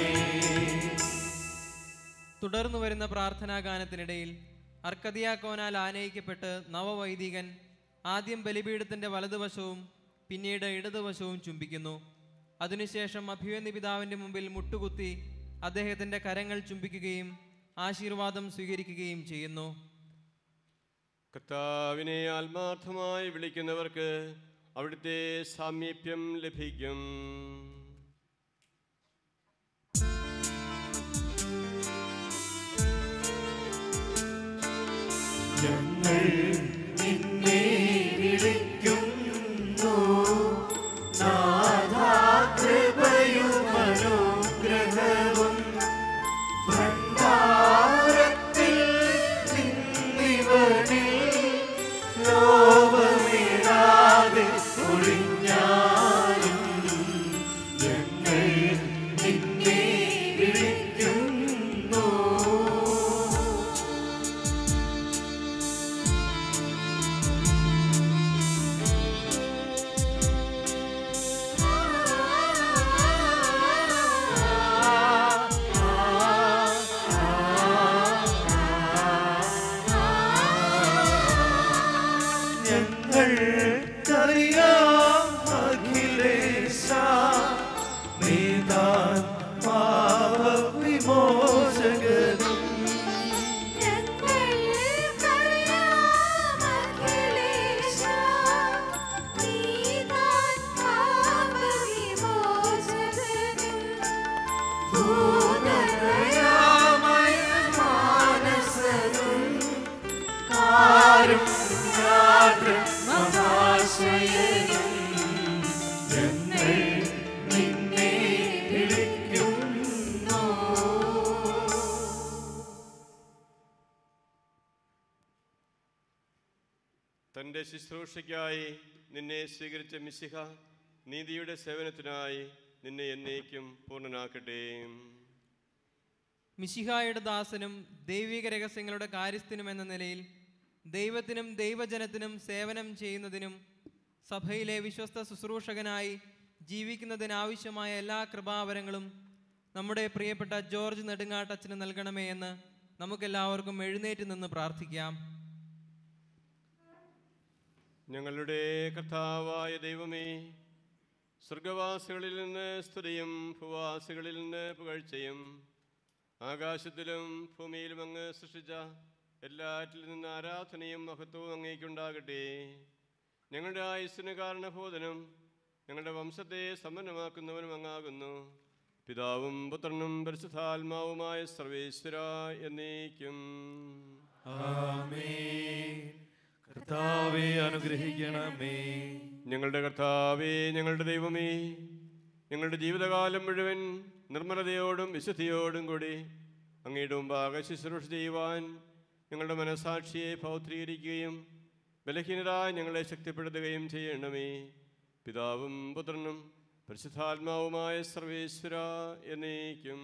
തുടർന്നു വരുന്ന പ്രാർത്ഥനാ ഗാനത്തിനിടയിൽ അർക്കദിയാക്കോനാൽ ആനയിക്കപ്പെട്ട് നവവൈദികൻ ആദ്യം ബലിപീഠത്തിന്റെ വലതുവശവും പിന്നീട് ഇടതുവശവും ചുംബിക്കുന്നു അതിനുശേഷം അഭിവന്യ പിതാവിന്റെ മുമ്പിൽ മുട്ടുകുത്തി അദ്ദേഹത്തിന്റെ കരങ്ങൾ ചുംബിക്കുകയും ആശീർവാദം സ്വീകരിക്കുകയും ചെയ്യുന്നു കർത്താവിനെ ആത്മാർത്ഥമായി വിളിക്കുന്നവർക്ക് അവിടുത്തെ സാമീപ്യം ലഭിക്കും ഞങ്ങൾ നിന്നെ വിളിക്കുന്നു നാഥാ കൃപയും അനുഗ്രഹവും ഭണ്ഡാരത്തിൽ നിന്നിവനിൽ ലോപമിടാതെ ഒഴിഞ്ഞാലും ഞങ്ങൾ നിന്നെ വിളിക്കുന്നു ഞങ്ങൾക്കറിയാം അഖിലേശ നീതാൻ പാപവിമോചകനും ഭൂതദയാമയ മാനസനും കാരും മഹാശയനും ഞങ്ങൾ നിന്നെ വിളിക്കുന്നു തൻ്റെ ശുശ്രൂഷയ്ക്കായി നിന്നെ സ്വീകരിച്ച മിശിഹ നീതിയുടെ സേവനത്തിനായി നിന്നെ എന്നേക്കും പൂർണ്ണനാക്കട്ടെ മിശിഹായുടെ ദാസനും ദൈവിക രഹസ്യങ്ങളുടെ കാര്യസ്ഥനും എന്ന നിലയിൽ ദൈവത്തിനും ദൈവജനത്തിനും സേവനം ചെയ്യുന്നതിനും സഭയിലെ വിശ്വസ്ത ശുശ്രൂഷകനായി ജീവിക്കുന്നതിനാവശ്യമായ എല്ലാ കൃപാവരങ്ങളും നമ്മുടെ പ്രിയപ്പെട്ട ജോർജ് നെടുങ്ങാട്ടച്ചന് നൽകണമേ എന്ന് നമുക്കെല്ലാവർക്കും എഴുന്നേറ്റ് നിന്ന് പ്രാർത്ഥിക്കാം ഞങ്ങളുടെ കർത്താവായ ദൈവമേ സ്വർഗവാസികളിൽ നിന്ന് സ്തുതിയും ഭൂവാസികളിൽ നിന്ന് പുകഴ്ചയും ആകാശത്തിലും ഭൂമിയിലും അങ്ങ് സൃഷ്ടിച്ച എല്ലാറ്റിൽ നിന്ന് ആരാധനയും മഹത്വവും അങ്ങേക്കുണ്ടാകട്ടെ ഞങ്ങളുടെ ആയുസ്സിന് കാരണഭൂതനും ഞങ്ങളുടെ വംശത്തെ സമ്പന്നമാക്കുന്നവനും അങ്ങാകുന്നു പിതാവും പുത്രനും പരിശുദ്ധാത്മാവുമായ സർവേശ്വര എന്നേക്കും കർത്താവെ അനുഗ്രഹിക്കണമേ ഞങ്ങളുടെ കർത്താവേ ഞങ്ങളുടെ ദൈവമേ ഞങ്ങളുടെ ജീവിതകാലം മുഴുവൻ നിർമ്മലതയോടും വിശുദ്ധിയോടും കൂടി അങ്ങയുടെ മുമ്പാകെ ശുശ്രൂഷ ചെയ്യുവാൻ ഞങ്ങളുടെ മനസാക്ഷിയെ പൗത്രീകരിക്കുകയും ബലഹീനരായ ഞങ്ങളെ ശക്തിപ്പെടുത്തുകയും ചെയ്യണമേ പിതാവും പുത്രനും പരിശുദ്ധാത്മാവുമായ സർവേശ്വര എന്നേക്കും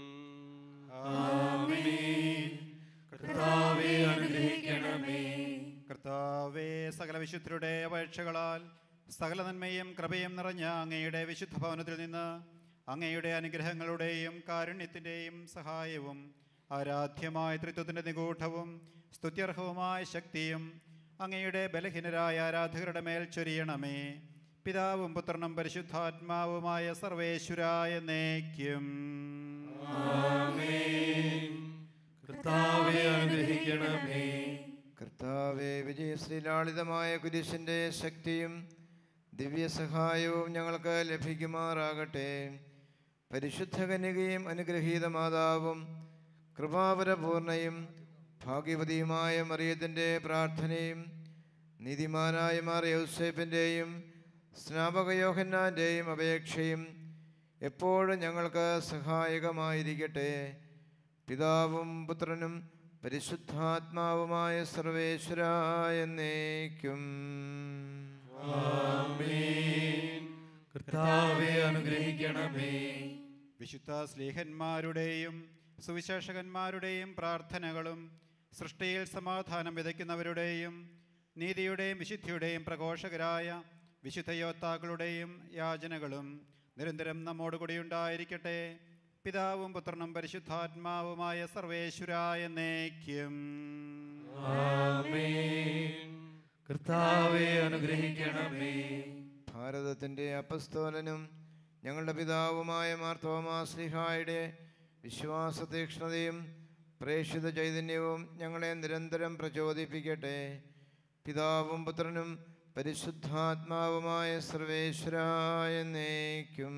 കർത്താവെ അനുഗ്രഹിക്കണമേ കർത്താവേ സകല വിശുദ്ധരുടെ അപേക്ഷകളാൽ സകല നന്മയും കൃപയും നിറഞ്ഞ അങ്ങയുടെ വിശുദ്ധ ഭവനത്തിൽ നിന്ന് അങ്ങയുടെ അനുഗ്രഹങ്ങളുടെയും കാരുണ്യത്തിൻ്റെയും സഹായവും ആരാധ്യമായ ത്രിത്വത്തിൻ്റെ നിഗൂഢവും സ്തുത്യർഹവുമായ ശക്തിയും അങ്ങയുടെ ബലഹീനരായ ആരാധകരുടെ മേൽ ചൊരിയണമേ പിതാവും പുത്രനും പരിശുദ്ധാത്മാവുമായ സർവേശ്വരായ നേക്കും കർത്താവെ അനുഗ്രഹിക്കണമേ കർത്താവെ വിജയശ്രീലാളിതമായ കുരിശിൻ്റെ ശക്തിയും ദിവ്യസഹായവും ഞങ്ങൾക്ക് ലഭിക്കുമാറാകട്ടെ പരിശുദ്ധ കന്യകയും അനുഗ്രഹീത മാതാവും കൃപാപരപൂർണയും ഭാഗ്യവതിയുമായ മറിയത്തിൻ്റെ പ്രാർത്ഥനയും നീതിമാനായ മാർ യൗസേപ്പിൻ്റെയും സ്നാപക യോഹന്നാൻ്റെയും അപേക്ഷയും എപ്പോഴും ഞങ്ങൾക്ക് സഹായകമായിരിക്കട്ടെ പിതാവും പുത്രനും പരിശുദ്ധാത്മാവുമായ സർവേശ്വരായ എന്നേക്കും കർത്താവെ അനുഗ്രഹിക്കണമേ വിശുദ്ധ സ്ലീഹന്മാരുടെയും സുവിശേഷകന്മാരുടെയും പ്രാർത്ഥനകളും സൃഷ്ടിയിൽ സമാധാനം വിതയ്ക്കുന്നവരുടെയും നീതിയുടെയും വിശുദ്ധിയുടെയും പ്രഘോഷകരായ വിശുദ്ധ യോദ്ധാക്കളുടെയും യാചനകളും നിരന്തരം നമ്മോട് കൂടി ഉണ്ടായിരിക്കട്ടെ പിതാവും പുത്രനും പരിശുദ്ധാത്മാവുമായ സർവേശ്വരായ നേക്കും കർത്താവെ അനുഗ്രഹിക്കണമേ ഭാരതത്തിൻ്റെ അപസ്തോലനും ഞങ്ങളുടെ പിതാവുമായ മാർത്തോമാസ്ലിഹായുടെ വിശ്വാസ തീക്ഷ്ണതയും പ്രേക്ഷിത ചൈതന്യവും ഞങ്ങളെ നിരന്തരം പ്രചോദിപ്പിക്കട്ടെ പിതാവും പുത്രനും പരിശുദ്ധാത്മാവുമായ സർവേശ്വരായ എന്നേക്കും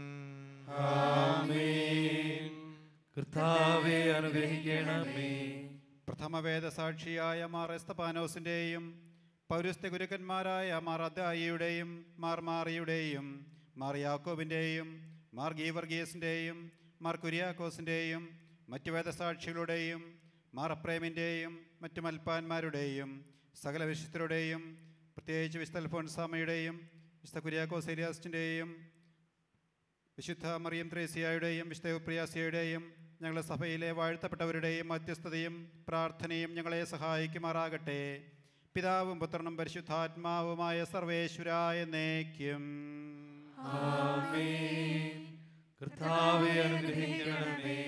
കർത്താവെ അനുഗ്രഹിക്കണമേ പ്രഥമ വേദസാക്ഷിയായ മാർ എസ്തപാനോസിൻ്റെയും പൗരസ്ത്യ ഗുരുക്കന്മാരായ മാർ അദ്ദായിയുടെയും മാർ മാറിയുടെയും മാർ യാക്കോബിൻ്റെയും മാർ ഗീവർഗീസിൻ്റെയും മാർ കുര്യാക്കോസിൻ്റെയും മറ്റു വേദസാക്ഷികളുടെയും മാർ അപ്രേമിൻ്റെയും മറ്റു മൽപ്പാന്മാരുടെയും സകല വിശുദ്ധരുടെയും പ്രത്യേകിച്ച് വിശുദ്ധ അൽഫോൻസാമയുടെയും വിശുദ്ധ കുര്യാക്കോസ് ഏലിയാസിൻ്റെയും വിശുദ്ധ മറിയം ത്രേസ്യായുടെയും വിശുദ്ധ പ്രിയാസിയുടെയും ഞങ്ങളുടെ സഭയിലെ വാഴ്ത്തപ്പെട്ടവരുടെയും മധ്യസ്ഥതയും പ്രാർത്ഥനയും ഞങ്ങളെ സഹായിക്കുമാറാകട്ടെ പിതാവും പുത്രനും പരിശുദ്ധാത്മാവുമായ സർവേശ്വരായ നേക്കും കർത്താവെ അനുഗ്രഹിക്കണമേ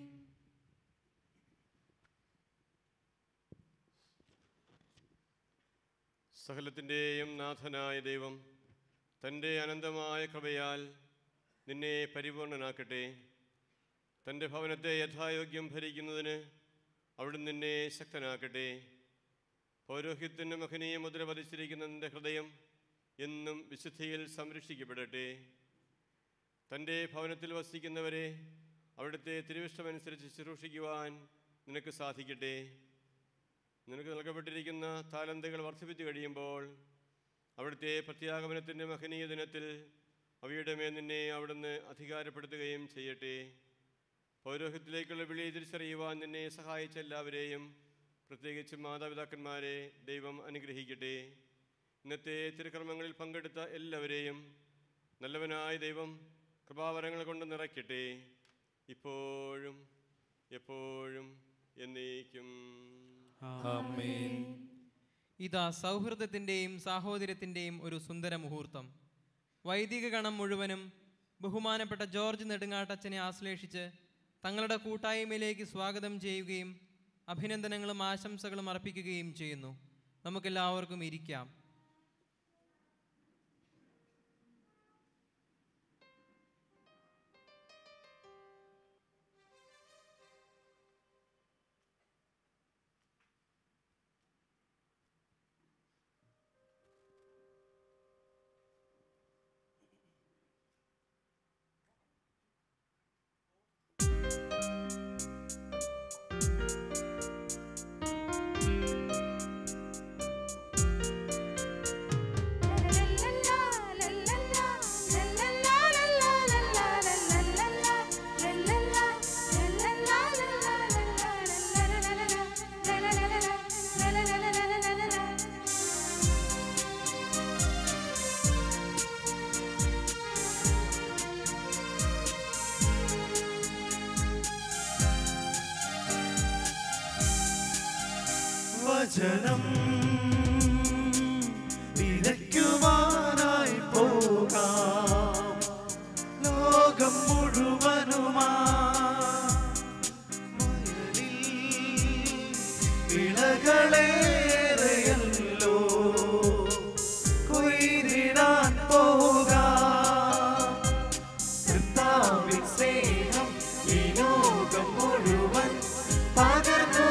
സകലത്തിൻ്റെയും നാഥനായ ദൈവം തൻ്റെ അനന്തമായ കൃപയാൽ നിന്നെ പരിപൂർണനാക്കട്ടെ തൻ്റെ ഭവനത്തെ യഥായോഗ്യം ഭരിക്കുന്നതിന് അവിടുന്ന് നിന്നെ ശക്തനാക്കട്ടെ പൗരോഹിത്യത്തിൻ്റെ മഹനീയ മുദ്ര പതിച്ചിരിക്കുന്ന നിന്റെ ഹൃദയം എന്നും വിശുദ്ധിയിൽ സംരക്ഷിക്കപ്പെടട്ടെ തൻ്റെ ഭവനത്തിൽ വസിക്കുന്നവരെ അവിടുത്തെ തിരുവിഷ്ടമനുസരിച്ച് ശുശ്രൂഷിക്കുവാൻ നിനക്ക് സാധിക്കട്ടെ നിനക്ക് നൽകപ്പെട്ടിരിക്കുന്ന താലന്തുകൾ വർദ്ധിപ്പിച്ചു കഴിയുമ്പോൾ അവിടുത്തെ പ്രത്യാഗമനത്തിൻ്റെ മഹനീയ ദിനത്തിൽ അവയുടെ മേൽ നിന്നെ അവിടുന്ന് അധികാരപ്പെടുത്തുകയും ചെയ്യട്ടെ പൗരോഹിത്യത്തിലേക്കുള്ള വിളി തിരിച്ചറിയുവാൻ നിന്നെ സഹായിച്ച എല്ലാവരെയും പ്രത്യേകിച്ച് മാതാപിതാക്കന്മാരെ ദൈവം അനുഗ്രഹിക്കട്ടെ ഇന്നത്തെ തിരുക്കർമ്മങ്ങളിൽ പങ്കെടുത്ത എല്ലാവരെയും നല്ലവനായ ദൈവം കൃപാവരങ്ങൾ കൊണ്ട് നിറയ്ക്കട്ടെ ഇപ്പോഴും എപ്പോഴും എന്നേക്കും ഇതാ സൗഹൃദത്തിൻ്റെയും സാഹോദര്യത്തിൻ്റെയും ഒരു സുന്ദര മുഹൂർത്തം വൈദിക ഗണം മുഴുവനും ബഹുമാനപ്പെട്ട ജോർജ് നെടുങ്ങാട്ടച്ചനെ ആശ്ലേഷിച്ച് തങ്ങളുടെ കൂട്ടായ്മയിലേക്ക് സ്വാഗതം ചെയ്യുകയും അഭിനന്ദനങ്ങളും ആശംസകളും അർപ്പിക്കുകയും ചെയ്യുന്നു നമുക്കെല്ലാവർക്കും ഇരിക്കാം വചനം വിതയ്ക്കുവാനായി പോകാം ലോകം മുഴുവനുമാ വയലിൽ വിളകളേറെയല്ലോ കൊയ്തിടാൻ പോകാം കർത്താവിൻ സ്നേഹം ഈ ലോകം മുഴുവൻ പകർന്നു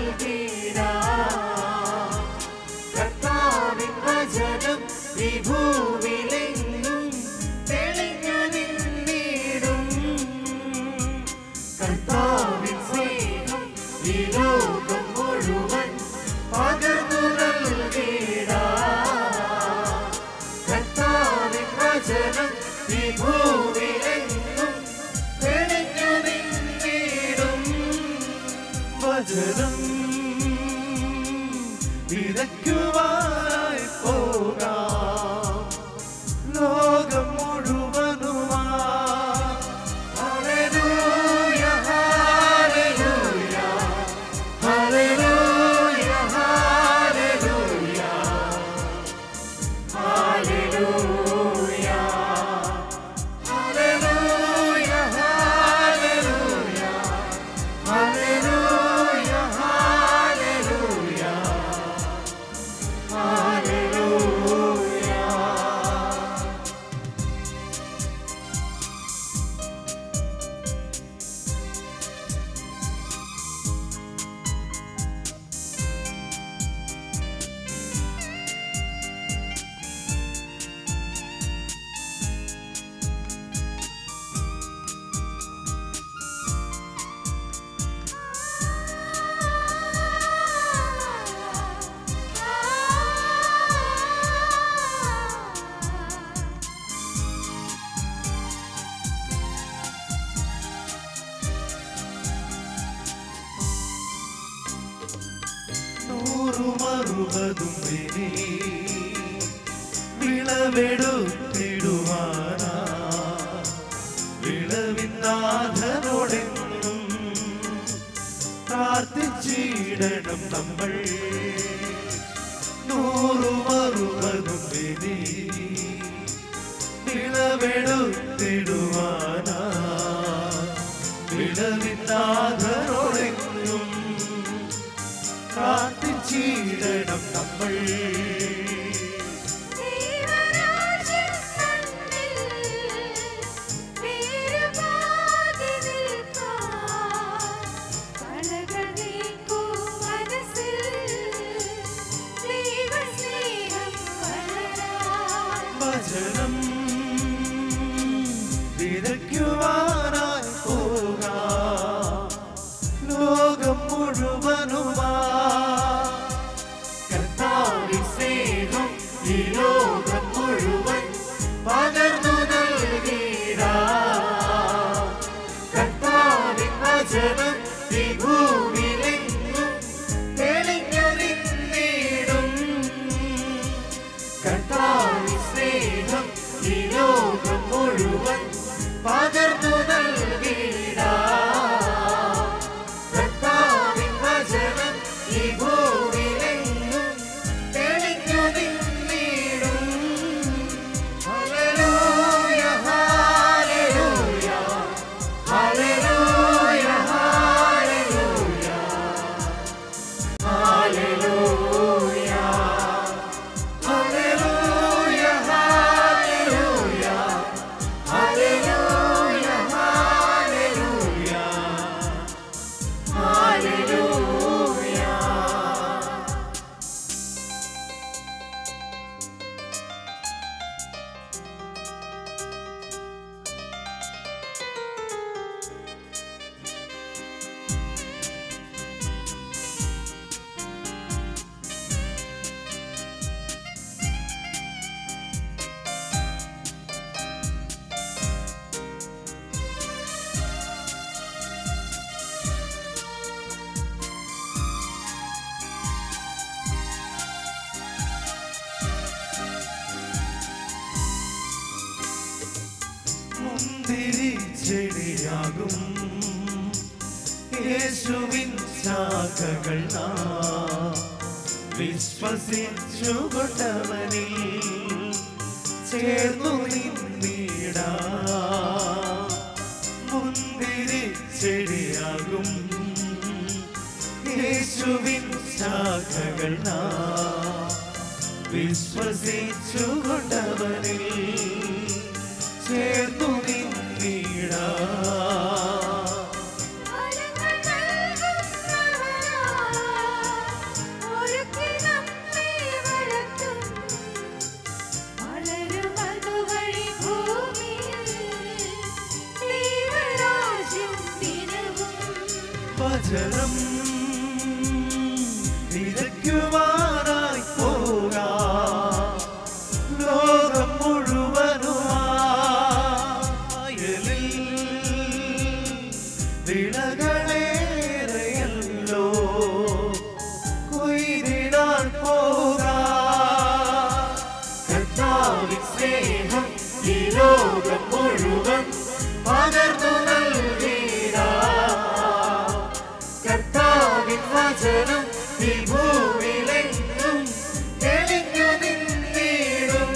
നൽകിടാം കർത്താവിൻ വചനം ഈ ഭൂവിലെങ്ങും തെളിഞ്ഞു നിന്നിടും കർത്താവിൻ സ്നേഹം ഈ ലോകം മുഴുവൻ പകർന്നു നൽകിടാം കർത്താവിൻ വചനം ഈ ഭൂവിലെങ്ങും തെളിഞ്ഞു നിന്നിടും വചനം വിതയ്ക്കുവാനായി പോകാം ലോകം മുഴുവനുമാ ഹല്ലേലൂയ ഹല്ലേലൂയ ഹല്ലേലൂയ ഹല്ലേലൂയ ഹല്ലേലൂയ ഹല്ലേലൂയ ഹല്ലേലൂയ ഹല്ലേലൂയ ഹല്ലേലൂയ ഹല്ലേലൂയ നൂറും അറുപതും വരെ വിളവെടുത്തിടുവാനാ വിളവിനാഥനോടെന്നും പ്രാർത്ഥിച്ചിടണം നമ്മൾ നൂറും അറുപതും വരെ വിളവെടുത്തിടുവാനാ വിളവിനാഥനോടെന്നും പ്രാർത്ഥിച്ചിടണം നമ്മൾ വചനം വിതയ്ക്കുവാനായി പോകാം ലോകം മുഴുവനുമാ കർത്താവിൻ സ്നേഹം ഈ ലോകം മുഴുവൻ പകർന്നു നൽകിടാം കർത്താവിൻ വചനം ഈ ഭൂമിയിലെങ്ങും തെളിഞ്ഞു നിന്നിടും കർത്താവിൻ സ്നേഹം ഈ ചെടിയാകും യേശുവിൻ ശാഖകൾ നാം വിശ്വസിച്ചുകൊണ്ടവനിൽ ചേർന്നു നിന്നിടാ മുന്തിരി ചെടിയാകും യേശുവിൻ ശാഖകൾ നാം വിശ്വസിച്ചുകൊണ്ടവനിൽ ചേർന്നു നിന്നിടാ വചനം വിതയ്ക്കുവാനായി പോകാം ലോകം മുഴുവനുമായലിൽ വിളകളേറെയല്ലോ കൊയ്തിടാൻ പോകാം കർത്താവിൻ സ്നേഹം ഈ ലോകം മുഴുവൻ പകർന്നു നൽകിടാ കർത്താവിൻ വചനം ഈ ഭൂമിയിലെങ്ങും തെളിഞ്ഞു നിന്നിടും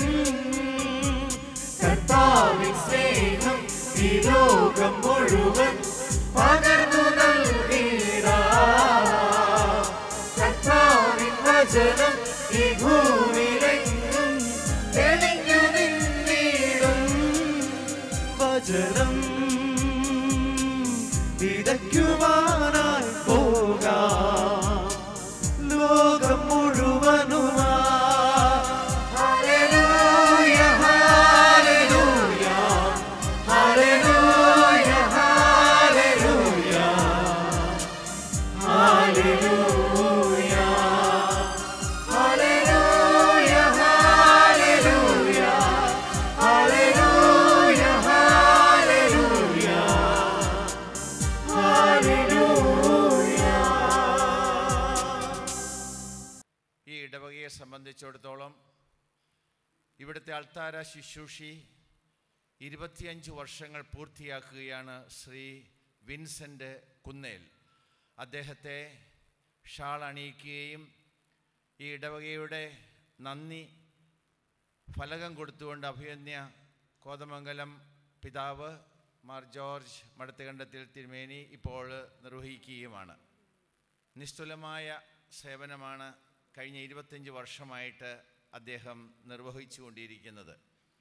കർത്താവിൻ സ്നേഹം ഈ ലോകം മുഴുവൻ പകർന്നു നൽകിടാ കർത്താവിൻ വചനം ഈ ഭൂമിയിലെങ്ങും തെളിഞ്ഞു നിന്നിടും വചനം വിതയ്ക്കുവാനായി പോകാം ലോകം മുഴുവനുമാ ഹല്ലേലൂയ ഹല്ലേലൂയ ഹല്ലേലൂയ ഹല്ലേലൂയ ഹല്ലേലൂയ ഹല്ലേലൂയ ഹല്ലേലൂയ ഹല്ലേലൂയ ഹല്ലേലൂയ ഈ ഇടവകയെ സംബന്ധിച്ചിടത്തോളം ഇവിടുത്തെ അൾത്താര ശുശ്രൂഷി ഇരുപത്തിയഞ്ച് വർഷങ്ങൾ പൂർത്തിയാക്കുകയാണ് ശ്രീ വിൻസെൻ്റ് കുന്നേൽ അദ്ദേഹത്തെ ഷാൾ അണിയിക്കുകയും ഈ ഇടവകയുടെ നന്ദി ഫലകം കൊടുത്തുകൊണ്ട് അഭിയന്യ കോതമംഗലം പിതാവ് മാർ ജോർജ് മടത്തുകണ്ടത്തിൽ തിരുമേനി ഇപ്പോൾ നിർവഹിക്കുകയുമാണ് നിസ്തുലമായ സേവനമാണ് കഴിഞ്ഞ ഇരുപത്തഞ്ച് വർഷമായിട്ട് അദ്ദേഹം നിർവഹിച്ചുകൊണ്ടിരിക്കുന്നത്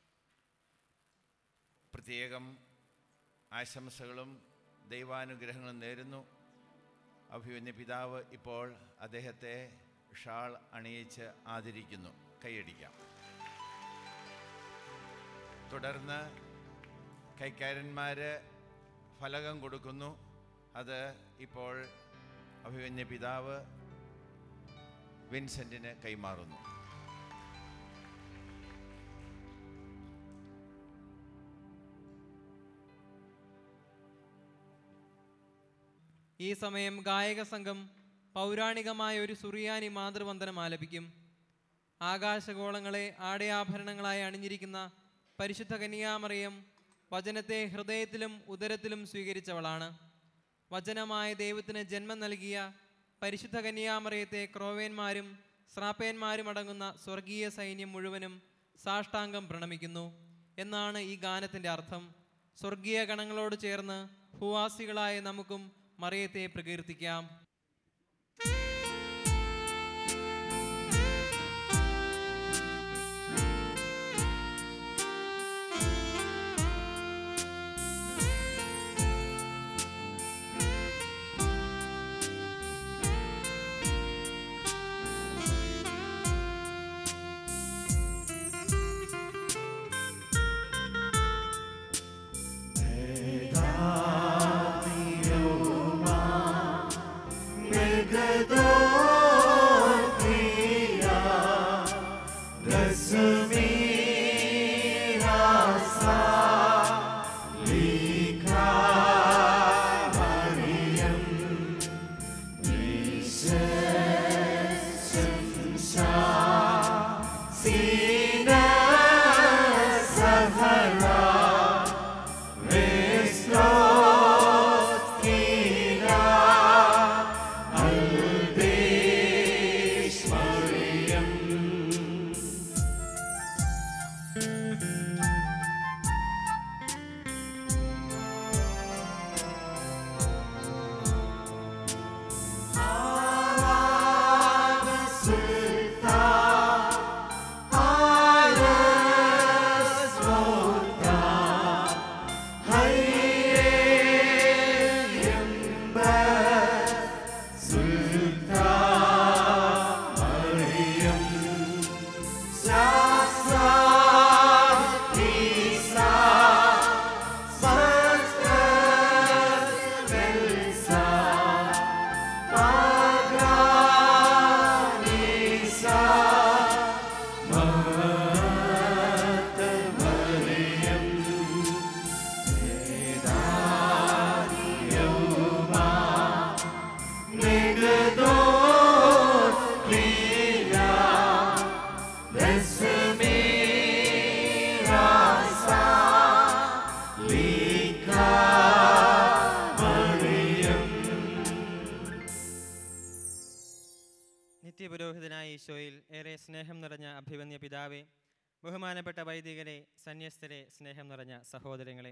പ്രത്യേകം ആശംസകളും ദൈവാനുഗ്രഹങ്ങളും നേരുന്നു അഭിമന്യ പിതാവ് ഇപ്പോൾ അദ്ദേഹത്തെ ഷാൾ അണിയിച്ച് ആദരിക്കുന്നു കൈയടിക്കാം തുടർന്ന് കൈക്കാരന്മാർ ഫലകം കൊടുക്കുന്നു അത് ഇപ്പോൾ അഭിമന്യ പിതാവ് വിൻസെന്റിന് കൈമാറുന്നു ഈ സമയം ഗായക സംഘം പൗരാണികമായ ഒരു സുറിയാനി മാതൃവന്ദനം ആലപിക്കും ആകാശഗോളങ്ങളെ ആടയാഭരണങ്ങളായി അണിഞ്ഞിരിക്കുന്ന പരിശുദ്ധ കന്യാമറിയം വചനത്തെ ഹൃദയത്തിലും ഉദരത്തിലും സ്വീകരിച്ചവളാണ് വചനമായ ദൈവത്തിന് ജന്മം നൽകിയ പരിശുദ്ധ കന്യാമറിയത്തെ ക്രോവേന്മാരും സ്രാപ്പേന്മാരും അടങ്ങുന്ന സ്വർഗീയ സൈന്യം മുഴുവനും സാഷ്ടാംഗം പ്രണമിക്കുന്നു എന്നാണ് ഈ ഗാനത്തിൻ്റെ അർത്ഥം സ്വർഗീയ ഗണങ്ങളോട് ചേർന്ന് ഭൂവാസികളായ നമുക്കും മറിയത്തെ പ്രകീർത്തിക്കാം Restore മറിയം വേദാന്യവുമാ മൃഗദോത്രീല രസമേരാസ ലീകാ മറിയം നിത്യപുരോഹിതനായ ഈശോയിൽ ഏറെ സ്നേഹം നിറഞ്ഞ അഭിവന്യ പിതാവേ ബഹുമാനപ്പെട്ട വൈദികരെ സന്യസ്തരെ സ്നേഹം നിറഞ്ഞ സഹോദരങ്ങളെ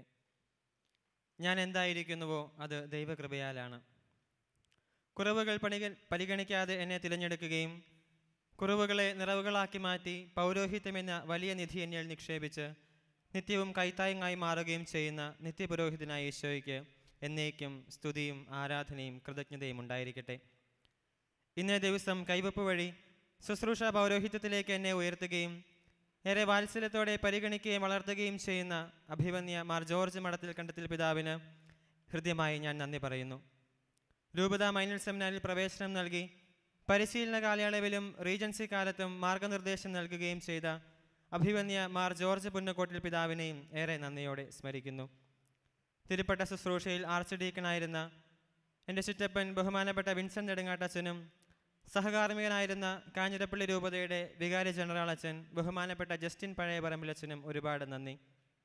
ഞാൻ എന്തായിരിക്കുന്നുവോ അത് ദൈവകൃപയാലാണ് കുറവുകൾ പണിക പരിഗണിക്കാതെ എന്നെ തിരഞ്ഞെടുക്കുകയും കുറവുകളെ നിറവുകളാക്കി മാറ്റി പൗരോഹിത്യമെന്ന വലിയ നിധി എന്നിൽ നിക്ഷേപിച്ച് നിത്യവും കൈത്തായങ്ങായി മാറുകയും ചെയ്യുന്ന നിത്യപുരോഹിതനായ ഈശോയ്ക്ക് എന്നേക്കും സ്തുതിയും ആരാധനയും കൃതജ്ഞതയും ഉണ്ടായിരിക്കട്ടെ ഇന്നേ ദിവസം കൈവപ്പ് വഴി ശുശ്രൂഷ പൗരോഹിത്യത്തിലേക്ക് എന്നെ ഉയർത്തുകയും ഏറെ വാത്സല്യത്തോടെ പരിഗണിക്കുകയും വളർത്തുകയും ചെയ്യുന്ന അഭിവന്യ മാർ ജോർജ് മഠത്തിൽ കണ്ടത്തിൽ പിതാവിന് ഹൃദ്യമായി ഞാൻ നന്ദി പറയുന്നു രൂപത മൈനൽ സെമിനാരിൽ പ്രവേശനം നൽകി പരിശീലന കാലയളവിലും റീജൻസി കാലത്തും മാർഗനിർദ്ദേശം നൽകുകയും ചെയ്ത അഭിവന്യ മാർ ജോർജ് പുന്നക്കോട്ടിൽ പിതാവിനെയും ഏറെ നന്ദിയോടെ സ്മരിക്കുന്നു തിരുപ്പട്ട ശുശ്രൂഷയിൽ ആർച്ച് ഡീക്കനായിരുന്ന എൻ്റെ ചുറ്റപ്പൻ ബഹുമാനപ്പെട്ട വിൻസെൻ്റ് നെടുങ്ങാട്ടച്ഛനും സഹകാർമ്മികനായിരുന്ന കാഞ്ഞിരപ്പള്ളി രൂപതയുടെ വികാരി ജനറൽ അച്ഛൻ ബഹുമാനപ്പെട്ട ജസ്റ്റിൻ പഴയപറമ്പിലച്ഛനും ഒരുപാട് നന്ദി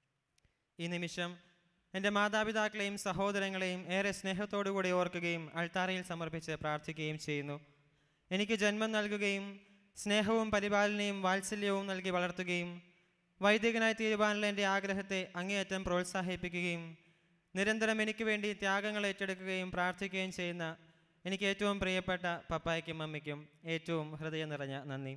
ഈ നിമിഷം എൻ്റെ മാതാപിതാക്കളെയും സഹോദരങ്ങളെയും ഏറെ സ്നേഹത്തോടുകൂടി ഓർക്കുകയും അൾത്താരയിൽ സമർപ്പിച്ച് പ്രാർത്ഥിക്കുകയും ചെയ്യുന്നു എനിക്ക് ജന്മം നൽകുകയും സ്നേഹവും പരിപാലനയും വാത്സല്യവും നൽകി വളർത്തുകയും വൈദികനായി തീരുവാനുള്ള എൻ്റെ ആഗ്രഹത്തെ അങ്ങേയറ്റം പ്രോത്സാഹിപ്പിക്കുകയും നിരന്തരം എനിക്ക് വേണ്ടി ത്യാഗങ്ങൾ ഏറ്റെടുക്കുകയും പ്രാർത്ഥിക്കുകയും ചെയ്യുന്ന എനിക്ക് ഏറ്റവും പ്രിയപ്പെട്ട പപ്പായ്ക്കും മമ്മിക്കും ഏറ്റവും ഹൃദയം നിറഞ്ഞ നന്ദി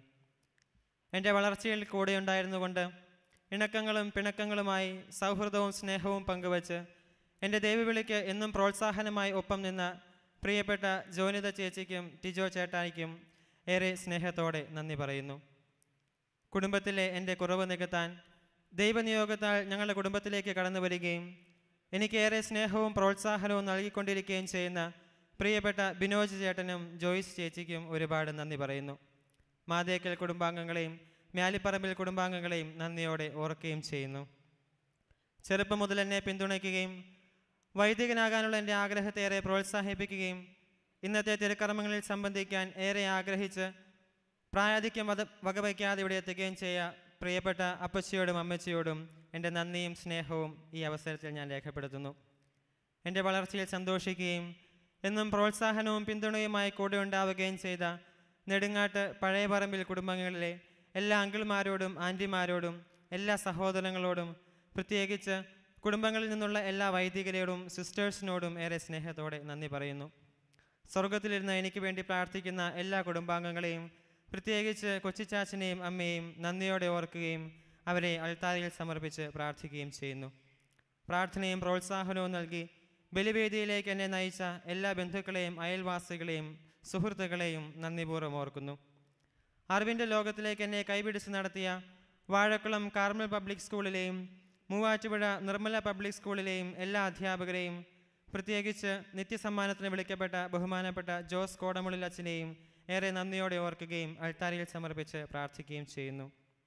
എൻ്റെ വളർച്ചയിൽ കൂടെയുണ്ടായിരുന്നുകൊണ്ട് ഇണക്കങ്ങളും പിണക്കങ്ങളുമായി സൗഹൃദവും സ്നേഹവും പങ്കുവച്ച് എൻ്റെ ദൈവവിളിക്ക് എന്നും പ്രോത്സാഹനമായി ഒപ്പം നിന്ന പ്രിയപ്പെട്ട ജോനിത ചേച്ചിക്കും ടിജോ ചേട്ടായിക്കും ഏറെ സ്നേഹത്തോടെ നന്ദി പറയുന്നു കുടുംബത്തിലെ എൻ്റെ കുറവ് നികത്താൻ ദൈവനിയോഗത്താൽ ഞങ്ങളുടെ കുടുംബത്തിലേക്ക് കടന്നു വരികയും എനിക്കേറെ സ്നേഹവും പ്രോത്സാഹനവും നൽകിക്കൊണ്ടിരിക്കുകയും ചെയ്യുന്ന പ്രിയപ്പെട്ട ബിനോജ് ചേട്ടനും ജോയ്സ് ചേച്ചിക്കും ഒരുപാട് നന്ദി പറയുന്നു മാതേക്കൽ കുടുംബാംഗങ്ങളെയും മ്യാലിപ്പറമ്പിൽ കുടുംബാംഗങ്ങളെയും നന്ദിയോടെ ഓർക്കുകയും ചെയ്യുന്നു ചെറുപ്പം മുതൽ എന്നെ പിന്തുണയ്ക്കുകയും വൈദികനാകാനുള്ള എൻ്റെ ആഗ്രഹത്തെ ഏറെ പ്രോത്സാഹിപ്പിക്കുകയും ഇന്നത്തെ തിരുക്കർമ്മങ്ങളിൽ സംബന്ധിക്കാൻ ഏറെ ആഗ്രഹിച്ച് പ്രായാധിക്യം വധ വകവയ്ക്കാതെ ഇവിടെ എത്തുകയും ചെയ്യുക പ്രിയപ്പെട്ട അപ്പച്ചിയോടും അമ്മച്ചിയോടും എൻ്റെ നന്ദിയും സ്നേഹവും ഈ അവസരത്തിൽ ഞാൻ രേഖപ്പെടുത്തുന്നു എൻ്റെ വളർച്ചയിൽ സന്തോഷിക്കുകയും എന്നും പ്രോത്സാഹനവും പിന്തുണയുമായി കൂടെ ഉണ്ടാവുകയും ചെയ്ത നെടുങ്ങാട്ട് പഴയ പറമ്പിൽ കുടുംബങ്ങളിലെ എല്ലാ അങ്കിൾമാരോടും ആൻറ്റിമാരോടും എല്ലാ സഹോദരങ്ങളോടും പ്രത്യേകിച്ച് കുടുംബങ്ങളിൽ നിന്നുള്ള എല്ലാ വൈദികരോടും സിസ്റ്റേഴ്സിനോടും ഏറെ സ്നേഹത്തോടെ നന്ദി പറയുന്നു സ്വർഗത്തിലിരുന്ന് എനിക്ക് വേണ്ടി പ്രാർത്ഥിക്കുന്ന എല്ലാ കുടുംബാംഗങ്ങളെയും പ്രത്യേകിച്ച് കൊച്ചിച്ചാച്ചനെയും അമ്മയെയും നന്ദിയോടെ ഓർക്കുകയും അവരെ അൾത്താരയിൽ സമർപ്പിച്ച് പ്രാർത്ഥിക്കുകയും ചെയ്യുന്നു പ്രാർത്ഥനയും പ്രോത്സാഹനവും നൽകി ബലിവേദിയിലേക്ക് എന്നെ നയിച്ച എല്ലാ ബന്ധുക്കളെയും അയൽവാസികളെയും സുഹൃത്തുക്കളെയും നന്ദിപൂർവ്വം ഓർക്കുന്നു അറിവിൻ്റെ ലോകത്തിലേക്ക് എന്നെ കൈപിടിച്ച് നടത്തിയ വാഴക്കുളം കാർമൽ പബ്ലിക് സ്കൂളിലെയും മൂവാറ്റുപുഴ നിർമ്മല പബ്ലിക് സ്കൂളിലെയും എല്ലാ അധ്യാപകരെയും പ്രത്യേകിച്ച് നിത്യസമ്മാനത്തിന് വിളിക്കപ്പെട്ട ബഹുമാനപ്പെട്ട ജോസ് കോടമുള്ളിൽ അച്ഛനെയും ഏറെ നന്ദിയോടെ ഓർക്കുകയും അൾത്താരയിൽ സമർപ്പിച്ച് പ്രാർത്ഥിക്കുകയും ചെയ്യുന്നു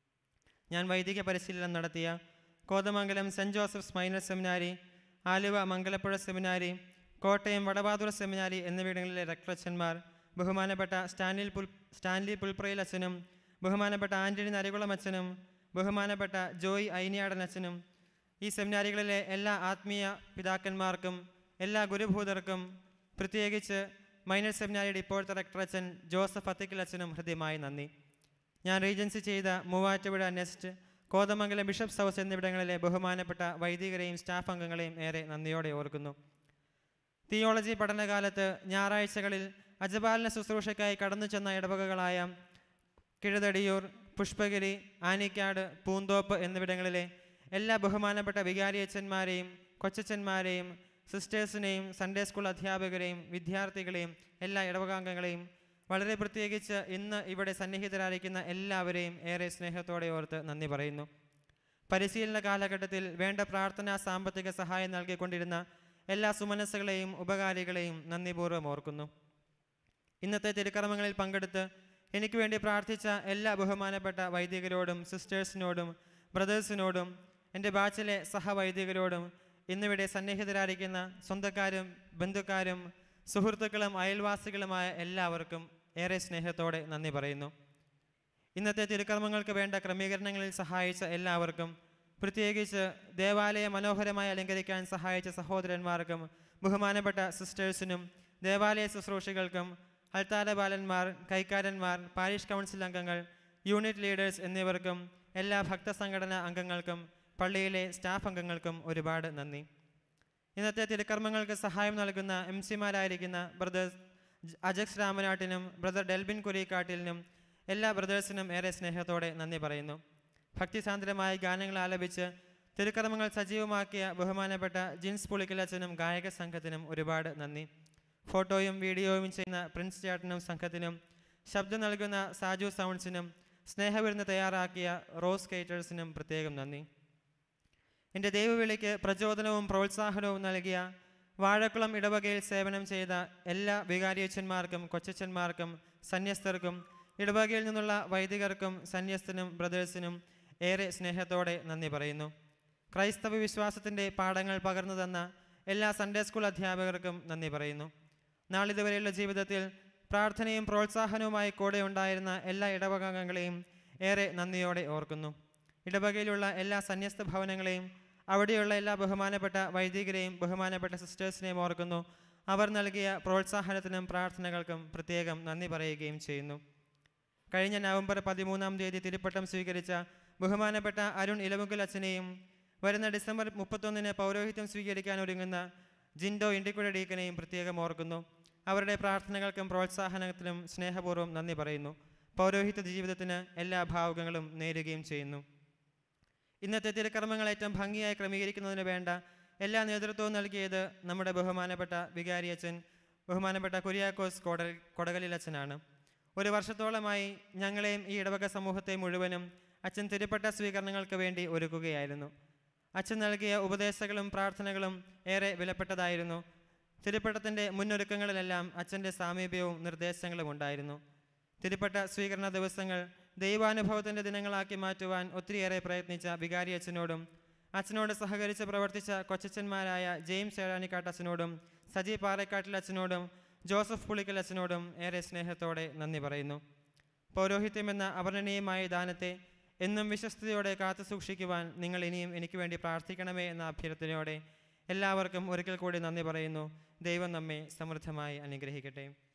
ഞാൻ വൈദിക പരിശീലനം നടത്തിയ Kothamangalam saint Joseph's minor seminary Aluva Mangalapuzha seminary Kottayam Vadavathoor seminary എന്നിവിടങ്ങളിലെ രക്തച്ഛന്മാർ ബഹുമാനപ്പെട്ട സ്റ്റാൻലി പുൽ സ്റ്റാൻലി പുൽപ്രയിൽ അച്ഛനും ബഹുമാനപ്പെട്ട ആൻ്റണി നരികുളം അച്ഛനും ബഹുമാനപ്പെട്ട ജോയ് ഐനിയാടൻ അച്ഛനും ഈ സെമിനാരികളിലെ എല്ലാ ആത്മീയ പിതാക്കന്മാർക്കും എല്ലാ ഗുരുഭൂതർക്കും പ്രത്യേകിച്ച് മൈനർ സെമിനാരിയുടെ ഇപ്പോഴത്തെ റെക്ടർ അച്ഛൻ ജോസഫ് അത്തിക്കൽ അച്ഛനും ഹൃദ്യമായി നന്ദി ഞാൻ റീജൻസി ചെയ്ത Muvattupuzha nest Kothamangalam bishop's house എന്നിവിടങ്ങളിലെ ബഹുമാനപ്പെട്ട വൈദികരെയും സ്റ്റാഫ് അംഗങ്ങളെയും ഏറെ നന്ദിയോടെ ഓർക്കുന്നു തിയോളജി പഠനകാലത്ത് ഞായറാഴ്ചകളിൽ അജപാലന ശുശ്രൂഷയ്ക്കായി കടന്നു ചെന്ന ഇടവകകളായ കിഴതടിയൂർ പുഷ്പഗിരി ആനിക്കാട് പൂന്തോപ്പ് എന്നിവിടങ്ങളിലെ എല്ലാ ബഹുമാനപ്പെട്ട വികാരിയച്ഛന്മാരെയും കൊച്ചച്ഛന്മാരെയും സിസ്റ്റേഴ്സിനെയും സൺഡേ സ്കൂൾ അധ്യാപകരെയും വിദ്യാർത്ഥികളെയും എല്ലാ ഇടവകാംഗങ്ങളെയും വളരെ പ്രത്യേകിച്ച് ഇന്ന് ഇവിടെ സന്നിഹിതരായിരിക്കുന്ന എല്ലാവരെയും ഏറെ സ്നേഹത്തോടെ ഓർത്ത് നന്ദി പറയുന്നു പരിശീലന കാലഘട്ടത്തിൽ വേണ്ട പ്രാർത്ഥനാ സാമ്പത്തിക സഹായം നൽകിക്കൊണ്ടിരുന്ന എല്ലാ സുമനസ്സുകളെയും ഉപകാരികളെയും നന്ദിപൂർവ്വം ഓർക്കുന്നു ഇന്നത്തെ തിരുക്കർമ്മങ്ങളിൽ പങ്കെടുത്ത് എനിക്ക് വേണ്ടി പ്രാർത്ഥിച്ച എല്ലാ ബഹുമാനപ്പെട്ട വൈദികരോടും സിസ്റ്റേഴ്സിനോടും ബ്രദേഴ്സിനോടും എൻ്റെ ബാച്ചിലെ സഹവൈദികരോടും ഇന്നിവിടെ സന്നിഹിതരായിരിക്കുന്ന സ്വന്തക്കാരും ബന്ധുക്കാരും സുഹൃത്തുക്കളും അയൽവാസികളുമായ എല്ലാവർക്കും ഏറെ സ്നേഹത്തോടെ നന്ദി പറയുന്നു ഇന്നത്തെ തിരുക്കർമ്മങ്ങൾക്ക് വേണ്ട ക്രമീകരണങ്ങളിൽ സഹായിച്ച എല്ലാവർക്കും പ്രത്യേകിച്ച് ദേവാലയം മനോഹരമായി അലങ്കരിക്കാൻ സഹായിച്ച സഹോദരന്മാർക്കും ബഹുമാനപ്പെട്ട സിസ്റ്റേഴ്സിനും ദേവാലയ ശുശ്രൂഷകൾക്കും അൾത്താര ബാലന്മാർ കൈക്കാരന്മാർ പാരിഷ് കൗൺസിൽ അംഗങ്ങൾ യൂണിറ്റ് ലീഡേഴ്സ് എന്നിവർക്കും എല്ലാ ഭക്തസംഘടനാ അംഗങ്ങൾക്കും പള്ളിയിലെ സ്റ്റാഫ് അംഗങ്ങൾക്കും ഒരുപാട് നന്ദി ഇന്നത്തെ തിരുക്കർമ്മങ്ങൾക്ക് സഹായം നൽകുന്ന എം സിമാരായിരിക്കുന്ന ബ്രദേഴ്സ് അജക്സ് രാമനാട്ടിനും ബ്രദർ ഡെൽബിൻ കുരിക്കാട്ടിലിനും എല്ലാ ബ്രദേഴ്സിനും ഏറെ സ്നേഹത്തോടെ നന്ദി പറയുന്നു ഭക്തിസാന്ദ്രമായ ഗാനങ്ങൾ ആലപിച്ച് തിരുക്കർമ്മങ്ങൾ സജീവമാക്കിയ ബഹുമാനപ്പെട്ട ജിൻസ് പുളിക്കലച്ചനും ഗായക സംഘത്തിനും ഒരുപാട് നന്ദി ഫോട്ടോയും വീഡിയോയും ചെയ്യുന്ന പ്രിൻസ് ചേട്ടനും സംഘത്തിനും ശബ്ദം നൽകുന്ന സാജു സൗണ്ട്സിനും സ്നേഹവിരുന്ന് തയ്യാറാക്കിയ റോസ് കേറ്റേഴ്സിനും പ്രത്യേകം നന്ദി എൻ്റെ ദൈവവിളിക്ക് പ്രചോദനവും പ്രോത്സാഹനവും നൽകിയ വാഴക്കുളം ഇടവകയിൽ സേവനം ചെയ്ത എല്ലാ വികാരിയച്ഛന്മാർക്കും കൊച്ചച്ഛന്മാർക്കും സന്യസ്തർക്കും ഇടവകയിൽ നിന്നുള്ള വൈദികർക്കും സന്യസ്തനും ബ്രദേഴ്സിനും ഏറെ സ്നേഹത്തോടെ നന്ദി പറയുന്നു ക്രൈസ്തവ വിശ്വാസത്തിൻ്റെ പാഠങ്ങൾ പകർന്നു തന്ന എല്ലാ സൺഡേ സ്കൂൾ അധ്യാപകർക്കും നന്ദി പറയുന്നു നാളിതുവരെയുള്ള ജീവിതത്തിൽ പ്രാർത്ഥനയും പ്രോത്സാഹനവുമായി കൂടെ ഉണ്ടായിരുന്ന എല്ലാ ഇടവകാംഗങ്ങളെയും ഏറെ നന്ദിയോടെ ഓർക്കുന്നു ഇടവകയിലുള്ള എല്ലാ സന്യസ്ത ഭവനങ്ങളെയും അവിടെയുള്ള എല്ലാ ബഹുമാനപ്പെട്ട വൈദികരെയും ബഹുമാനപ്പെട്ട സിസ്റ്റേഴ്സിനെയും ഓർക്കുന്നു അവർ നൽകിയ പ്രോത്സാഹനത്തിനും പ്രാർത്ഥനകൾക്കും പ്രത്യേകം നന്ദി പറയുകയും ചെയ്യുന്നു കഴിഞ്ഞ നവംബർ പതിമൂന്നാം തീയതി തിരുപ്പട്ടം സ്വീകരിച്ച ബഹുമാനപ്പെട്ട അരുൺ ഇലവുങ്കൽ അച്ഛനെയും വരുന്ന ഡിസംബർ മുപ്പത്തൊന്നിന് പൗരോഹിത്യം സ്വീകരിക്കാൻ ഒരുങ്ങുന്ന ജിൻഡോ ഇണ്ടിക്കുഴ ഡീക്കനെയും പ്രത്യേകം ഓർക്കുന്നു അവരുടെ പ്രാർത്ഥനകൾക്കും പ്രോത്സാഹനത്തിനും സ്നേഹപൂർവ്വം നന്ദി പറയുന്നു പൗരോഹിത്യ ജീവിതത്തിന് എല്ലാ ഭാവുകങ്ങളും നേരുകയും ചെയ്യുന്നു ഇന്നത്തെ തിരുക്കർമ്മങ്ങൾ ഏറ്റവും ഭംഗിയായി ക്രമീകരിക്കുന്നതിന് വേണ്ട എല്ലാ നേതൃത്വവും നൽകിയത് നമ്മുടെ ബഹുമാനപ്പെട്ട വികാരിയച്ഛൻ ബഹുമാനപ്പെട്ട കുര്യാക്കോസ് കൊട കൊടകലിലച്ഛനാണ് ഒരു വർഷത്തോളമായി ഞങ്ങളെയും ഈ ഇടവക സമൂഹത്തെ മുഴുവനും അച്ഛൻ തിരുപ്പട്ട സ്വീകരണങ്ങൾക്ക് വേണ്ടി ഒരുക്കുകയായിരുന്നു അച്ഛൻ നൽകിയ ഉപദേശങ്ങളും പ്രാർത്ഥനകളും ഏറെ വിലപ്പെട്ടതായിരുന്നു തിരുപ്പട്ടത്തിൻ്റെ മുന്നൊരുക്കങ്ങളിലെല്ലാം അച്ഛൻ്റെ സാമീപ്യവും നിർദ്ദേശങ്ങളും ഉണ്ടായിരുന്നു തിരുപ്പട്ട സ്വീകരണ ദിവസങ്ങൾ ദൈവാനുഭവത്തിൻ്റെ ദിനങ്ങളാക്കി മാറ്റുവാൻ ഒത്തിരിയേറെ പ്രയത്നിച്ച വികാരി അച്ഛനോടും അച്ഛനോട് സഹകരിച്ച് പ്രവർത്തിച്ച കൊച്ചച്ഛന്മാരായ ജെയിംസ് ഏഴാനിക്കാട്ട് അച്ഛനോടും സജി പാറക്കാട്ടിൽ അച്ഛനോടും ജോസഫ് പുളിക്കൽ അച്ഛനോടും ഏറെ സ്നേഹത്തോടെ നന്ദി പറയുന്നു പൗരോഹിത്യം എന്ന അവർണനീയമായ ദാനത്തെ എന്നും വിശ്വസ്തയോടെ കാത്തു സൂക്ഷിക്കുവാൻ നിങ്ങൾ ഇനിയും എനിക്ക് വേണ്ടി പ്രാർത്ഥിക്കണമേ എന്ന അഭ്യർത്ഥനയോടെ എല്ലാവർക്കും ഒരിക്കൽ കൂടി നന്ദി പറയുന്നു ദൈവം നമ്മെ സമൃദ്ധമായി അനുഗ്രഹിക്കട്ടെ